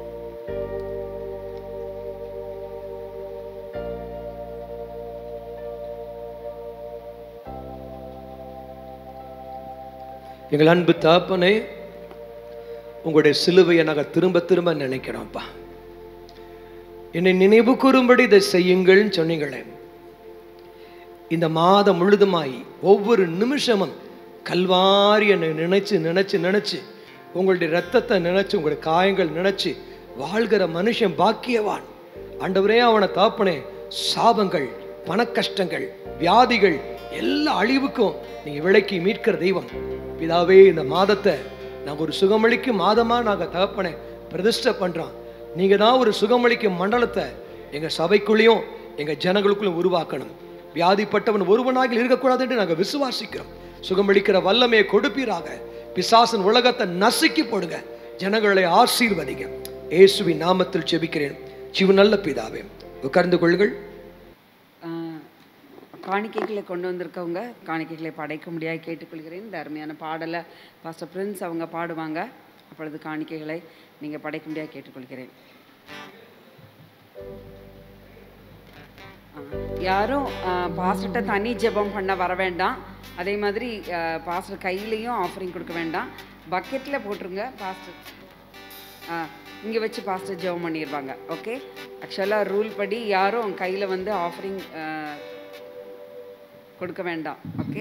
எங்கள் அன்பு தாப்பனே உங்களுடைய சிலுவையை நாங்கள் திரும்ப திரும்ப நினைக்கிறோம்ப்பா என்னை நினைவு கூறும்படி இதை செய்யுங்கள்னு சொன்னீங்களே இந்த மாதம் முழுதுமாய் ஒவ்வொரு நிமிஷமும் கல்வாரி என்னை நினைச்சு நினைச்சு நினைச்சு உங்களுடைய ரத்தத்தை நினைச்சு உங்களுடைய காயங்கள் நினைச்சு வாழ்கிற மனுஷன் பாக்கியவான் ஆண்டவரே அவனை தாப்பனே சாபங்கள் பணக்கஷ்டங்கள் வியாதிகள் எல்லா அழிவுக்கும் நீங்க விலக்கி மீட்கிற தெய்வம் பிதாவே இந்த மாதத்தை நாங்கள் ஒரு சுகமளிக்கும் மாதமா நாங்கள் தகப்பனே பிரதிஷ்டை பண்றோம் நீங்க தான் ஒரு சுகமளிக்கும் மண்டலத்தை எங்க சபைக்குள்ளேயும் எங்க ஜனங்களுக்குள்ளும் உருவாக்கணும் வியாதிப்பட்டவன் ஒருவனாக இருக்கக்கூடாது என்று நாங்கள் விசுவாசிக்கிறோம் சுகமளிக்கிற வல்லமையை கொடுப்பீராக பிசாசன் உலகத்தை நசுக்கி போடுங்க ஜனங்களை ஆசீர்வதிங்க இயேசுவின் நாமத்தில் செபிக்கிறேன் சிவ நல்ல பிதாவே உட்கார்ந்து கொள்ளுங்கள் ஆஹ், காணிக்கைகளை கொண்டு வந்திருக்கவங்க காணிக்கைகளை படைக்க முடியாது கேட்டுக்கொள்கிறேன் இந்த அருமையான பாடலை பாஸ்டர் பிரின்ஸ் அவங்க பாடுவாங்க அப்பொழுது காணிக்கைகளை நீங்கள் படைக்க முடியாது கேட்டுக்கொள்கிறேன் ஆ, யாரும் பாஸ்டர்கிட்ட தனி ஜெபம் பண்ண வர வேண்டாம் அதே மாதிரி பாஸ்டர் கையிலையும் ஆஃபரிங் கொடுக்க வேண்டாம் பக்கெட்டில் போட்டுருங்க பாஸ்டர் ஆ இங்கே வச்சு பாஸ்டர் ஜெபம் பண்ணிடுவாங்க ஓகே ஆக்சுவலாக ரூல் படி யாரும் கையில் வந்து ஆஃபரிங் கொடுக்க வேண்டாம் ஓகே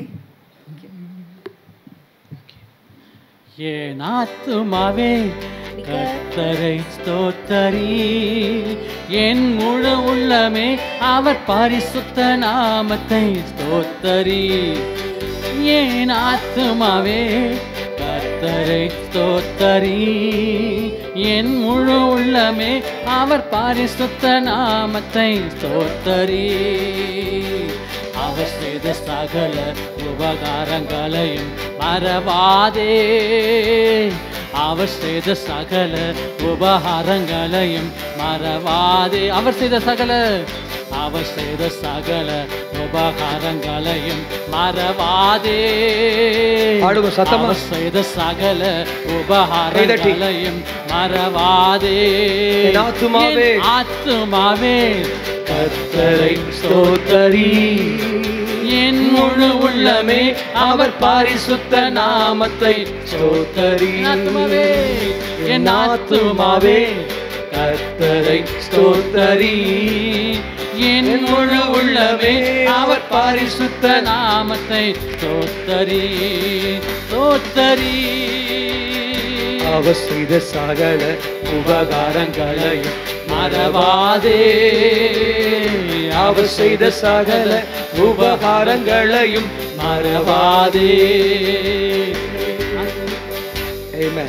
என் ஆத்துமாவே கர்த்தரை ஸ்தோத்தரி என் முழு உள்ளமே அவர் பரிசுத்த நாமத்தை ஸ்தோத்தரி என் ஆத்துமாவே கர்த்தரை ஸ்தோத்தரி என் முழு உள்ளமே அவர் பரிசுத்த நாமத்தை ஸ்தோத்தரி அவர் செய்த சகல உபகாரங்களையும் மறவாதே அவர் செய்த சகல உபகாரங்களையும் மறவாதே அவர் செய்த சகல அவர் செய்த சகல உபகாரங்களையும் மறவாதே பாடுங்க சத்தமா. அவர் செய்த சகல உபகாரங்களையும் மறவாதே என் ஆத்துமாவே. என் ஆத்துமாவே கர்த்தரை ஸ்தோத்தரி என் முழு உள்ளமே அவர் பரிசுத்த நாமத்தை ஸ்தோத்தரி என் ஆத்துமாவே என் ஆத்துமாவே கர்த்தரை ஸ்தோத்தரி என் முழு உள்ளமே அவர் பரிசுத்த நாமத்தை ஸ்தோத்தரி ஸ்தோத்தரி அவர் செய்த சகல உபகாரங்களையும் மறவாதே அவர் செய்த சகல உபகாரங்களையும் மறவாதே Amen.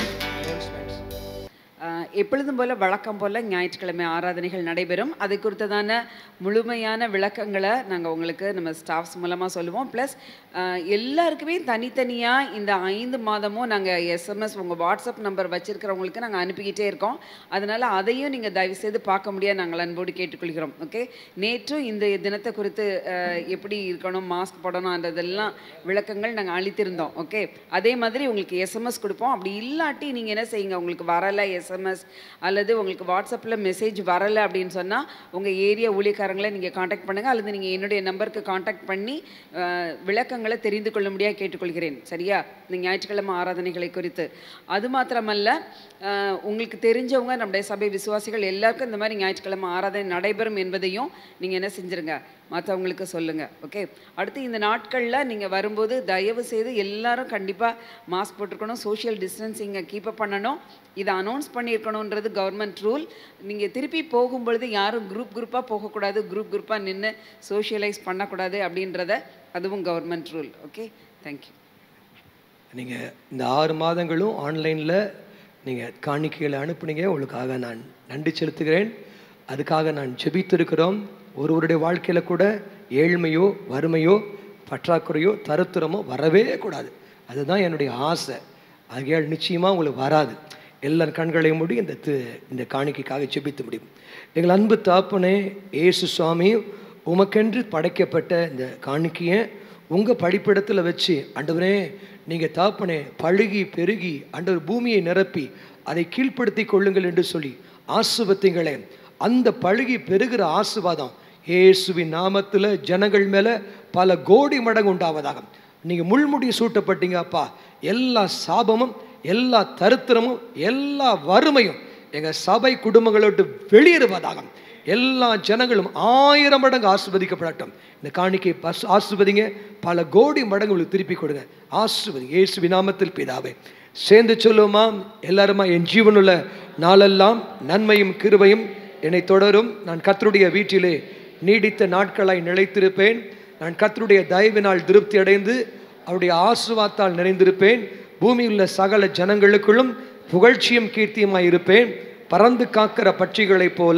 ஆஹ் எப்பொழுதும் போல வழக்கம் போல ஞாயிற்றுக்கிழமை ஆராதனைகள் நடைபெறும் அது குறித்ததான முழுமையான விளக்கங்களை நாங்கள் உங்களுக்கு நம்ம ஸ்டாஃப்ஸ் மூலமாக சொல்லுவோம் ப்ளஸ் எல்லாருக்குமே தனித்தனியாக இந்த ஐந்து மாதமும் நாங்கள் எஸ்எம்எஸ் உங்கள் வாட்ஸ்அப் நம்பர் வச்சுருக்கிறவங்களுக்கு நாங்கள் அனுப்பிக்கிட்டே இருக்கோம் அதனால் அதையும் நீங்கள் தயவுசெய்து பார்க்க முடியாது நாங்கள் அன்போடு கேட்டுக்கொள்கிறோம் ஓகே நேற்றும் இந்த தினத்தை குறித்து ஆஹ் எப்படி இருக்கணும் மாஸ்க் போடணும்ன்றதெல்லாம் விளக்கங்கள் நாங்கள் அளித்திருந்தோம் ஓகே அதே மாதிரி உங்களுக்கு எஸ்எம்எஸ் கொடுப்போம் அப்படி இல்லாட்டி நீங்கள் என்ன செய்யுங்க உங்களுக்கு வரலை எஸ்எம்எஸ் அல்லது உங்களுக்கு வாட்ஸ்அப்பில் மெசேஜ் வரலை அப்படின்னு சொன்னால் உங்கள் ஏரியா ஊழியக்காரங்களை நீங்கள் காண்டாக்ட் பண்ணுங்கள் அல்லது நீங்கள் என்னுடைய நம்பருக்கு காண்டாக்ட் பண்ணி ஆஹ், விளக்கங்களை தெரிந்து கொள்ள முடியாது கேட்டுக்கொள்கிறேன் சரியா இந்த ஞாயிற்றுக்கிழமை ஆராதனைகளை குறித்து அது மாத்திரமல்ல ஆஹ், உங்களுக்கு தெரிஞ்சவங்க நம்முடைய சபை விசுவாசிகள் எல்லாருக்கும் இந்த மாதிரி ஞாயிற்றுக்கிழமை ஆராதனை நடைபெறும் என்பதையும் நீங்கள் என்ன செஞ்சுருங்க மற்றவங்களுக்கு சொல்லுங்கள் ஓகே அடுத்து இந்த நாட்களில் நீங்கள் வரும்போது தயவு செய்து எல்லாரும் கண்டிப்பாக மாஸ்க் போட்டிருக்கணும் சோஷியல் டிஸ்டன்சிங்கை கீப்பப் பண்ணணும் இதை அனௌன்ஸ் பண்ணியிருக்கணுன்றது கவர்மெண்ட் ரூல் நீங்கள் திருப்பி போகும்பொழுது யாரும் குரூப் குரூப்பாக போகக்கூடாது குரூப் குரூப்பாக நின்று சோஷியலைஸ் பண்ணக்கூடாது அப்படின்றத அதுவும் கவர்மெண்ட் ரூல் ஓகே தேங்க்யூ நீங்கள் இந்த ஆறு மாதங்களும் ஆன்லைனில் நீங்கள் காணிக்கைகளை அனுப்புனீங்க உங்களுக்காக நான் நன்றி செலுத்துகிறேன் அதுக்காக நான் ஜெபித்திருக்கிறோம் ஒருவருடைய வாழ்க்கையில் கூட ஏழ்மையோ வறுமையோ பற்றாக்குறையோ தருத்திரமோ வரவே கூடாது அதுதான் என்னுடைய ஆசை ஆகையால் நிச்சயமாக உங்களுக்கு வராது எல்லா கண்களையும் மூடி இந்த தி- இந்த காணிக்கைக்காக ஜெபித்து முடியும் எங்கள் அன்பு தாப்பனே இயேசு சுவாமி உமக்கென்று படைக்கப்பட்ட இந்த காணிக்கையை உங்கள் படிப்பிடத்தில் வச்சு ஆண்டவரே நீங்கள் தாப்பனே பழுகி பெருகி ஆண்டவர் பூமியை நிரப்பி அதை கீழ்ப்படுத்தி கொள்ளுங்கள் என்று சொல்லி ஆசுபத்திங்களே அந்த பழுகி பெருகிற ஆசுவாதம் இயேசுவின் நாமத்தில் ஜனங்கள் மேலே பல கோடி மடங்கு உண்டாவதாக நீங்கள் முள்முடி சூட்டப்பட்டீங்க அப்பா எல்லா சாபமும் எல்லா தருத்திரமும் எல்லா வறுமையும் எங்கள் சபை குடும்பங்களை விட்டு வெளியேறுவதாக எல்லா ஜனங்களும் ஆயிரம் மடங்கு ஆசிர்வதிக்கப்படட்டும் இந்த காணிக்கை பஸ் ஆசிர்வதிங்க பல கோடி மடங்கு உங்களுக்கு திருப்பி கொடுங்க ஆசிர்வதி இயேசு நாமத்தில் பிதாவே சேர்ந்து சொல்லுமா எல்லாருமா என் ஜீவனுள்ள நாளெல்லாம் நன்மையும் கிருபையும் என்னை தொடரும் நான் கர்த்தருடைய வீட்டிலே நீடித்த நாட்களாய் நிலைத்திருப்பேன் நான் கர்த்தருடைய தயவினால் திருப்தி அடைந்து அவருடைய ஆசுவாத்தால் நிறைந்திருப்பேன் பூமியுள்ள சகல ஜனங்களுக்குள்ளும் புகழ்ச்சியும் கீர்த்தியுமாய் இருப்பேன் பறந்து காக்கிற பட்சிகளைப் போல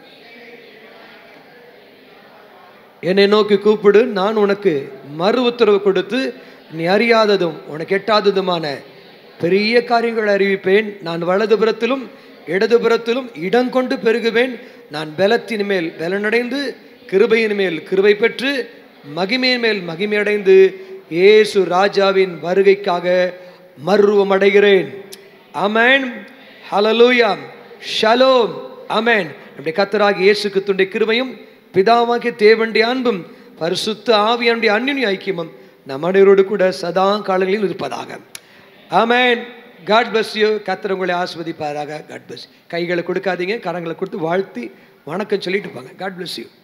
என்னை நோக்கி கூப்பிடு நான் உனக்கு மறு உத்தரவு கொடுத்து நீ அறியாததும் உனக்கு எட்டாததுமான பெரிய காரியங்களை அறிவிப்பேன் நான் வலதுபுறத்திலும் இடதுபுறத்திலும் இடங்கொண்டு பெருகுவேன் நான் பலத்தின் மேல் பலனடைந்து கிருபையின் மேல் கிருபை பெற்று மகிமையின் மேல் மகிமையடைந்து இயேசு ராஜாவின் வருகைக்காக மருவம் அடைகிறேன் அமேன் ஹலலூயா ஷலோம் அமேன் நம்முடைய கத்தராகி இயேசுக்கு துண்டை கிருபையும் பிதாவாகிய தேவனுடைய அன்பும் பரிசுத்த ஆவியானுடைய அந்நிய ஐக்கியமும் நம் அனைவரோடு கூட சதா காலங்களில் இருப்பதாக ஆமேன் காட் bless யூ கத்தர் உங்களை ஆஸ்வதிப்பாராக காட் bless கைகளை கொடுக்காதீங்க கரங்களை கொடுத்து வாழ்த்தி வணக்கம் சொல்லிட்டு போங்க காட் bless யூ